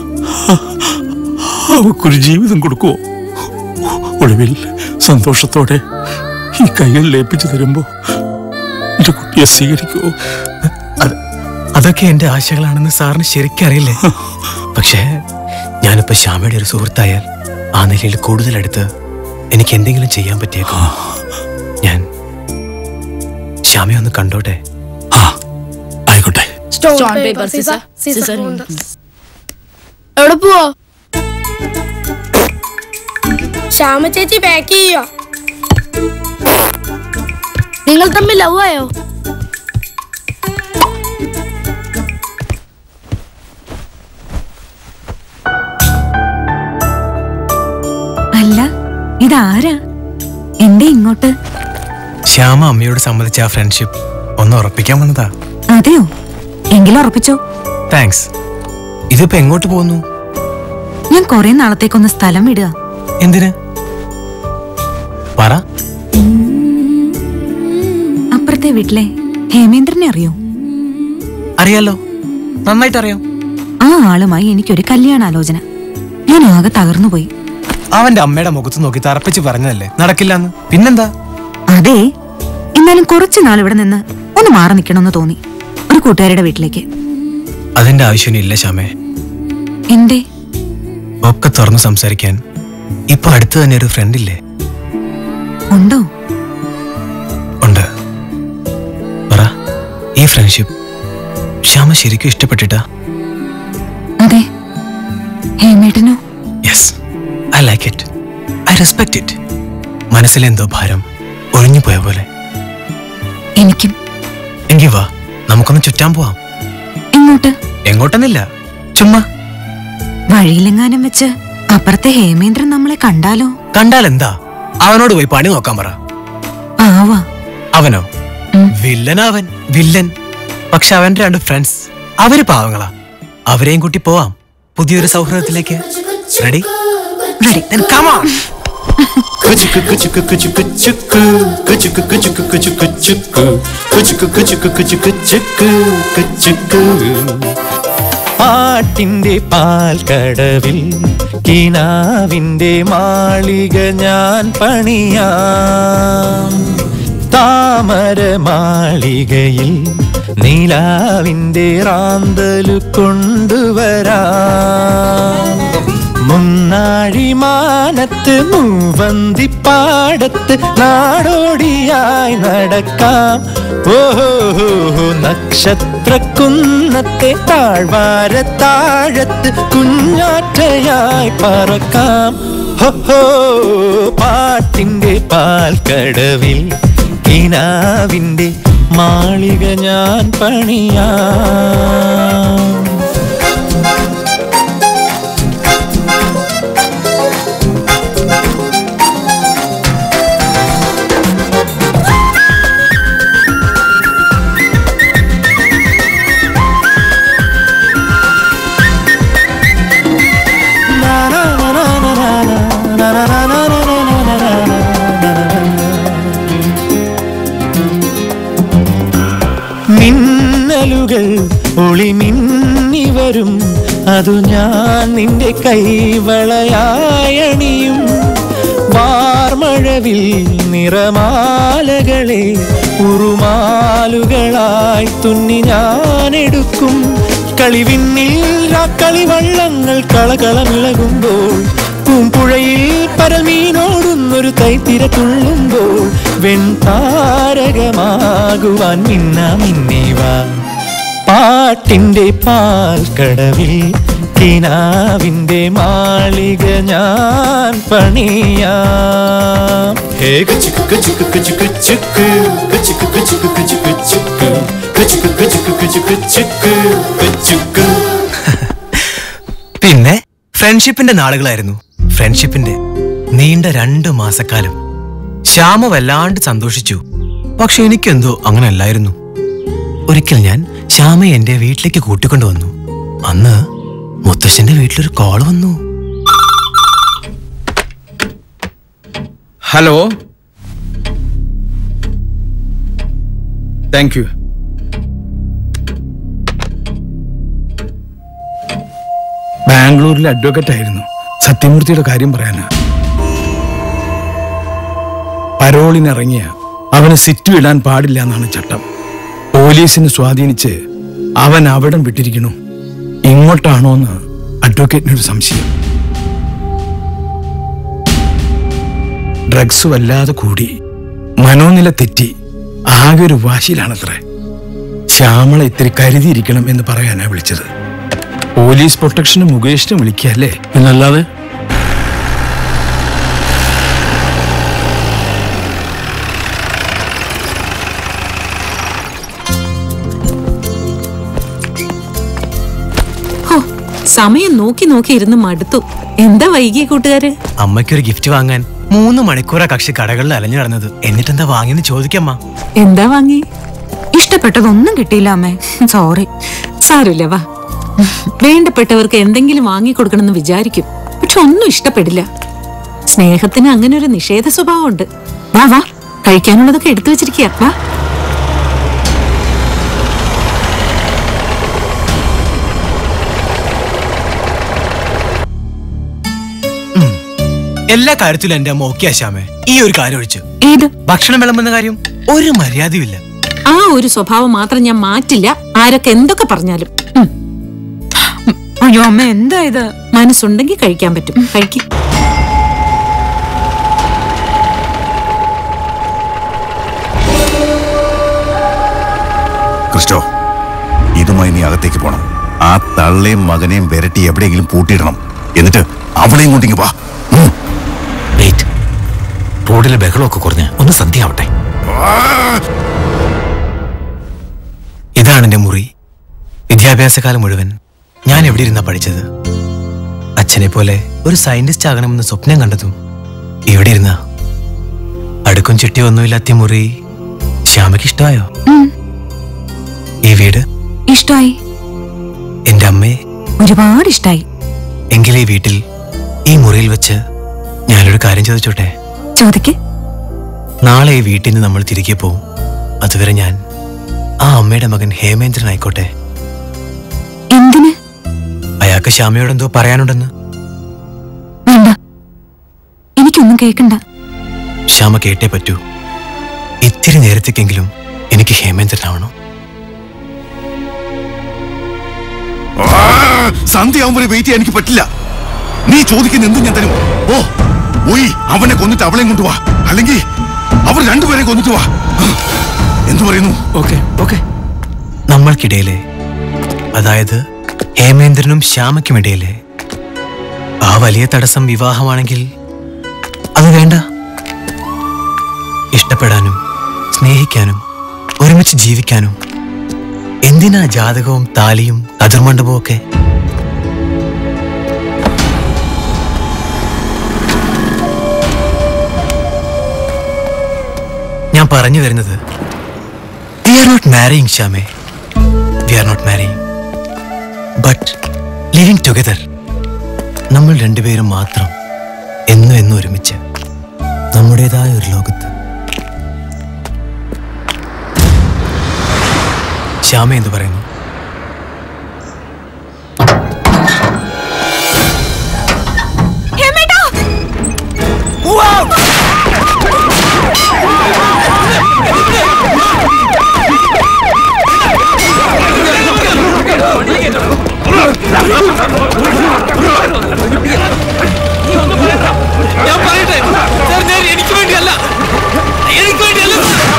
അവക്കൊരു ജീവിതം കൊടുക്കുവോ ഒടുവിൽ സന്തോഷത്തോടെ ഈ കൈകൾ ലയിപ്പിച്ചു തരുമ്പോ എന്റെ കുട്ടിയെ സ്വീകരിക്കുവോ അതൊക്കെ എന്റെ ആശകളാണെന്ന് സാറിന് ശരിക്കും അറിയില്ലേ പക്ഷേ ഞാനിപ്പോ ശ്യാമയുടെ ഒരു സുഹൃത്തായാൽ ആ നിലയിൽ കൂടുതൽ അടുത്ത് എനിക്ക് എന്തെങ്കിലും ചെയ്യാൻ പറ്റിയേക്കും ഞാൻ ശ്യാമയെ ഒന്ന് കണ്ടോട്ടെ ആയിക്കോട്ടെ സ്റ്റോൺ പേപ്പർ സിസർ സിസർ എവിടെ പോവോ ശ്യാമ ചേച്ചി പാക്ക് ചെയ്യോ നിങ്ങൾ തമ്മിൽ ലവ് ആയോ അല്ല ഇതാരാ എന്റെ ഇങ്ങോട്ട് ശ്യാമ അമ്മയോട് സമ്മതിച്ച ആ ഫ്രണ്ട്ഷിപ്പ് ഒന്ന് ഉറപ്പിക്കാൻ വന്നതാ അതെയോ എങ്കിലും ഉറപ്പിച്ചോ താങ്ക്സ് ഇതിപ്പോ എങ്ങോട്ട് പോകുന്നു ഞാൻ കുറെ നാളത്തേക്കൊന്ന് സ്ഥലം വിടുക എന്തിന് പറ അപ്പുറത്തെ വീട്ടിലെ ഹേമേന്ദ്രനെ അറിയോ അറിയാലോ നന്നായിട്ട് അറിയാം ആ ആളുമായി എനിക്കൊരു കല്യാണാലോചന ഞാൻ ആകെ തകർന്നുപോയി അവന്റെ അമ്മയുടെ മുഖത്ത് നോക്കി തറപ്പിച്ച് പറഞ്ഞതല്ലേ നടക്കില്ലെന്ന് പിന്നെന്താ അതെ എന്നാലും കുറച്ചു നാൾ ഇവിടെ നിന്ന് ഒന്ന് മാറി നിൽക്കണമെന്ന് തോന്നി ഒരു കൂട്ടുകാരുടെ വീട്ടിലേക്ക് അതിന്റെ ആവശ്യമൊന്നുമില്ല ശ്യാമേ എന്തേ ഒക്കെ തുറന്ന് സംസാരിക്കാൻ ഇപ്പൊ അടുത്ത് തന്നെ ഒരു ഫ്രണ്ട് ഇല്ലേ ഉണ്ടോ ഉണ്ട് പറ ഈ ഫ്രണ്ട്ഷിപ്പ് ശ്യാമ ശരിക്കും ഇഷ്ടപ്പെട്ടിട്ടാ അതെ ഹേമേട്ടനോ yes I like it I respect it മനസ്സിലെന്തോ ഭാരം ഒഴിഞ്ഞു പോയ പോലെ എനിക്കും എങ്കി വാ നമുക്കൊന്ന് ചുറ്റാൻ പോവാം എങ്ങോട്ട് എങ്ങോട്ടെന്നില്ല ചുമ്മാ വഴിയിലെങ്ങാനും വെച്ച് അപ്പുറത്തെ ഹേമേന്ദ്രൻ നമ്മളെ കണ്ടാലോ കണ്ടാൽ എന്താ അവനോട് പോയി പണി നോക്കാൻ പറ പാവാ അവനോ വില്ലനാ അവൻ വില്ലൻ പക്ഷെ അവന്റെ രണ്ട് ഫ്രണ്ട്സ് അവര് പാവങ്ങളാ അവരെയും കൂട്ടി പോവാം പുതിയൊരു സൗഹൃദത്തിലേക്ക് റെഡി റെഡി കമാ കുച്ചുക്കു കുച്ചുക്കു കുച്ചുക്കു ചുക്കു കുച്ചുക്കു കുച്ചുക്കു കുച്ചുക്കു ചുക്കു കുച്ചുക്കു കുച്ചുക്കു കുച്ചുക്കു ചുക്കു കുച്ചുക്കു പാട്ടിന്റെ പാൽക്കടവിൽ കിനാവിന്റെ മാളിക ഞാൻ പണിയാം താമര മാളികയിൽ നീലാവിന്റെ റാന്തലു കൊണ്ടുവരാം മുന്നാഴി മാനത്ത് മൂവന്തിപ്പാടത്ത് നാടോടിയായി നടക്കാം ഓഹോ നക്ഷത്രക്കുന്നത്തെ താഴ്വാര താഴത്ത് കുഞ്ഞാറ്റയായി പറക്കാം ഹോ പാട്ടിന്റെ പാൽക്കടവിൽ കിനാവിന്റെ മാളിക ഞാൻ പണിയാം മിന്നലുകൾ ഒളിമിന്നി വരും അതു ഞാൻ നിന്റെ കൈവളയായണിയും വാർമഴവിൽ നിറമാലകളെ ഉറുമാലുകളായി തുന്നി ഞാൻ എടുക്കും കളിവിണ്ണിൽ കളിവള്ളങ്ങൾ കളകളമിളകുമ്പോൾ പൂമ്പുഴയിൽ പരമീനോടുന്നൊരു തൈത്തിര തുള്ളുമ്പോൾ വെൺതാരകമാകുവാൻ മിന്ന മിന്നിവാ പാട്ടിന്റെ പാൽക്കടവിൽ കിനാവിന്റെ മാളിക ഞാൻ പണിയാം ഹേ കുച്ചുക്കു കുച്ചുക്കു കുച്ചുക്കു ചുക്കു കുച്ചുക്കു കുച്ചുക്കു കുച്ചുക്കു ചുക്കു കുച്ചുക്കു കുച്ചുക്കു കുച്ചുക്കു ചുക്കു കുച്ചുക്കു പിന്നെ ഫ്രണ്ട്ഷിപ്പിന്റെ നാളുകളായിരുന്നു ഫ്രണ്ട്ഷിപ്പിന്റെ നീണ്ട രണ്ട് മാസക്കാലം ശ്യാമ വല്ലാണ്ട് സന്തോഷിച്ചു പക്ഷെ എനിക്കെന്തോ അങ്ങനെ അല്ലായിരുന്നു ഒരിക്കൽ ഞാൻ ശ്യാമയെ എന്റെ വീട്ടിലേക്ക് കൂട്ടിക്കൊണ്ടുവന്നു അന്ന് മുത്തശ്ശന്റെ വീട്ടിലൊരു കോൾ വന്നു ഹലോ താങ്ക് യു ബാംഗ്ലൂരിൽ അഡ്വക്കേറ്റ് ആയിരുന്നു സത്യമൂർത്തിയുടെ കാര്യം പറയാനാ പരോളിനിറങ്ങിയ അവന് സിറ്റു ഇടാൻ പാടില്ല എന്നാണ് ചട്ടം പോലീസിന് സ്വാധീനിച്ച് അവൻ അവിടം വിട്ടിരിക്കണു ഇങ്ങോട്ടാണോ എന്ന് അഡ്വക്കേറ്റിനൊരു സംശയം ഡ്രഗ്സ് വല്ലാതെ കൂടി മനോനില തെറ്റി ആകെ ഒരു വാശിയിലാണത്രേ ശ്യാമള ഇത്തിരി കരുതിയിരിക്കണം എന്ന് പറയാനാ വിളിച്ചത് പോലീസ് പ്രൊട്ടക്ഷന് മുകേഷിനെ വിളിക്കല്ലേ എന്നല്ലാതെ ഹോ സമയം നോക്കി നോക്കി ഇരുന്ന് മടുത്തു എന്താ വൈകിയ കൂട്ടുകാര് അമ്മയ്ക്കൊരു ഗിഫ്റ്റ് വാങ്ങാൻ മൂന്ന് മണിക്കൂറാ കക്ഷി കടകളിൽ അലഞ്ഞു നടന്നത് എന്നിട്ടെന്താ വാങ്ങിയെന്ന് ചോദിക്കമ്മ എന്താ വാങ്ങി ഇഷ്ടപ്പെട്ടതൊന്നും കിട്ടിയില്ല അമ്മേ സോറി സാരമില്ല വാ വേണ്ടപ്പെട്ടവർക്ക് എന്തെങ്കിലും വാങ്ങിക്കൊടുക്കണമെന്ന് വിചാരിക്കും പക്ഷെ ഒന്നും ഇഷ്ടപ്പെടില്ല സ്നേഹത്തിന് അങ്ങനെ ഒരു നിഷേധ സ്വഭാവമുണ്ട് വാ വാ കഴിക്കാനുള്ളതൊക്കെ എടുത്തു വെച്ചിരിക്കുക വാ എല്ലാ കാര്യത്തിലും എന്റെ അമ്മ ഓക്കെ ആശാമേ ഈ ഒരു കാര്യം ഒഴിച്ചു ഏത് ഭക്ഷണം വിളമ്പുന്ന കാര്യം ഒരു മര്യാദയുമില്ല ആ ഒരു സ്വഭാവം മാത്രം ഞാൻ മാറ്റില്ല ആരൊക്കെ എന്തൊക്കെ പറഞ്ഞാലും ഉം. അയ്യോ അമ്മ എന്താ ഇത് മനസ്സുണ്ടെങ്കിൽ കഴിക്കാൻ പറ്റും കഴിക്കും ക്രിസ്റ്റോ ഇതുമായി നീ അകത്തേക്ക് പോണം ആ തള്ളയും മകനെയും വിരട്ടി എവിടെയെങ്കിലും പൂട്ടിയിടണം എന്നിട്ട് അവളെയും കൊണ്ടിങ്ങ് വാ വെയിറ്റ് റോഡിലെ ബഹളമൊക്കെ കുറഞ്ഞ് ഒന്ന് സന്ധ്യ ആവട്ടെ ഇതാണ് എന്റെ മുറി വിദ്യാഭ്യാസകാലം മുഴുവൻ ഞാൻ എവിടെ ഇരുന്നാ പഠിച്ചത് അച്ഛനെ പോലെ ഒരു സയന്റിസ്റ്റ് ആകണമെന്ന് സ്വപ്നം കണ്ടതും ഇവിടെ ഇരുന്ന അടുക്കും ചിട്ടി ഒന്നുമില്ലാത്ത ഈ മുറി ശ്യാമയ്ക്ക് ഇഷ്ടമായോ ഈ വീട് ഇഷ്ടായി എന്റെ അമ്മയെ ഒരുപാട് ഇഷ്ടായി എങ്കിൽ ഈ വീട്ടിൽ ഈ മുറിയിൽ വെച്ച് ഞാനൊരു കാര്യം ചോദിച്ചോട്ടെ ചോദിക്ക് നാളെ ഈ വീട്ടിൽ നിന്ന് നമ്മൾ തിരികെ പോവും അതുവരെ ഞാൻ ആ അമ്മയുടെ മകൻ ഹേമേന്ദ്രൻ ആയിക്കോട്ടെ എന്തിന് അയാൾക്ക് ശ്യാമയോട് എന്തോ പറയാനുണ്ടെന്ന് വേണ്ട എനിക്കൊന്നും കേൾക്കണ്ട ശ്യാമ കേട്ടേ പറ്റൂ ഇത്തിരി നേരത്തേക്കെങ്കിലും എനിക്ക് ഹേമേന്ദ്രനാവണം സന്ധ്യയാവുമ്പോൾ വെയിറ്റ് ചെയ്യാൻ എനിക്ക് പറ്റില്ല നീ ചോദിക്കുന്ന എന്തും ഞാൻ തരും ഓ പോയി അവനെ കൊന്നിട്ട് അവളെയും കൊണ്ടുവാ അല്ലെങ്കിൽ അവർ രണ്ടുപേരെ കൊന്നിട്ട് വാ എന്തു പറയുന്നു ഓക്കെ ഓക്കെ നമ്മൾക്കിടയിലെ അതായത് ഹേമേന്ദ്രനും ശ്യാമയ്ക്കുമിടയിലെ ആ വലിയ തടസ്സം വിവാഹമാണെങ്കിൽ അത് വേണ്ട ഇഷ്ടപ്പെടാനും സ്നേഹിക്കാനും ഒരുമിച്ച് ജീവിക്കാനും എന്തിനാ ജാതകവും താലിയും കതിർമണ്ഡപവും ഒക്കെ ഞാൻ പറഞ്ഞു വരുന്നത് വി ആർ നോട്ട് മാരിയിങ് ശ്യാമേ we are not marrying but living together നമ്മൾ രണ്ടുപേരും മാത്രം എന്നും എന്നും ഒരുമിച്ച് നമ്മുടേതായ ഒരു ലോകത്ത് ശ്യാമ എന്തു പറയുന്നു ഞാൻ പറയട്ടെ സാർ ഞാൻ എനിക്ക് വേണ്ടിയല്ല എനിക്ക് വേണ്ടിയല്ല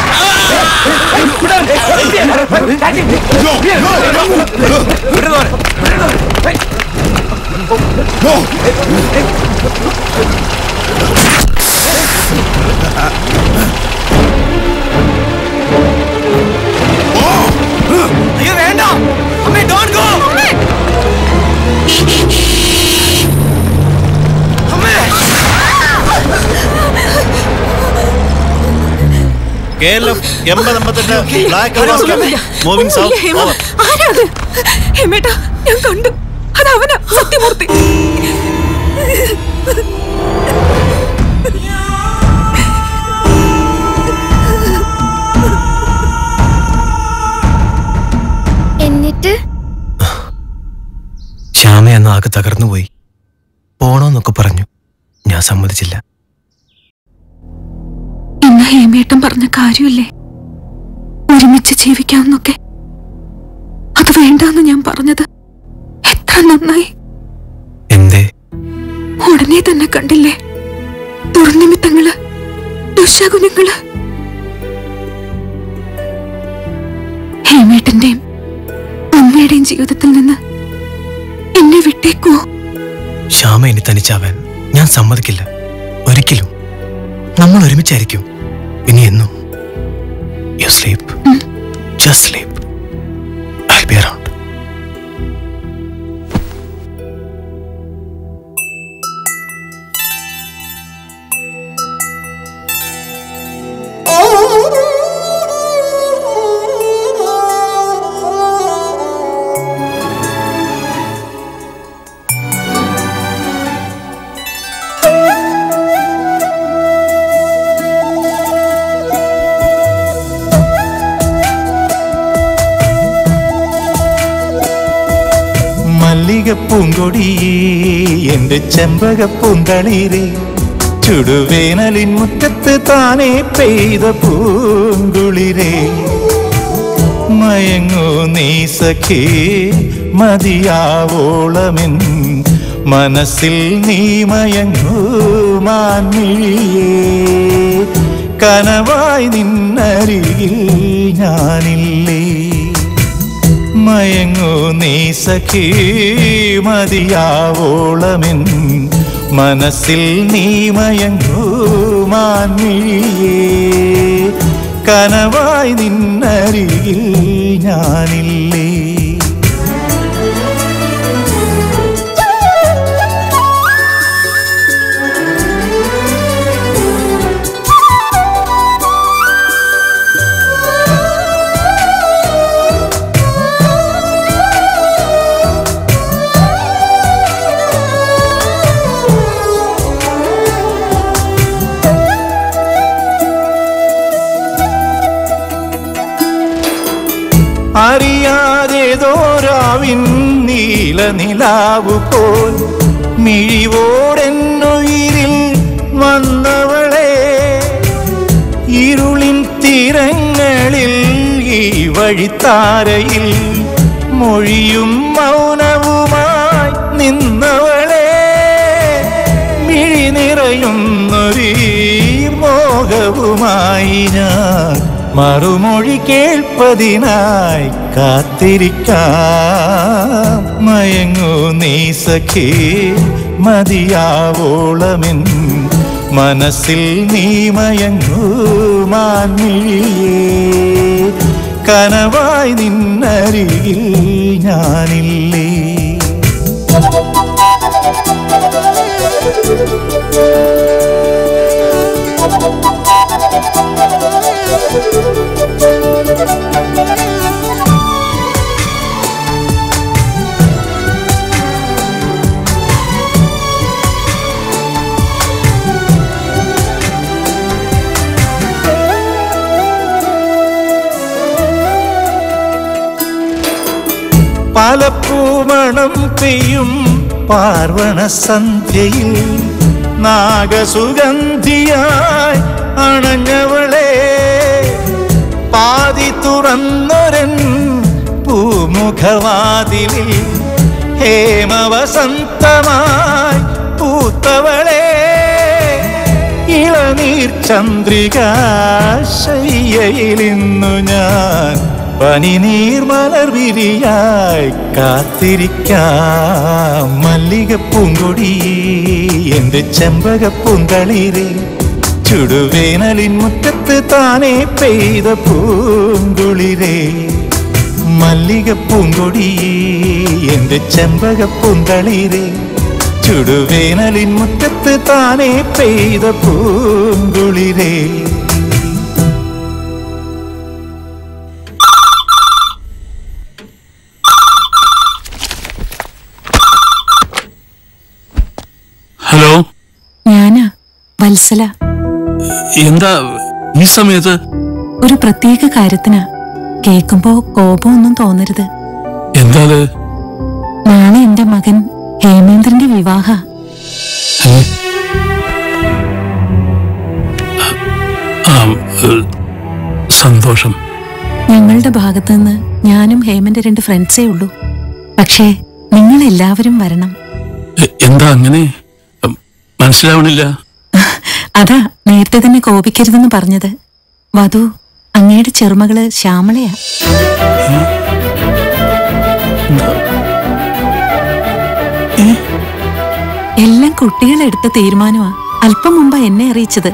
അയ്യോ വേണ്ട അമ്മേ don't go K L F എൺപത് എൺപത്തെട്ട് ബ്ലാക്ക് മൂവിംഗ് സൗത്ത് ഓവർ ആരാത് ഹേമേട്ടാ ഞാൻ കണ്ടു അത് അവനാ സത്യമൂർത്തി ശ്യാമ അന്ന് ആകെ തകർന്നുപോയി പോണോന്നൊക്കെ പറഞ്ഞു ഞാൻ സമ്മതിച്ചില്ല ഇന്ന് ഹേമേട്ടൻ പറഞ്ഞ കാര്യമില്ലേ ഒരുമിച്ച് ജീവിക്കാമെന്നൊക്കെ അത് വേണ്ടെന്ന് ഞാൻ പറഞ്ഞത് എത്ര നന്നായി എന്തേ ഉടനെ തന്നെ കണ്ടില്ലേ ദുർനിമിത്തങ്ങള് ദുശകുനങ്ങള് ഹേമേട്ടന്റെയും അമ്മയുടെയും ജീവിതത്തിൽ നിന്ന് എന്നെ വിട്ടേക്കോ ശ്യാമ ഇനി തനിച്ചാവാൻ ഞാൻ സമ്മതിക്കില്ല ഒരിക്കലും നമ്മൾ ഒരുമിച്ചായിരിക്കും ഇനി എന്നും you sleep just sleep I be around മല്ലികപ്പൂങ്കൊടിയേ എന്റെ ചെമ്പകപ്പൂന്തളിരേ ചുടുവേനലിൻ മുറ്റത്ത് താനേ പെയ്ത പൂങ്കുളിരേ മയങ്ങൂ നീ സഖേ മതിയാവോളമെൻ മനസ്സിൽ നീ മയങ്ങൂ മാൻമിഴിയേ കനവായി നിന്നരികിൽ ഞാനില്ലേ മയങ്ങൂ നീ സഖീ മതിയാവോളമെൻ മനസ്സിൽ നീ മയങ്ങൂ മാൻമിഴിയേ കനവായി നിന്നരികിൽ ഞാനില്ലേ അറിയാതേതോരാവിൻ നീല നിലാവു പോൽ മിഴിവോടെന്നുയിരിൽ വന്നവളെ ഇരുളിൻ തീരങ്ങളിൽ ഈ വഴിത്താരയിൽ മൊഴിയും മൗനവുമായി നിന്നവളെ മിഴി നിറയുന്നൊരീ മോഹവുമായി ഞാൻ മറുമൊഴി കേൾപ്പതിനായി കാത്തിരിക്കാം മയങ്ങൂ നീ സഖേ മതിയാവോളമെൻ മനസ്സിൽ നീ മയങ്ങൂ മാൻമിഴിയേ കനവായി നിന്നരികിൽ ഞാനില്ലേ പാലപ്പൂമണം പെയ്യും പാർവണ സന്ധ്യയിൽ നാഗസുഗന്ധിയായി അണഞ്ഞവളെ പാതി തുറന്നൊരൻ പൂമുഖവാതിലിൽ ഹേമവസന്തമായി പൂത്തവളെ ഇളനീർ ചന്ദ്രിക ശയ്യയിലിന്നു ഞാൻ പനിനീർ മലർവിരിയായി കാത്തിരിക്കാം മല്ലികപ്പൂങ്കൊടി എന്റെ ചെമ്പകപ്പൂന്തളിരേ ചുടുവേനലിൻ മുറ്റത്ത് താനേ പെയ്ത പൂങ്കുളിരേ മല്ലികപ്പൂങ്കൊടി എന്റെ ചെമ്പകപ്പൂന്തളിരേ ചുടുവേനലിൻ മുറ്റത്ത് താനേ പെയ്ത പൂങ്കുളിരേ ഹലോ ഞാനാ വത്സല എന്താ ഈ സമയത്ത് ഒരു പ്രത്യേക കാര്യത്തിനാ കേൾക്കുമ്പോ കോപമൊന്നും തോന്നരുത് എന്താ അത് നാളെ എന്റെ മകൻ ഹേമേന്ദ്രന്റെ വിവാഹ ആ, ഏ, സന്തോഷം ഞങ്ങളുടെ ഭാഗത്തുനിന്ന് ഞാനും ഹേമന്റെ രണ്ട് ഫ്രണ്ട്സേ ഉള്ളൂ പക്ഷേ നിങ്ങൾ എല്ലാവരും വരണം എ- എന്താ അങ്ങനെ ഉം, മനസ്സിലാവണില്ല അതാ നേരത്തെ തന്നെ കോപിക്കരുതെന്ന് പറഞ്ഞത് വധു അങ്ങയുടെ ചെറുമകള് ശ്യാമളയാ എല്ലാം കുട്ടികളെടുത്ത തീരുമാനമാ അല്പം മുമ്പ് എന്നെ അറിയിച്ചത്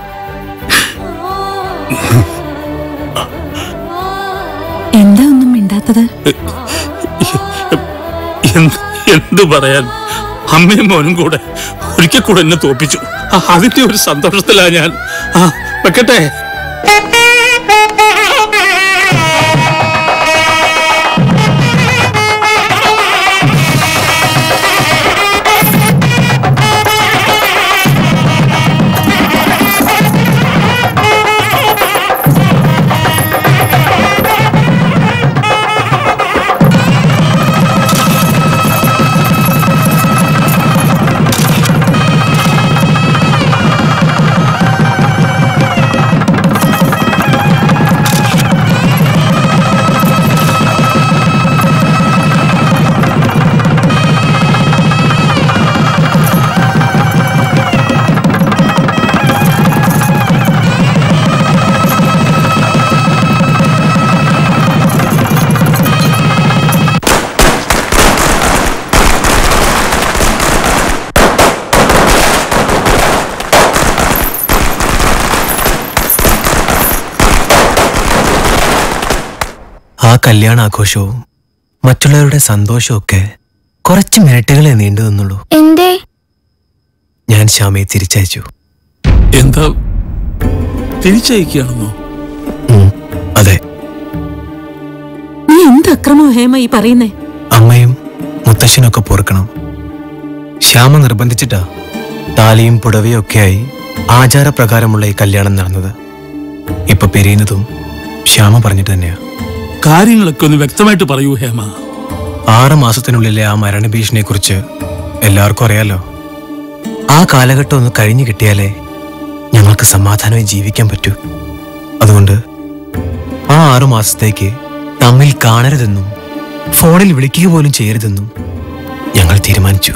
എന്താ ഒന്നും മിണ്ടാത്തത് എന്ത് എന്ത് പറയാൻ അമ്മയും മോനും കൂടെ ഒരിക്കൽ കൂടെ എന്നെ തോപ്പിച്ചു ആ, അതിന്റെ ഒരു സന്തോഷത്തിലാ ഞാൻ ആ വെക്കട്ടെ ആ കല്യാണ ആഘോഷവും മറ്റുള്ളവരുടെ സന്തോഷവും ഒക്കെ കുറച്ച് മിനിറ്റുകളെ നീണ്ടു നിന്നുള്ളൂ എന്തേ ഞാൻ ശ്യാമയെ തിരിച്ചയച്ചു എന്താ തിരിച്ചയക്കുകയാണെന്നോ അതെ നീ എന്ത് അക്രമോ ഹേമ ഈ പറയുന്നേ അമ്മയും മുത്തശ്ശനൊക്കെ പൊറുക്കണം ശ്യാമ നിർബന്ധിച്ചിട്ടാ താലിയും പുടവയും ഒക്കെയായി ആചാരപ്രകാരമുള്ള ഈ കല്യാണം നടന്നത് ഇപ്പൊ പിരിയുന്നതും ശ്യാമ പറഞ്ഞിട്ട് തന്നെയാ കാര്യങ്ങളൊക്കെ ഒന്ന് വ്യക്തമായിട്ട് പറയൂ ഹേമ ആറ് മാസത്തിനുള്ളിലെ ആ മരണഭീഷണിയെ കുറിച്ച് എല്ലാവർക്കും അറിയാലോ ആ കാലഘട്ടം ഒന്ന് കഴിഞ്ഞു കിട്ടിയാലേ ഞങ്ങൾക്ക് സമാധാനമായി ജീവിക്കാൻ പറ്റൂ അതുകൊണ്ട് ആ ആറു മാസത്തേക്ക് തമ്മിൽ കാണരുതെന്നും ഫോണിൽ വിളിക്കുക പോലും ചെയ്യരുതെന്നും ഞങ്ങൾ തീരുമാനിച്ചു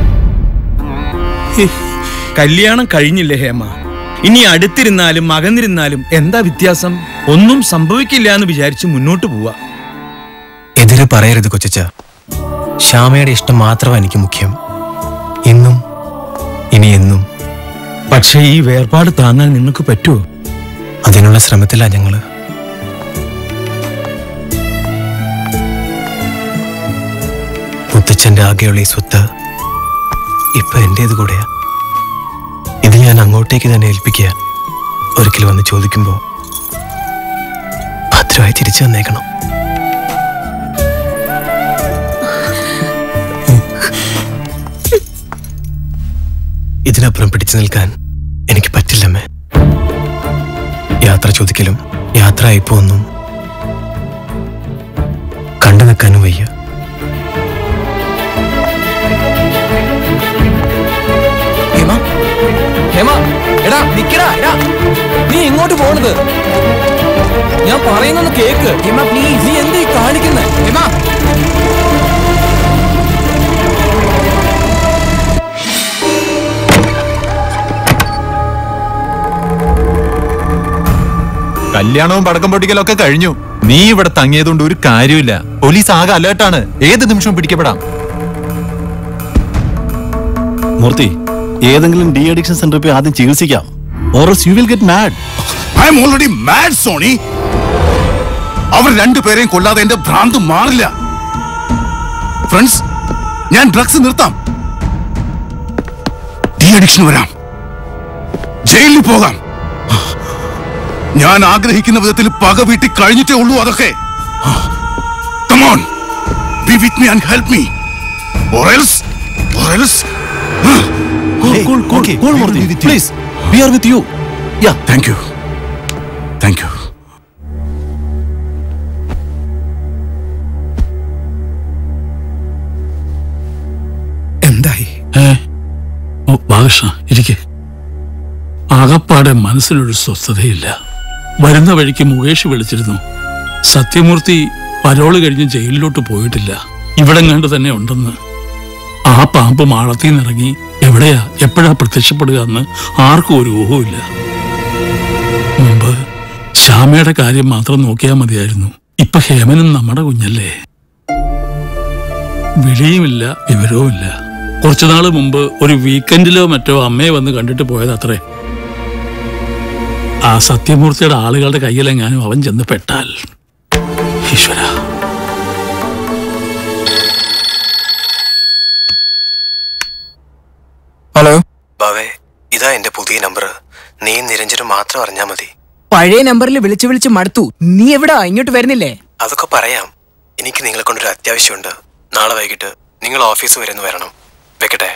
കല്യാണം കഴിഞ്ഞില്ലേ ഹേമ ഇനി അടുത്തിരുന്നാലും അകന്നിരുന്നാലും എന്താ വ്യത്യാസം ഒന്നും സംഭവിക്കില്ല എന്ന് വിചാരിച്ച് മുന്നോട്ട് പോവാ എതിര് പറയരുത് കൊച്ചച്ച ശ്യാമയുടെ ഇഷ്ടം മാത്രമാണ് എനിക്ക് മുഖ്യം ഇന്നും ഇനി എന്നും പക്ഷേ ഈ വേർപാട് താങ്ങാൻ നിങ്ങൾക്ക് പറ്റുമോ അതിനുള്ള ശ്രമത്തിലാ ഞങ്ങള് മുത്തച്ഛന്റെ ആകെയുള്ള ഈ സ്വത്ത് ഇപ്പൊ എന്റേത് കൂടെയാ ഇത് ഞാൻ അങ്ങോട്ടേക്ക് തന്നെ ഏൽപ്പിക്കുക ഒരിക്കൽ വന്ന് ചോദിക്കുമ്പോ ഭദ്രമായി തിരിച്ചു വന്നേക്കണം ഇതിനപ്പുറം പിടിച്ചു നിൽക്കാൻ എനിക്ക് പറ്റില്ലമ്മേ യാത്ര ചോദിക്കലും യാത്ര അയപ്പൊന്നും കണ്ടു നിൽക്കാനും വയ്യ ഹേമ ഹേമ എടാ നിക്കടാ എടാ നീ എങ്ങോട്ട് പോണത് ഞാൻ പറയുന്നൊന്ന് കേക്ക് ഹേമ പ്ലീസ് നീ എന്താ ഈ കാണിക്കുന്നേ ഹേമ കല്യാണവും പടക്കം പൊട്ടിക്കലും ഒക്കെ കഴിഞ്ഞു നീ ഇവിടെ തങ്ങിയതുകൊണ്ട് ഒരു കാര്യമില്ല പോലീസ് ആകെ അലേർട്ടാണ് ഏത് നിമിഷവും പിടിക്കപ്പെടാം മൂർത്തി ഏതെങ്കിലും ഡി അഡിക്ഷൻ സെന്ററിൽ പോയി ആദ്യം ചികിത്സിക്കാം or else you will get mad I am already mad Soni അവർ രണ്ടുപേരെയും കൊല്ലാതെ എന്റെ ഭ്രാന്ത് മാറില്ല ഫ്രണ്ട്സ് ഞാൻ ഡ്രഗ്സ് നിർത്താം ഡി അഡിക്ഷൻ വരാം ജയിലിൽ പോകാം ഞാൻ ആഗ്രഹിക്കുന്ന വിധത്തിൽ പക വീട്ടി കഴിഞ്ഞിട്ടേ ഉള്ളൂ അതൊക്കെ come on be with me and help me or else or else Hey, okay, cool, Murthy. Please, we are with you. Yeah. Thank you. Thank you. Balakrishna ഇരിക്കെ ആകപ്പാടെ മനസ്സിനൊരു സ്വസ്ഥതയില്ല വരുന്ന വഴിക്ക് മുകേഷ് വിളിച്ചിരുന്നു സത്യമൂർത്തി പരോള് കഴിഞ്ഞ് ജയിലിലോട്ട് പോയിട്ടില്ല ഇവിടെ കണ്ട് തന്നെ ഉണ്ടെന്ന് ആ പാമ്പ് മാളത്തിൽ നിന്നിറങ്ങി എവിടെയാ എപ്പോഴാ പ്രത്യക്ഷപ്പെടുക എന്ന് ആർക്കും ഒരു ഊഹമില്ല മുമ്പ് ശ്യാമയുടെ കാര്യം മാത്രം നോക്കിയാൽ മതിയായിരുന്നു ഇപ്പൊ ഹേമനും നമ്മുടെ കുഞ്ഞല്ലേ വിളിയുമില്ല വിവരവുമില്ല കുറച്ചു നാള് മുമ്പ് ഒരു വീക്കെൻഡിലോ മറ്റോ അമ്മയെ വന്ന് കണ്ടിട്ട് പോയതത്രേ ആ സത്യമൂർത്തിയുടെ ആളുകളുടെ കയ്യിലെങ്ങാനും അവൻ ചെന്ന് പെട്ടാൽ ഈശ്വര ഹലോ ബാവേ ഇതാ എന്റെ പുതിയ നമ്പർ നീ നിരഞ്ജനും മാത്രം അറിഞ്ഞാ മതി പഴയ നമ്പറിൽ വിളിച്ചു വിളിച്ച് മടുത്തു നീ എവിടാ ഇങ്ങോട്ട് വരുന്നില്ലേ അതൊക്കെ പറയാം എനിക്ക് നിങ്ങളെ കൊണ്ടൊരു അത്യാവശ്യമുണ്ട് നാളെ വൈകിട്ട് നിങ്ങൾ ഓഫീസ് വരെ ഒന്ന് വരണം വെക്കട്ടെ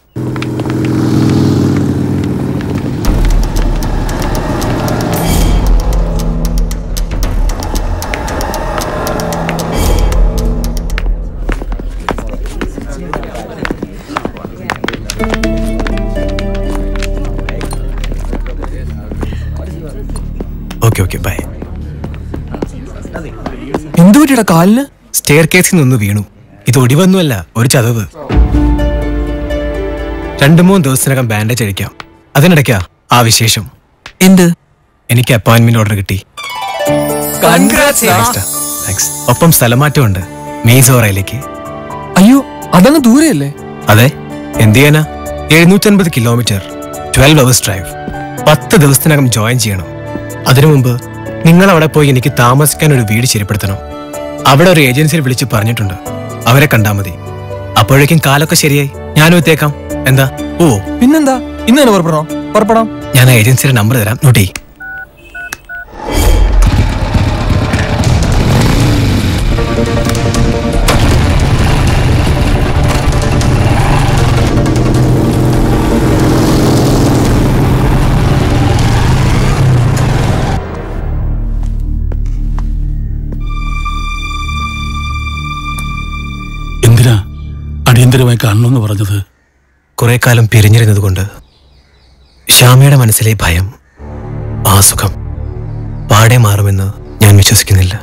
ഓക്കെ ഓക്കെ ബൈ എന്തു പറ്റിയുടെ കാലിന് സ്റ്റെയർ കേസിൽ നിന്ന് വീണു ഇത് ഒടിവൊന്നുമല്ല ഒരു ചതവ് രണ്ടു മൂന്ന് ദിവസത്തിനകം ബാൻഡേജ് അടിക്കാം അതിനിടയ്ക്കാ ആ വിശേഷം എന്ത് എനിക്ക് അപ്പോയിന്റ്മെന്റ് ഓർഡർ കിട്ടി Congrats, ഹേമ. താങ്ക്സ് ഒപ്പം സ്ഥലമാറ്റമുണ്ട് മീസോറയിലേക്ക് അയ്യോ അതങ്ങ് ദൂരെയല്ലേ അതെ എന്ത് ചെയ്യാനാ എഴുന്നൂറ്റൻപത് കിലോമീറ്റർ ട്വൽവ് അവേഴ്സ് ഡ്രൈവ് പത്ത് ദിവസത്തിനകം ജോയിൻ ചെയ്യണം അതിനു മുമ്പ് നിങ്ങൾ അവിടെ പോയി എനിക്ക് താമസിക്കാൻ ഒരു വീട് ശരിപ്പെടുത്തണം അവിടെ ഒരു ഏജൻസിയിൽ വിളിച്ച് പറഞ്ഞിട്ടുണ്ട് അവരെ കണ്ടാ മതി അപ്പോഴേക്കും കാലൊക്കെ ശരിയായി ഞാനും എത്തേക്കാം എന്താ ഓ പിന്നെന്താ ഇന്ന് തന്നെ പുറപ്പെടണോ പുറപ്പെടാം ഞാൻ ആ ഏജൻസിയുടെ നമ്പർ തരാം നോട്ട് ചെയ്യ് എന്തിനാ അടിയന്തരമായി കാണണമെന്ന് പറഞ്ഞത് കുറെ കാലം പിരിഞ്ഞിരുന്നതുകൊണ്ട് ശ്യാമയുടെ മനസ്സിലെ ഭയം ആ സുഖം പാടെ മാറുമെന്ന് ഞാൻ വിശ്വസിക്കുന്നില്ല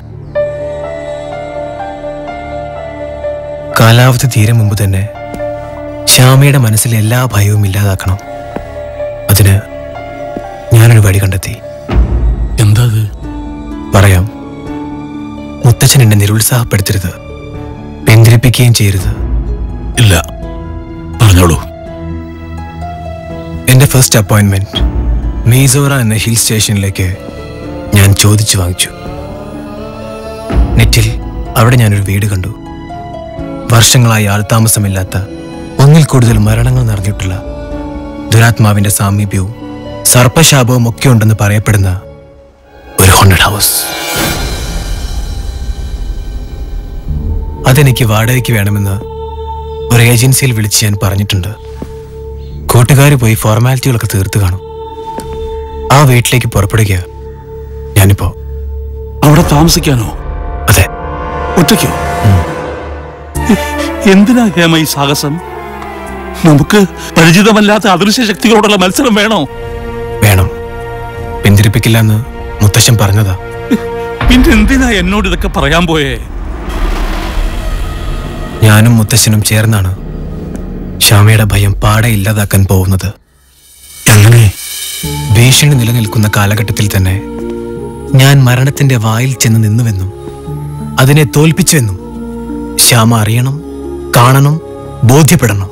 കാലാവധി തീരെ മുമ്പ് തന്നെ ശ്യാമയുടെ മനസ്സിലെ എല്ലാ ഭയവും ഇല്ലാതാക്കണം അതിന് ഞാനൊരു വഴി കണ്ടെത്തി എന്താ അത് പറയാം മുത്തച്ഛൻ എന്നെ നിരുത്സാഹപ്പെടുത്തരുത് പിന്തിരിപ്പിക്കുകയും ചെയ്യരുത് ഇല്ല പറഞ്ഞോളൂ എന്റെ ഫസ്റ്റ് അപ്പോയിന്റ്മെന്റ് മീസോറ എന്ന ഹിൽ സ്റ്റേഷനിലേക്ക് ഞാൻ ചോദിച്ചു വാങ്ങിച്ചു നെറ്റിൽ അവിടെ ഞാനൊരു വീട് കണ്ടു വർഷങ്ങളായി ആൾതാമസമില്ലാത്ത ഒന്നിൽ കൂടുതൽ മരണങ്ങൾ നിറഞ്ഞിട്ടുള്ള ദുരാത്മാവിന്റെ സാമീപ്യവും സർപ്പശാപവും ഒക്കെ ഉണ്ടെന്ന് പറയപ്പെടുന്ന ഒരു ഹോണ്ടഡ് ഹൗസ് അതെനിക്ക് വാടകയ്ക്ക് വേണമെന്ന് ഒരു ഏജൻസിയിൽ വിളിച്ച് ഞാൻ പറഞ്ഞിട്ടുണ്ട് കൂട്ടുകാർ പോയി ഫോർമാലിറ്റികളൊക്കെ തീർത്ത് കാണും ആ വീട്ടിലേക്ക് പുറപ്പെടുക ഞാനിപ്പോ അവിടെ താമസിക്കാനോ അതെ ഒറ്റയ്ക്കോ എ- എന്തിനാ ഹേമ ഈ സാഹസം നമുക്ക് പരിചിതമല്ലാത്ത അദൃശ്യ ശക്തികളോടുള്ള മത്സരം വേണോ വേണം പിന്തിരിപ്പിക്കില്ല എന്ന് മുത്തശ്ശൻ പറഞ്ഞതാ പിന്നെ എന്തിനാ എന്നോട് ഇതൊക്കെ പറയാൻ പോയേ ഞാനും മുത്തശ്ശനും ചേർന്നാണ് ശ്യാമയുടെ ഭയം പാടെ ഇല്ലാതാക്കാൻ പോകുന്നത് എങ്ങനെ ഭീഷണി നിലനിൽക്കുന്ന കാലഘട്ടത്തിൽ തന്നെ ഞാൻ മരണത്തിന്റെ വായിൽ ചെന്ന് നിന്നുവെന്നും അതിനെ തോൽപ്പിച്ചുവെന്നും ശ്യാമ അറിയണം കാണണം ബോധ്യപ്പെടണം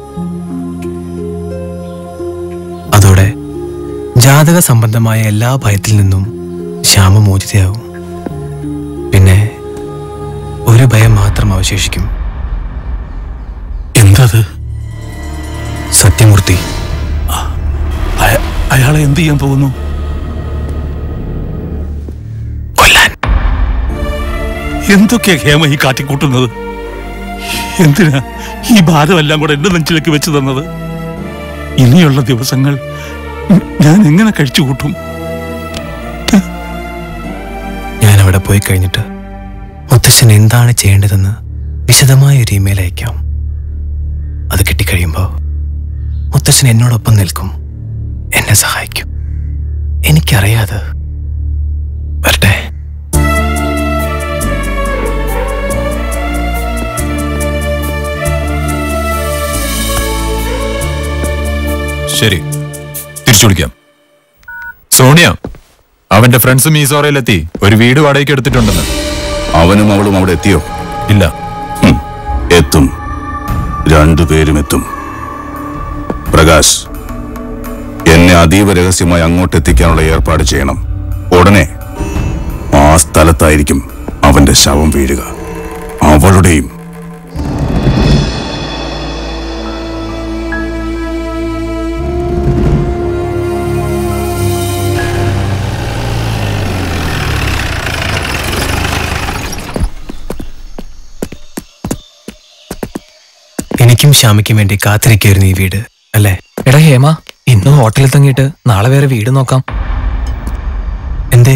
അതോടെ ജാതക സംബന്ധമായ എല്ലാ ഭയത്തിൽ നിന്നും ശ്യാമ മോചിതയാവും പിന്നെ ഒരു ഭയം മാത്രം അവശേഷിക്കും എന്തത് സത്യമൂർത്തി അയ- അയാളെ എന്ത് ചെയ്യാൻ പോകുന്നു എന്തൊക്കെയാ ഹേമ ഈ കാട്ടിക്കൂട്ടുന്നത് എന്തിനാ ഈ ഭാരമെല്ലാം കൂടെ എന്റെ നെഞ്ചിലേക്ക് വെച്ച് തന്നത് ഇനിയുള്ള ദിവസങ്ങൾ ഞാൻ എങ്ങനെ കഴിച്ചു കൂട്ടും ഞാൻ അവിടെ പോയി കഴിഞ്ഞിട്ട് മുത്തശ്ശൻ എന്താണ് ചെയ്യേണ്ടതെന്ന് വിശദമായ ഒരു ഇമെയിൽ അയക്കാം അത് കിട്ടിക്കഴിയുമ്പോൾ മുത്തച്ഛൻ എന്നോടൊപ്പം നിൽക്കും എന്നെ സഹായിക്കും എനിക്കറിയാതെ വരട്ടെ ശരി തിരിച്ചു വിളിക്കാം സോണിയ അവന്റെ ഫ്രണ്ട്സ് മീസോറയിലെത്തി ഒരു വീട് വാടകയ്ക്ക് എടുത്തിട്ടുണ്ടെന്ന് അവനും അവളും അവിടെ എത്തിയോ ഇല്ല ഹും, എത്തും രണ്ടുപേരും എത്തും പ്രകാശ് എന്നെ അതീവ രഹസ്യമായി അങ്ങോട്ട് എത്തിക്കാനുള്ള ഏർപ്പാട് ചെയ്യണം ഉടനെ ആ സ്ഥലത്തായിരിക്കും അവന്റെ ശവം വീഴുക അവളുടെയും എനിക്കും ശ്യാമിക്കും വേണ്ടി കാത്തിരിക്കായിരുന്നു ഈ വീട് അല്ലേ എടാ ഹേമ ഇന്ന് ഹോട്ടലിൽ തങ്ങിയിട്ട് നാളെ വേറെ വീട് നോക്കാം എന്തേ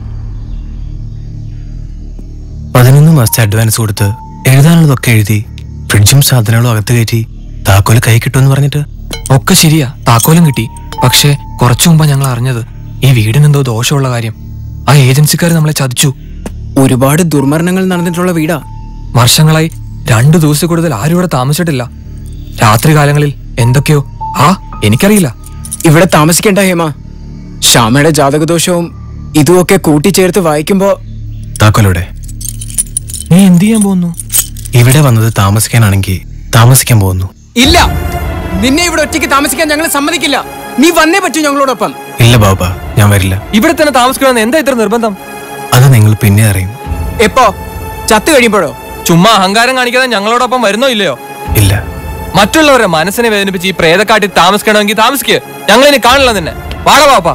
പതിനൊന്ന് മാസത്തെ അഡ്വാൻസ് കൊടുത്ത് എഴുതാനുള്ളതൊക്കെ എഴുതി ഫ്രിഡ്ജും സാധനങ്ങളും അകത്ത് കയറ്റി താക്കോല് കൈ കിട്ടുമെന്ന് പറഞ്ഞിട്ട് ഒക്കെ ശരിയാ താക്കോലും കിട്ടി പക്ഷേ കുറച്ചു മുമ്പാ ഞങ്ങൾ അറിഞ്ഞത് ഈ വീടിനെന്തോ ദോഷമുള്ള കാര്യം ആ ഏജൻസിക്കാർ നമ്മളെ ചതിച്ചു ഒരുപാട് ദുർമരണങ്ങൾ നടന്നിട്ടുള്ള വീടാ വർഷങ്ങളായി രണ്ടു ദിവസത്തിൽ കൂടുതൽ ആരും ഇവിടെ താമസിച്ചിട്ടില്ല രാത്രി കാലങ്ങളിൽ എന്തൊക്കെയോ ആ എനിക്കറിയില്ല ഇവിടെ താമസിക്കേണ്ട ഹേമ ശ്യാമയുടെ ജാതകദോഷവും ഇതുമൊക്കെ കൂട്ടിച്ചേർത്ത് വായിക്കുമ്പോ താക്കോലോടെ നീ എന്ത് ചെയ്യാൻ പോകുന്നു ഇവിടെ വന്നത് താമസിക്കാനാണെങ്കിൽ താമസിക്കാൻ പോകുന്നു ഇല്ല നിന്നെ ഇവിടെ ഒറ്റയ്ക്ക് താമസിക്കാൻ ഞങ്ങൾ സമ്മതിക്കില്ല നീ വന്നേ പറ്റൂ ഞങ്ങളോടൊപ്പം ഇല്ല ബാബ ഞാൻ വരില്ല ഇവിടെ തന്നെ താമസിക്കണമെന്ന് എന്താ ഇത്ര നിർബന്ധം അത് നിങ്ങൾ പിന്നെ അറിയും എപ്പോ ചത്തു കഴിയുമ്പോഴോ ചുമ്മാ അഹങ്കാരം കാണിക്കാതെ ഞങ്ങളോടൊപ്പം വരുന്നോ ഇല്ലയോ ഇല്ല മറ്റുള്ളവരുടെ മനസ്സിനെ വേദനിപ്പിച്ച് ഈ പ്രേതക്കാട്ടിൽ താമസിക്കണമെങ്കിൽ താമസിക്കുക ഞങ്ങൾ ഇനി കാണില്ല നിന്നെ വാട പാപ്പ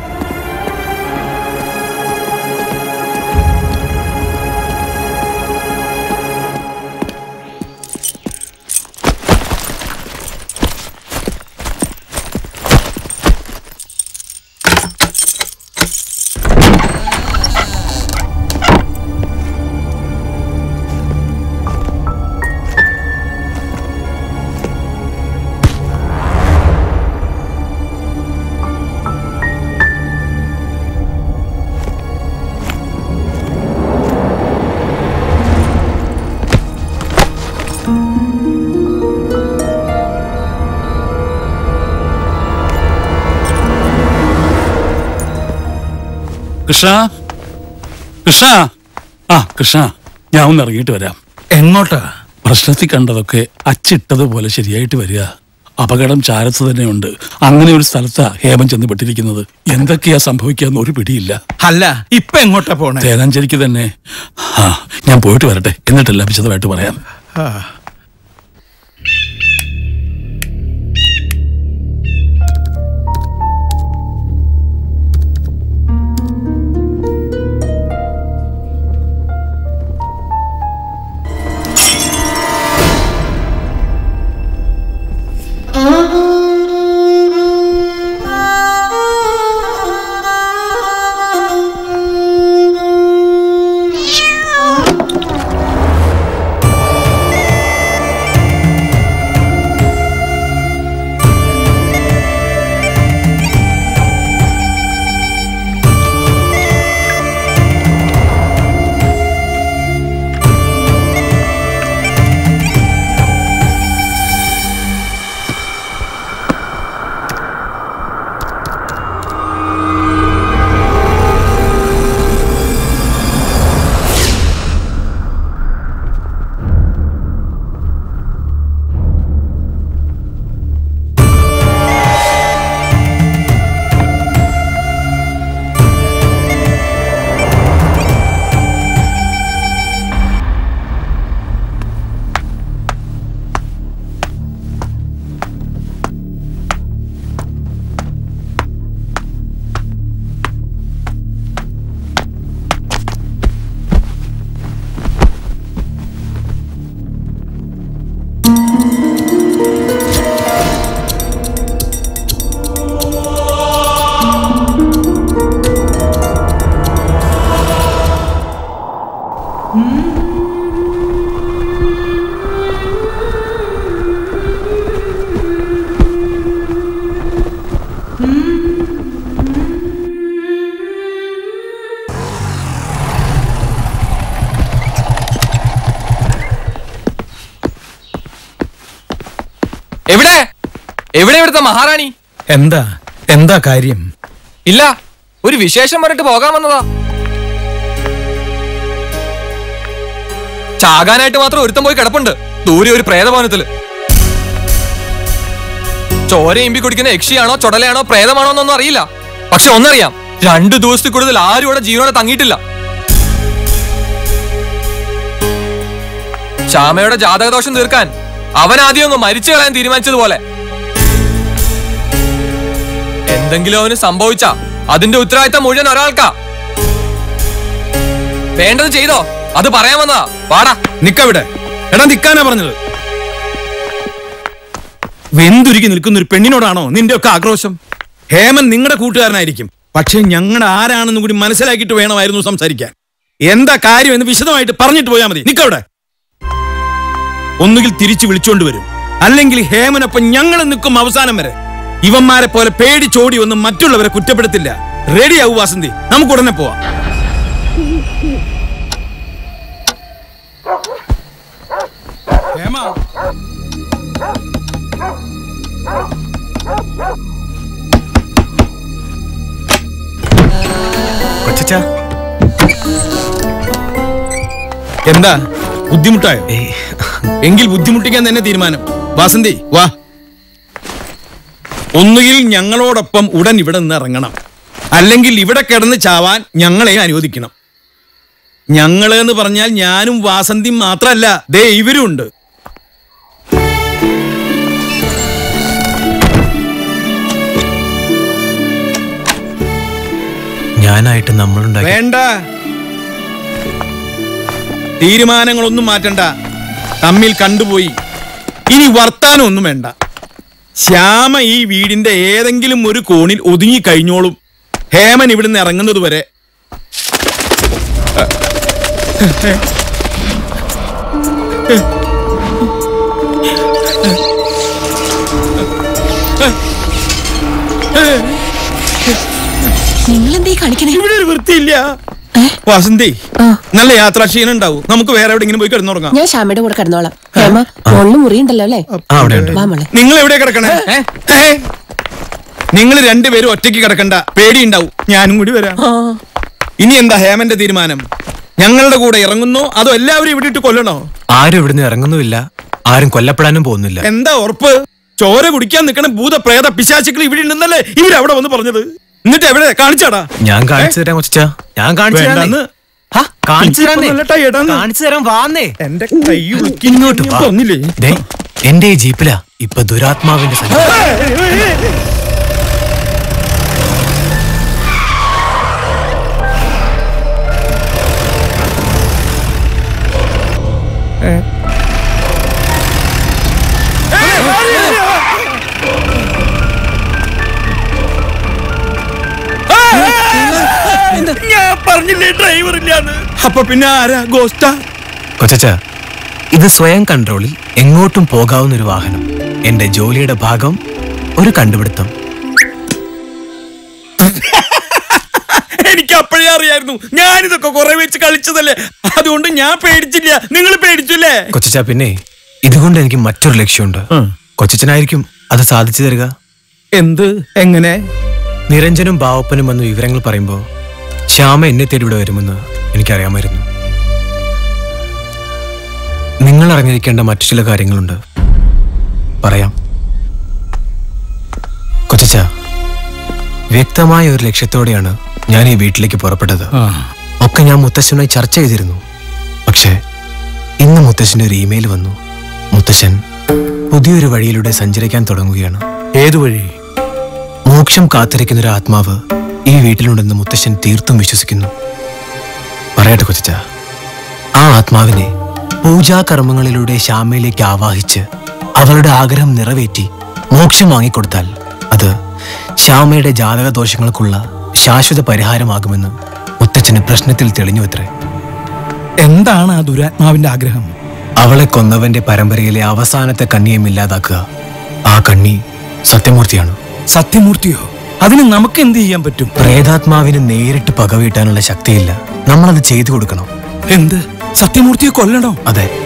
കൃഷ്ണ കൃഷ്ണ ആ കൃഷ്ണ ഞാൻ ഒന്ന് ഇറങ്ങിയിട്ട് വരാം എങ്ങോട്ടാ പ്രശ്നത്തിൽ കണ്ടതൊക്കെ അച്ചിട്ടതുപോലെ ശരിയായിട്ട് വരിക അപകടം ചാരത്ത് തന്നെയുണ്ട് അങ്ങനെ ഒരു സ്ഥലത്താ ഹേമം ചെന്ന് പെട്ടിരിക്കുന്നത് എന്തൊക്കെയാ സംഭവിക്കാന്ന് ഒരു പിടിയില്ല അല്ല ഇപ്പൊ എങ്ങോട്ടാ പോണേ തേനാഞ്ചേരിക്ക് തന്നെ ആ ഞാൻ പോയിട്ട് വരട്ടെ എന്നിട്ടെല്ലാം വിശദമായിട്ട് പറയാം ആ. എവിടെ എവിടെ ഇവിടുത്തെ മഹാറാണി എന്താ എന്താ കാര്യം ഇല്ല ഒരു വിശേഷം പറഞ്ഞിട്ട് പോകാൻ വന്നതാ ചാകാനായിട്ട് മാത്രം ഒരുത്തം പോയി കിടപ്പുണ്ട് ദൂരെ ഒരു പ്രേതഭവനത്തില് ചോര ഇമ്പി കുടിക്കുന്ന യക്ഷിയാണോ ചുടലയാണോ പ്രേതമാണോ എന്നൊന്നും അറിയില്ല പക്ഷെ ഒന്നറിയാം രണ്ടു ദിവസത്തിൽ കൂടുതൽ ആരും ഇവിടെ ജീവനോടെ തങ്ങിയിട്ടില്ല ശ്യാമയുടെ ജാതകദോഷം തീർക്കാൻ അവൻ ആദ്യം ഒന്ന് മരിച്ചു കളയാൻ തീരുമാനിച്ചതുപോലെ എന്തെങ്കിലും അവന് സംഭവിച്ച അതിന്റെ ഉത്തരവാദിത്തം മുഴുവൻ ഒരാൾക്കാ വേണ്ടത് ചെയ്തോ അത് പറയാൻ വന്നതാ വാടാ നിക്കവിടെ എടാ നിക്കാനാ പറഞ്ഞത് വെന്തുരുക്കി നിൽക്കുന്ന ഒരു പെണ്ണിനോടാണോ നിന്റെ ഒക്കെ ആക്രോശം ഹേമൻ നിങ്ങളുടെ കൂട്ടുകാരനായിരിക്കും പക്ഷെ ഞങ്ങളുടെ ആരാണെന്ന് കൂടി മനസ്സിലാക്കിയിട്ട് വേണമായിരുന്നു സംസാരിക്കാൻ എന്താ കാര്യം എന്ന് വിശദമായിട്ട് പറഞ്ഞിട്ട് പോയാൽ മതി നിക്കവിടെ ഒന്നുകിൽ തിരിച്ചു വിളിച്ചോണ്ട് വരും അല്ലെങ്കിൽ ഹേമനൊപ്പം ഞങ്ങൾ നിൽക്കും അവസാനം വരെ ഇവന്മാരെ പോലെ പേടിച്ചോടി ഒന്നും മറ്റുള്ളവരെ കുറ്റപ്പെടുത്തില്ല റെഡി ആവു വാസന്തി നമുക്ക് ഉടനെ പോവാം ഹേമ കൊച്ചച്ച എന്താ ബുദ്ധിമുട്ടായോ എങ്കിൽ ബുദ്ധിമുട്ടിക്കാൻ തന്നെ തീരുമാനം വാസന്തി വാ ഒന്നുകിൽ ഞങ്ങളോടൊപ്പം ഉടൻ ഇവിടെ നിന്ന് ഇറങ്ങണം അല്ലെങ്കിൽ ഇവിടെ കിടന്ന് ചാവാൻ ഞങ്ങളെ അനുവദിക്കണം ഞങ്ങള് എന്ന് പറഞ്ഞാൽ ഞാനും വാസന്തിയും മാത്രല്ല ദേ ഇവരും ഉണ്ട് ഞാനായിട്ട് നമ്മളുണ്ടാക്കി വേണ്ട തീരുമാനങ്ങളൊന്നും മാറ്റണ്ട തമ്മിൽ കണ്ടുപോയി ഇനി വർത്താനം ഒന്നും വേണ്ട ശ്യാമ ഈ വീടിന്റെ ഏതെങ്കിലും ഒരു കോണിൽ ഒതുങ്ങി കഴിഞ്ഞോളും ഹേമൻ ഇവിടുന്ന് ഇറങ്ങുന്നത് വരെ നിങ്ങൾ എന്തേ കാണിക്കണേ ഇവിടെ ഒരു വൃത്തിയില്ല വസന്തി നല്ല യാത്രാക്ഷീണം ഉണ്ടാവും നമുക്ക് വേറെ എവിടെയെങ്കിലും പോയി കിടന്നുറങ്ങാം ഞാൻ ശ്യാമയുടെ കൂടെ കിടന്നോളാം ഹേമ മുകളിൽ മുറിയുണ്ടല്ലോ അല്ലേ വാ മോളെ നിങ്ങൾ എവിടെ കിടക്കണേ നിങ്ങൾ രണ്ടുപേരും ഒറ്റയ്ക്ക് കിടക്കണ്ട പേടിയുണ്ടാവും ഞാനും കൂടി വരാം ഇനി എന്താ ഹേമന്റെ തീരുമാനം ഞങ്ങളുടെ കൂടെ ഇറങ്ങുന്നോ അതോ എല്ലാവരും ഇവിടെ ഇട്ട് കൊല്ലണോ ആരും ഇവിടുന്ന് ഇറങ്ങുന്നുമില്ല ആരും കൊല്ലപ്പെടാനും പോകുന്നില്ല എന്താ ഉറപ്പ് ചോര കുടിക്കാൻ നിൽക്കണ ഭൂത പ്രേത പിശാചുക്കൾ ഇവിടെ ഉണ്ടെന്നല്ലേ ഇവരവിടെ വന്ന് പറഞ്ഞത് എന്നിട്ട് എവിടെ കാണിച്ചാടാ ഞാൻ കാണിച്ചു തരാം കൊച്ചാ ഞാൻ കാണിച്ചു തരാം വേണ്ടാന്ന്. കാണിച്ചു തരാന്നേ. ഇപ്പൊ നല്ലട്ടാ എടാന്ന്. കാണിച്ചു തരാം വാന്നേ എന്റെ കൈ ഉളുക്കി ഇങ്ങോട്ട് വാ. പറഞ്ഞില്ലേ ദേ, എന്റെ ഈ ജീപ്പിലാ ഇപ്പൊ ദുരാത്മാവിന്റെ സഞ്ചാരം ഞാൻ പറഞ്ഞില്ലേ ഡ്രൈവർ ഇല്ലാന്ന് അപ്പൊ പിന്നെ ആരാ ഗോസ്റ്റാ കൊച്ചച്ച ഇത് സ്വയം കൺട്രോളിൽ എങ്ങോട്ടും പോകാവുന്ന ഒരു വാഹനം എന്റെ ജോലിയുടെ ഭാഗം ഒരു കണ്ടുപിടുത്തം എനിക്ക് അപ്പോഴേ അറിയായിരുന്നു ഞാനിതൊക്കെ കുറെ വെച്ച് കളിച്ചതല്ലേ അതുകൊണ്ട് ഞാൻ പേടിച്ചില്ല നിങ്ങൾ പേടിച്ചില്ലേ കൊച്ചച്ച പിന്നെ ഇതുകൊണ്ട് എനിക്ക് മറ്റൊരു ലക്ഷ്യമുണ്ട് കൊച്ചച്ചനായിരിക്കും അത് സാധിച്ചു തരിക എന്ത് എങ്ങനെ നിരഞ്ജനും ബാവപ്പനും വന്ന് വിവരങ്ങൾ പറയുമ്പോ ശ്യാമ എന്നെ തേടി ഇവിടെ വരുമെന്ന് എനിക്കറിയാമായിരുന്നു നിങ്ങൾ അറിഞ്ഞിരിക്കേണ്ട മറ്റു ചില കാര്യങ്ങളുണ്ട് പറയാം കൊച്ചച്ച വ്യക്തമായ ഒരു ലക്ഷ്യത്തോടെയാണ് ഞാൻ ഈ വീട്ടിലേക്ക് പുറപ്പെട്ടത് ഒക്കെ ഞാൻ മുത്തശ്ശനുമായി ചർച്ച ചെയ്തിരുന്നു പക്ഷേ ഇന്ന് മുത്തശ്ശന്റെ ഒരു ഇമെയിൽ വന്നു മുത്തശ്ശൻ പുതിയൊരു വഴിയിലൂടെ സഞ്ചരിക്കാൻ തുടങ്ങുകയാണ് ഏതു വഴി മോക്ഷം കാത്തിരിക്കുന്ന ഒരു ആത്മാവ് ഈ വീട്ടിലുണ്ടെന്ന് മുത്തശ്ശൻ തീർത്തും വിശ്വസിക്കുന്നു പറയട്ടെ കൊച്ചച്ച ആ ആത്മാവിനെ പൂജാകർമ്മങ്ങളിലൂടെ ശ്യാമയിലേക്ക് ആവാഹിച്ച് അവളുടെ ആഗ്രഹം നിറവേറ്റി മോക്ഷം വാങ്ങിക്കൊടുത്താൽ അത് ശ്യാമയുടെ ജാതക ദോഷങ്ങൾക്കുള്ള ശാശ്വത പരിഹാരമാകുമെന്ന് മുത്തച്ഛന് പ്രശ്നത്തിൽ തെളിഞ്ഞുവത്രേ എന്താണ് ആ ദുരാത്മാവിന്റെ ആഗ്രഹം അവളെ കൊന്നവന്റെ പരമ്പരയിലെ അവസാനത്തെ കണ്ണിയും ഇല്ലാതാക്കുക ആ കണ്ണി സത്യമൂർത്തിയാണ് സത്യമൂർത്തിയോ അതിന് നമുക്ക് എന്ത് ചെയ്യാൻ പറ്റും പ്രേതാത്മാവിന് നേരിട്ട് പകവീട്ടാനുള്ള ശക്തിയില്ല നമ്മളത് ചെയ്തു കൊടുക്കണം എന്ത് സത്യമൂർത്തിയെ കൊല്ലണോ അതെ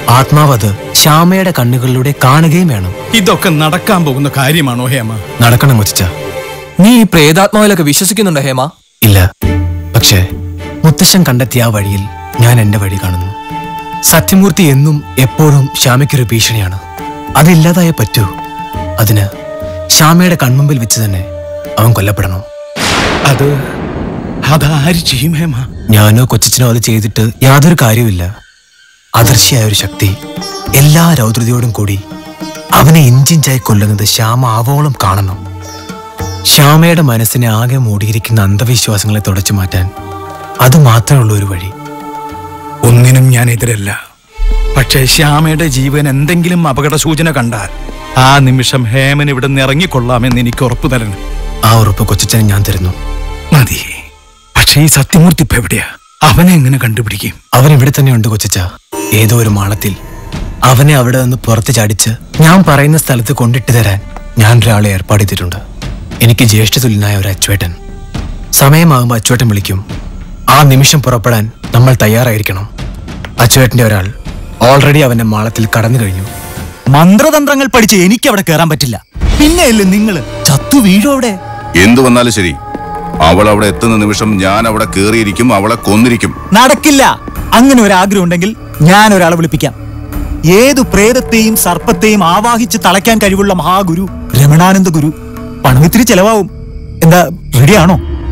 ആത്മാവ് അത് ശ്യാമയുടെ കണ്ണുകളിലൂടെ കാണുകയും വേണം ഇതൊക്കെ നടക്കാൻ പോകുന്ന കാര്യമാണോ ഹേമ നടക്കണം കൊച്ചിച്ച നീ ഈ പ്രേതാത്മാവിലൊക്കെ വിശ്വസിക്കുന്നുണ്ടോ ഹേമ ഇല്ല പക്ഷേ മുത്തശ്ശൻ കണ്ടെത്തിയ ആ വഴിയിൽ ഞാൻ എന്റെ വഴി കാണുന്നു സത്യമൂർത്തി എന്നും എപ്പോഴും ശ്യാമയ്ക്കൊരു ഭീഷണിയാണ് അതില്ലാതായേ പറ്റൂ അതിന് ശ്യാമയുടെ കൺമുമ്പിൽ വെച്ച് തന്നെ അവൻ കൊല്ലപ്പെടണം അത് അതാര് ചെയ്യും ഹേമ ഞാനോ കൊച്ചച്ചനോ അത് ചെയ്തിട്ട് യാതൊരു കാര്യവുമില്ല അദർശയായ ഒരു ശക്തി എല്ലാ രൗദ്രതയോടും കൂടി അവനെ ഇഞ്ചിഞ്ചായി കൊല്ലുന്നത് ശ്യാമ ആവോളം കാണണം ശ്യാമയുടെ മനസ്സിനെ ആകെ മൂടിയിരിക്കുന്ന അന്ധവിശ്വാസങ്ങളെ തുടച്ചു മാറ്റാൻ അത് മാത്രമേ ഉള്ളൂ ഒരു വഴി ഒന്നിനും ഞാൻ എതിരല്ല പക്ഷേ ശ്യാമയുടെ ജീവൻ എന്തെങ്കിലും അപകട സൂചന കണ്ടാൽ ആ നിമിഷം ഹേമൻ ഇവിടെ നിന്ന് ഇറങ്ങിക്കൊള്ളാമെന്ന് എനിക്ക് ഉറപ്പു തരണം ആ ഉറപ്പ് കൊച്ചച്ചന് ഞാൻ തരുന്നു മതി പക്ഷേ ഈ സത്യമൂർത്തി ഇപ്പൊ എവിടെയാ അവനെ എങ്ങനെ കണ്ടുപിടിക്കും അവൻ ഇവിടെ തന്നെയുണ്ട് കൊച്ചച്ച ഏതോ ഒരു മാളത്തിൽ അവനെ അവിടെ നിന്ന് പുറത്ത് ചാടിച്ച് ഞാൻ പറയുന്ന സ്ഥലത്ത് കൊണ്ടിട്ട് തരാൻ ഞാൻ ഒരാളെ ഏർപ്പാട് ചെയ്തിട്ടുണ്ട് എനിക്ക് ജ്യേഷ്ഠതുല്യനായ ഒരു അച്ചുവേട്ടൻ സമയമാകുമ്പോൾ അച്ചുവേട്ടൻ വിളിക്കും ആ നിമിഷം പുറപ്പെടാൻ നമ്മൾ തയ്യാറായിരിക്കണം അച്ചുവേട്ടന്റെ ഒരാൾ ഓൾറെഡി അവന്റെ മാളത്തിൽ കടന്നു കഴിഞ്ഞു മന്ത്രതന്ത്രങ്ങൾ പഠിച്ച് എനിക്ക് അവിടെ കയറാൻ പറ്റില്ല പിന്നെയല്ലേ നിങ്ങള് ചത്തു വീഴും അവിടെ എന്തു വന്നാലും ശരി അവൾ അവിടെ എത്തുന്ന നിമിഷം ഞാൻ അവിടെ കേറിയിരിക്കും അവളെ കൊന്നിരിക്കും നടക്കില്ല അങ്ങനെ ഒരു ആഗ്രഹം ഉണ്ടെങ്കിൽ ഞാൻ ഒരാളെ വിളിപ്പിക്കാം ഏതു പ്രേതത്തെയും സർപ്പത്തെയും ആവാഹിച്ച് തളയ്ക്കാൻ കഴിവുള്ള മഹാഗുരു രമണാനന്ദ ഗുരു പണം ഇത്തിരി ചെലവാവും എന്താ റെഡിയാണോ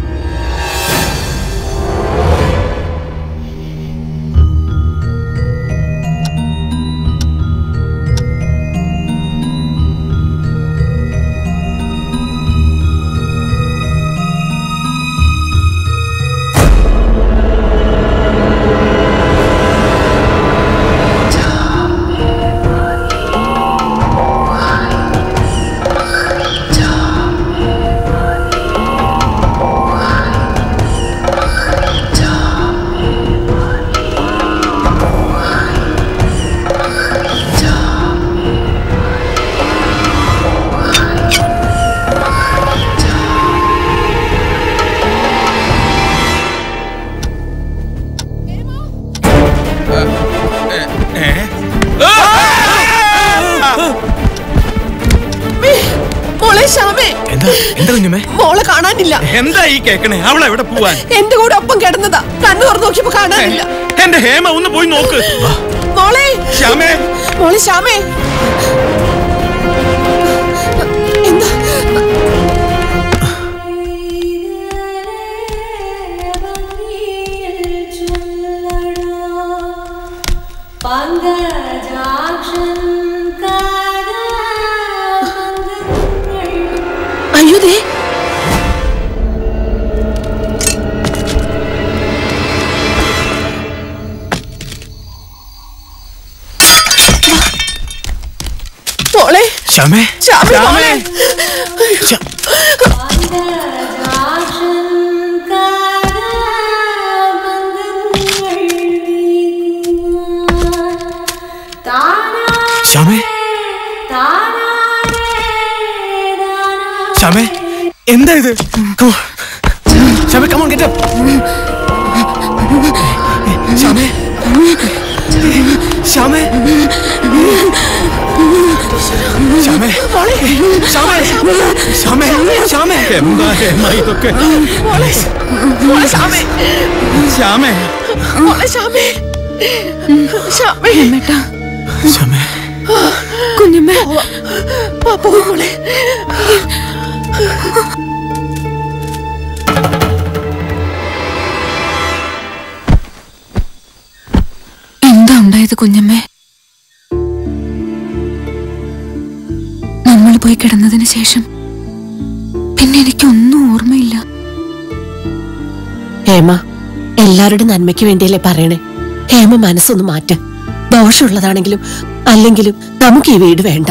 മോളെ ശ്യാമേ എന്താ എന്താ കുഞ്ഞുമേ മോളെ കാണാനില്ല എന്താ ഈ കേക്കണേ അവൾ എവിടെ പോവാൻ എന്റെ കൂടെ ഒപ്പം കിടന്നതാ കണ്ണു തുറന്നു നോക്കിയപ്പോ കാണാനില്ല എന്റെ ഹേമ ഒന്ന് പോയി നോക്ക് മോളെ ശ്യാമേ മോളെ ശ്യാമേ എന്താ അയ്യോ ദേ മോളെ ശ്യാമേ ശ്യാമേ മോളെ ശ്യാമേ ശ്യാമേ എന്താ ഇത് Come on. ശ്യാമേ കമോൺ ഗെറ്റ് അപ്പ് ശ്യാമേ ശ്യാമേ ശ്യാമേ ശ്യാമേ ശ്യാമേ ശ്യാമേ എന്താ ഹേമ ഇതൊക്കെ മോളെ മോളെ ശ്യാമേ ശ്യാമേ മോളെ ശ്യാമേ ശ്യാമേ ശ്യാമേ കുഞ്ഞമ്മേ പാപ്പ മോളെ എന്താ ഉണ്ടായത് കുഞ്ഞമ്മേ നമ്മൾ പോയി കിടന്നതിന് ശേഷം പിന്നെ എനിക്കൊന്നും ഓർമ്മയില്ല ഹേമ എല്ലാവരുടെ നന്മയ്ക്ക് വേണ്ടിയല്ലേ പറയണേ ഹേമ മനസ്സൊന്ന് മാറ്റ ദോഷമുള്ളതാണെങ്കിലും അല്ലെങ്കിലും നമുക്ക് ഈ വീട് വേണ്ട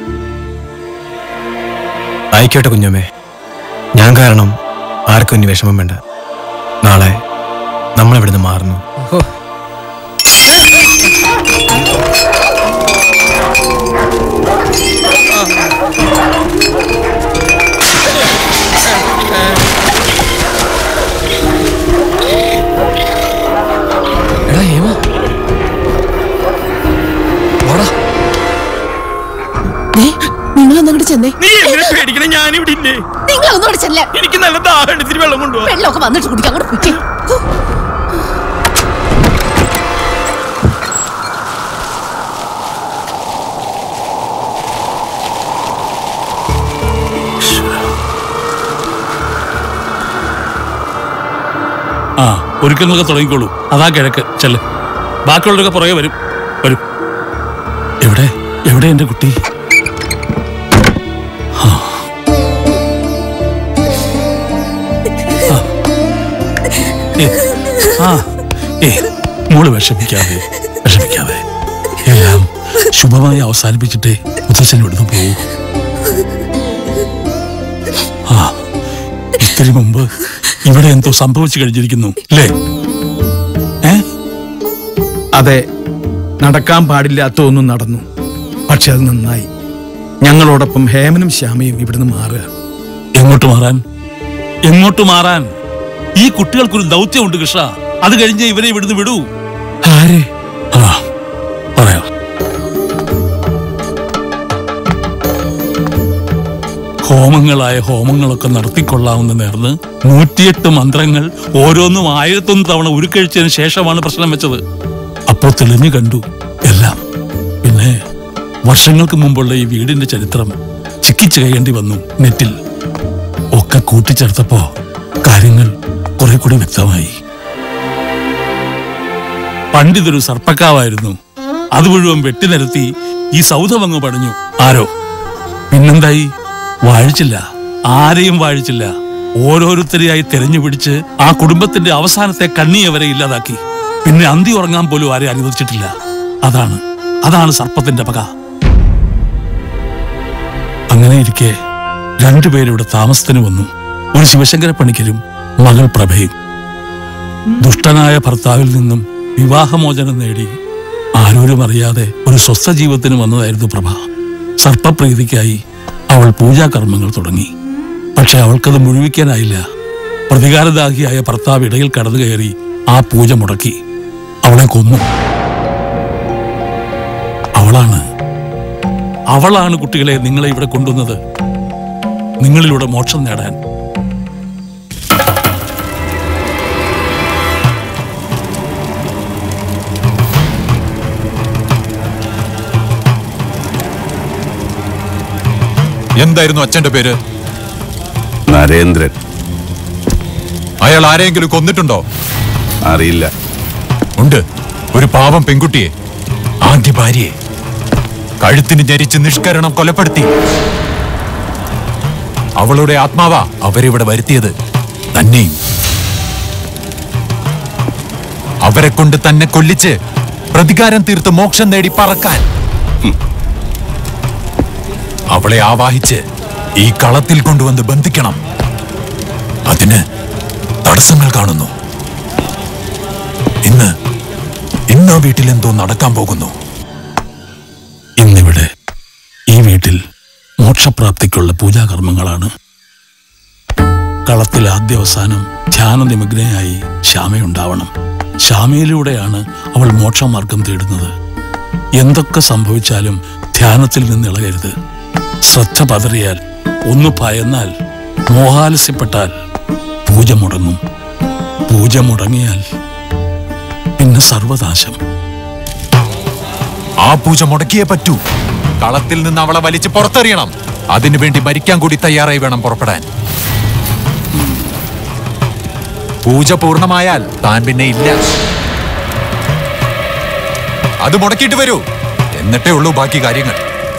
ആയിക്കോട്ടെ കുഞ്ഞമ്മേ ഞാൻ കാരണം ആർക്കും ഇനി വിഷമം വേണ്ട നാളെ നമ്മൾ ഇവിടുന്ന് മാറുന്നു എടാ ഹേമ നിങ്ങളൊന്നങ്ങോട്ട് ചെന്നേ നീ എന്തിനാ പേടിക്കണേ ഞാനിവിടെ ഇല്ലേ നിങ്ങൾ ഒന്നുകൂടെ ചെല്ലേ എനിക്ക് നല്ല ദാഹം ഇത്തിരി വെള്ളം കൊണ്ടുപോകാം വെള്ളമൊക്കെ വന്നിട്ട് കുടിക്കാം അങ്ങോട്ട് കുടിക്കേ ആ ഒരുക്കങ്ങളൊക്കെ തുടങ്ങിക്കോളൂ അതാ കിഴക്ക് ചെല്ല് ബാക്കിയുള്ളവരൊക്കെ പുറകെ വരും വരും എവിടെ എവിടെ എന്റെ കുട്ടി ആ. ആ. ഏ, ആ ഏ മോള് വിഷമിക്കാതെ വിഷമിക്കാതെ എല്ലാം ശുഭമായി അവസാനിപ്പിച്ചിട്ടേ മുത്തച്ഛൻ ഇവിടുന്ന് പോകൂ ആ ഇത്തിരി മുമ്പ് ഇവിടെ എന്തോ സംഭവിച്ചു കഴിഞ്ഞിരിക്കുന്നു അല്ലേ അതെ നടക്കാൻ പാടില്ലാത്ത ഒന്നും നടന്നു പക്ഷെ അത് നന്നായി ഞങ്ങളോടൊപ്പം ഹേമനും ശ്യാമയും ഇവിടുന്ന് മാറുക എങ്ങോട്ട് മാറാൻ എങ്ങോട്ട് മാറാൻ ഈ കുട്ടികൾക്കൊരു ദൗത്യമുണ്ട് കൃഷ്ണ അത് കഴിഞ്ഞ് ഇവരെ ഇവിടുന്ന് വിടൂ ആരെ ആ പറയാം ഹോമങ്ങളായ ഹോമങ്ങളൊക്കെ നടത്തിക്കൊള്ളാമെന്ന് നേർന്ന് നൂറ്റിയെട്ട് മന്ത്രങ്ങൾ ഓരോന്നും ആയിരത്തൊന്ന് തവണ ഉരുക്കഴിച്ചതിന് ശേഷമാണ് പ്രശ്നം വെച്ചത് അപ്പോ തെളിഞ്ഞു കണ്ടു എല്ലാം പിന്നെ വർഷങ്ങൾക്ക് മുമ്പുള്ള ഈ വീടിന്റെ ചരിത്രം ചിക്കിച്ച് കഴിയേണ്ടി വന്നു നെറ്റിൽ ഒക്കെ കൂട്ടിച്ചേർത്തപ്പോ കാര്യങ്ങൾ കുറെ കൂടി വ്യക്തമായി പണ്ടിതൊരു സർപ്പക്കാവായിരുന്നു അത് മുഴുവൻ വെട്ടിനിരത്തി ഈ സൗധമങ്ങ് പണിഞ്ഞു ആരോ പിന്നെന്തായി വാഴിച്ചില്ല ആരെയും വാഴിച്ചില്ല ഓരോരുത്തരെയായി തെരഞ്ഞു പിടിച്ച് ആ കുടുംബത്തിന്റെ അവസാനത്തെ കണ്ണിയെ വരെ ഇല്ലാതാക്കി പിന്നെ അന്തി ഉറങ്ങാൻ പോലും ആരെ അനുവദിച്ചിട്ടില്ല അതാണ് അതാണ് സർപ്പത്തിന്റെ പക അങ്ങനെ ഇരിക്കെ രണ്ടുപേരിവിടെ താമസത്തിന് വന്നു ഒരു ശിവശങ്കര പണിക്കരും മകൾ പ്രഭയും ദുഷ്ടനായ ഭർത്താവിൽ നിന്നും വിവാഹമോചനം നേടി ആരോരും അറിയാതെ ഒരു സ്വസ്ഥ ജീവിതത്തിന് വന്നതായിരുന്നു പ്രഭ സർപ്പപ്രീതിക്കായി അവൾ പൂജാകർമ്മങ്ങൾ തുടങ്ങി പക്ഷെ അവൾക്കത് മുഴുവിക്കാനായില്ല പ്രതികാരദാഹിയായ ഭർത്താവ് ഇടയിൽ കടന്നു കയറി ആ പൂജ മുടക്കി അവളെ കൊന്നു അവളാണ് അവളാണ് കുട്ടികളെ നിങ്ങളെ ഇവിടെ കൊണ്ടുവന്നത് നിങ്ങളിലൂടെ മോക്ഷം നേടാൻ എന്തായിരുന്നു അച്ഛന്റെ പേര് നരേന്ദ്രൻ അയാൾ ആരെയെങ്കിലും കൊന്നിട്ടുണ്ടോ അറിയില്ല ഉണ്ട് ഒരു പാവം പെൺകുട്ടിയെ ആദ്യ ഭാര്യയെ കഴുത്തിന് ഞെരിച്ച് നിഷ്കരണം കൊലപ്പെടുത്തി അവളുടെ ആത്മാവാ അവരിവിടെ വരുത്തിയത് തന്നെയും അവരെ കൊണ്ട് തന്നെ കൊല്ലിച്ച് പ്രതികാരം തീർത്ത് മോക്ഷം നേടി പറക്കാൻ ഹും. അവളെ ആവാഹിച്ച് ഈ കളത്തിൽ കൊണ്ടുവന്ന് ബന്ധിക്കണം അതിന് തടസ്സങ്ങൾ കാണുന്നു ഇന്ന് ഇന്ന് ആ വീട്ടിൽ എന്തോ നടക്കാൻ പോകുന്നു ഇന്നിവിടെ ഈ വീട്ടിൽ മോക്ഷപ്രാപ്തിക്കുള്ള പൂജാകർമ്മങ്ങളാണ് കളത്തിൽ ആദ്യവസാനം ധ്യാന നിമഗ്നയായി ശ്യാമയുണ്ടാവണം ശ്യാമയിലൂടെയാണ് അവൾ മോക്ഷമാർഗം തേടുന്നത് എന്തൊക്കെ സംഭവിച്ചാലും ധ്യാനത്തിൽ നിന്ന് ഇളകരുത് ശ്രദ്ധ പതറിയാൽ ഒന്ന് ഭയന്നാൽ മോഹാലസ്യപ്പെട്ടാൽ പൂജ മുടങ്ങും പൂജ മുടങ്ങിയാൽ പിന്നെ സർവനാശം ആ പൂജ മുടക്കിയേ പറ്റൂ കളത്തിൽ നിന്ന് അവളെ വലിച്ച് പുറത്തെറിയണം അതിനുവേണ്ടി മരിക്കാൻ കൂടി തയ്യാറായി വേണം പുറപ്പെടാൻ പൂജ പൂർണ്ണമായാൽ താൻ പിന്നെ ഇല്ല അത് മുടക്കിയിട്ട് വരൂ എന്നിട്ടേ ഉള്ളൂ ബാക്കി കാര്യങ്ങൾ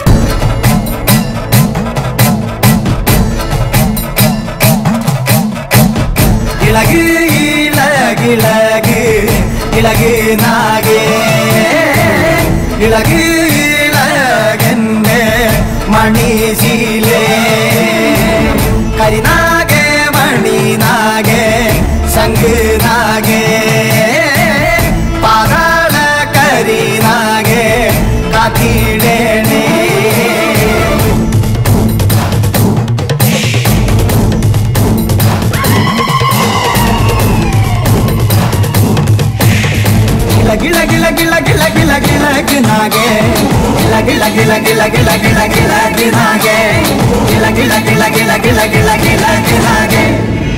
ഇളക് ഇളക് ഇളക് ഇളക് നാഗേ ഇളക് ഇളകന്റെ മണിശീലേ കരിനാഗേ മണിനാഗേ ശംഖ് നാഗേ പാതാള കരിനാഗേ കാത്തിടേണേ ಗಿಳ ಗಿಳ ಗಿಳ ಗಿಳ ಗಿಳ ಗಿಳ ಗಿಳಗ್ ನಾಗೆ ಗಿಳ ಗಿಳ ಗಿಲ ಗಿಲ ಗಿಲ ಗಿಲ ಗಿಲ ಗಿಲಾಗೆ ಗಿಲ ಗಿಲ ಗಿಲ ಗಿಲ ಗಿಲ ಗಿಲ ಗಿಲ ಗಿಲಾಗೆ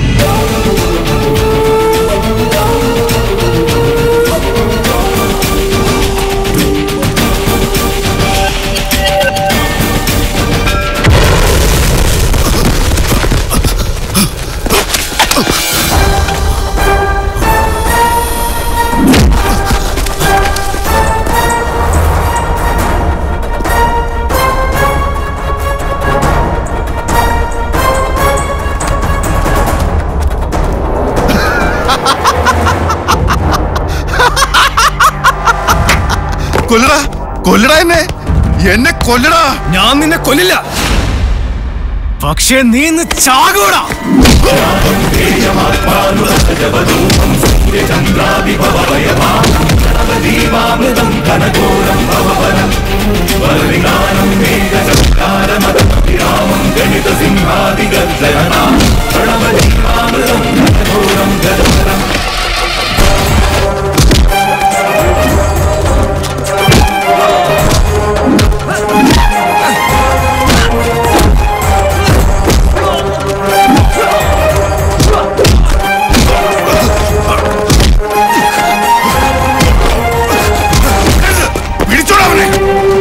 കൊല്ലടാ കൊല്ലടാ എന്നെ എന്നെ കൊല്ലടാ ഞാൻ നിന്നെ കൊല്ലില്ല പക്ഷേ നീ ഇന്ന് ചാകൂടാ പിടിച്ചോടാ അവനെ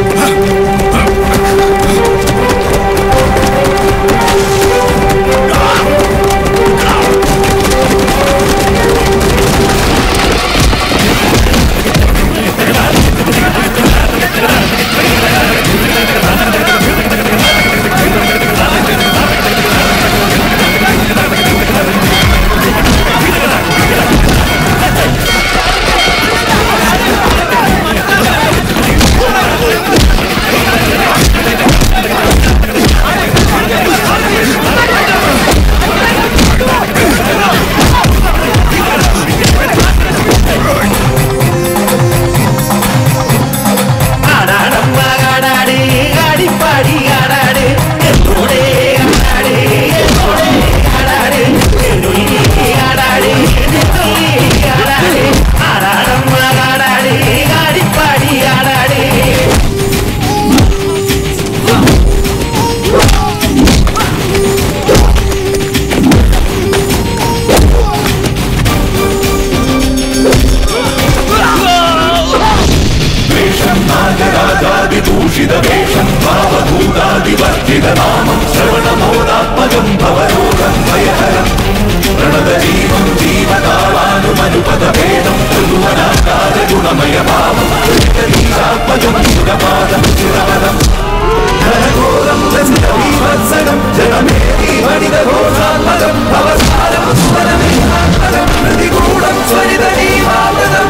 ഭൂഷിതവേഷം ഭാവഭൂതാദിവർജിതനാമം ശ്രവണമോദാത്മകം ഭവരോഗം ഭയഹരം പ്രണതജീവം ജീവകാളാനുമനുപദഭേദം ത്രിഭുവനാകാര ഗുണമയഭാവം ത്രികലീലാത്മകം സുരപാദം ചിരവരം ഘനഘോരം രസിതവീവത്സകം ജനമേതി വനിതഘോഷാത്മകം അവസാനം സുവനമിഹാത്മകം പ്രതികൂടം സ്വരിതജീവാമൃതം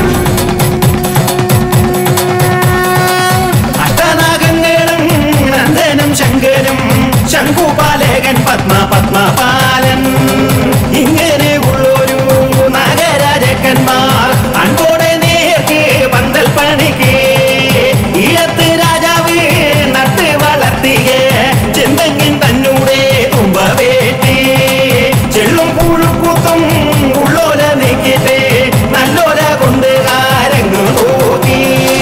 അഷ്ടനാഗങ്ങളും നന്ദനം ശങ്കരം ശംഖുപാലകൻ പത്മ പത്മപാലൻ ഇങ്ങനെ ഉള്ളൊരു നാഗരാജക്കന്മാർ അൻപോടെ നേർക്ക് പന്തൽ പണിക്ക് ഈഴത്ത് രാജാവ് നട്ട് വളർത്തിയ ചെന്തങ്ങിൻ തന്നൂടെ തുമ്പ വേട്ടി ചെള്ളും പുഴുക്കുത്തും ഉള്ളോല നീക്കിട്ട് നല്ലോല കൊണ്ട് ആരങ്ങ് നോക്കി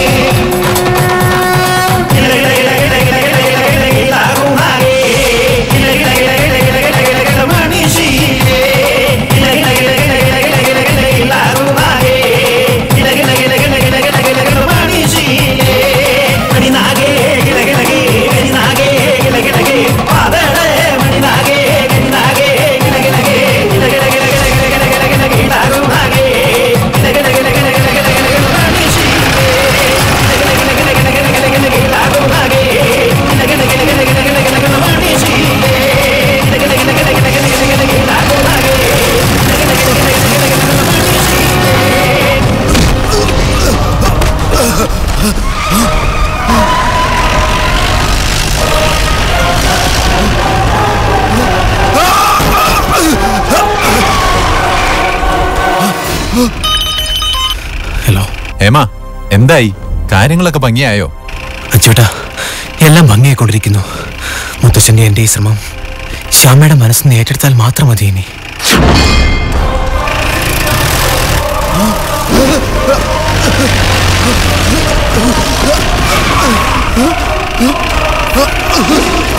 ഹേമ എന്തായി കാര്യങ്ങളൊക്കെ ഭംഗിയായോ അച്ചോട്ടാ എല്ലാം ഭംഗിയായിക്കൊണ്ടിരിക്കുന്നു മുത്തച്ഛന്റെ എന്റെ ഈ ശ്രമം ശ്യാമയുടെ മനസ്സിന് ഏറ്റെടുത്താൽ മാത്രം മതി ഇനി Huh?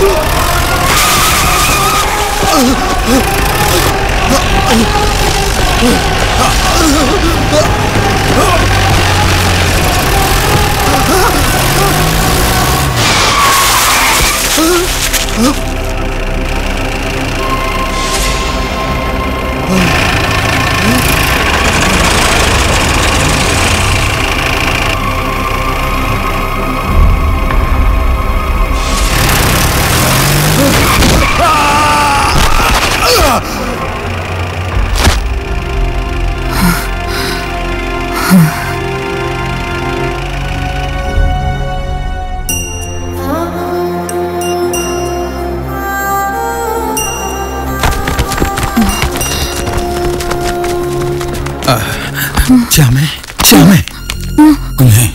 ശ്യാമേ ശ്യാമേ കുഞ്ഞേ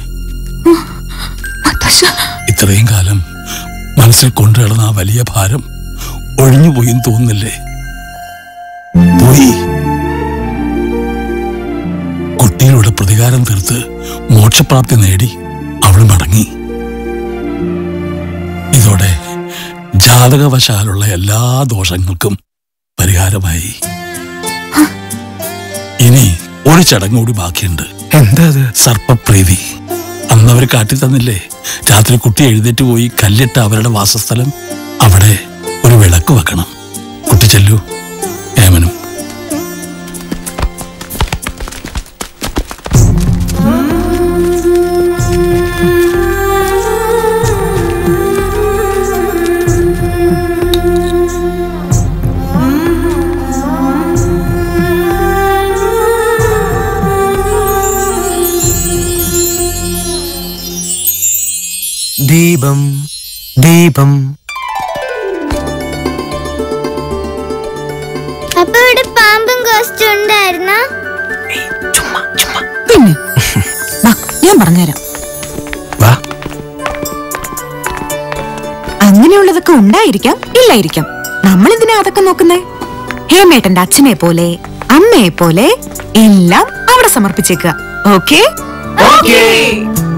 ഇത്രയും കാലം മനസ്സിൽ കൊണ്ടുനടന്ന ആ വലിയ ഭാരം ഒഴിഞ്ഞുപോയി തോന്നുന്നില്ലേ പോയി കുട്ടികളുടെ പ്രതികാരം തീർത്ത് മോക്ഷപ്രാപ്തി നേടി അവൾ മടങ്ങി ഇതോടെ ജാതകവശാലുള്ള എല്ലാ ദോഷങ്ങൾക്കും പരിഹാരമായി ഇനി ഒരു ചടങ്ങ് കൂടി ബാക്കിയുണ്ട് എന്താ അത് സർപ്പപ്രീതി അന്ന് അവർ കാട്ടി തന്നില്ലേ രാത്രി കുട്ടി എഴുന്നേറ്റ് പോയി കല്ലിട്ട അവരുടെ വാസസ്ഥലം അവിടെ ഒരു വിളക്ക് വെക്കണം കുട്ടി ചെല്ലു ഏമനും ദീപം ദീപം അപ്പൊ ഇവിടെ പാമ്പും കോസ്റ്റും ഉണ്ടായിരുന്ന പിന്നെ വാ, ഞാൻ പറഞ്ഞുതരാം വാ. അങ്ങനെയുള്ളതൊക്കെ ഉണ്ടായിരിക്കാം ഇല്ലായിരിക്കാം നമ്മൾ എന്തിനാ അതൊക്കെ നോക്കുന്നേ ഹേമേട്ടന്റെ അച്ഛനെ പോലെ അമ്മയെ പോലെ എല്ലാം അവിടെ സമർപ്പിച്ചേക്കുക ഓക്കേ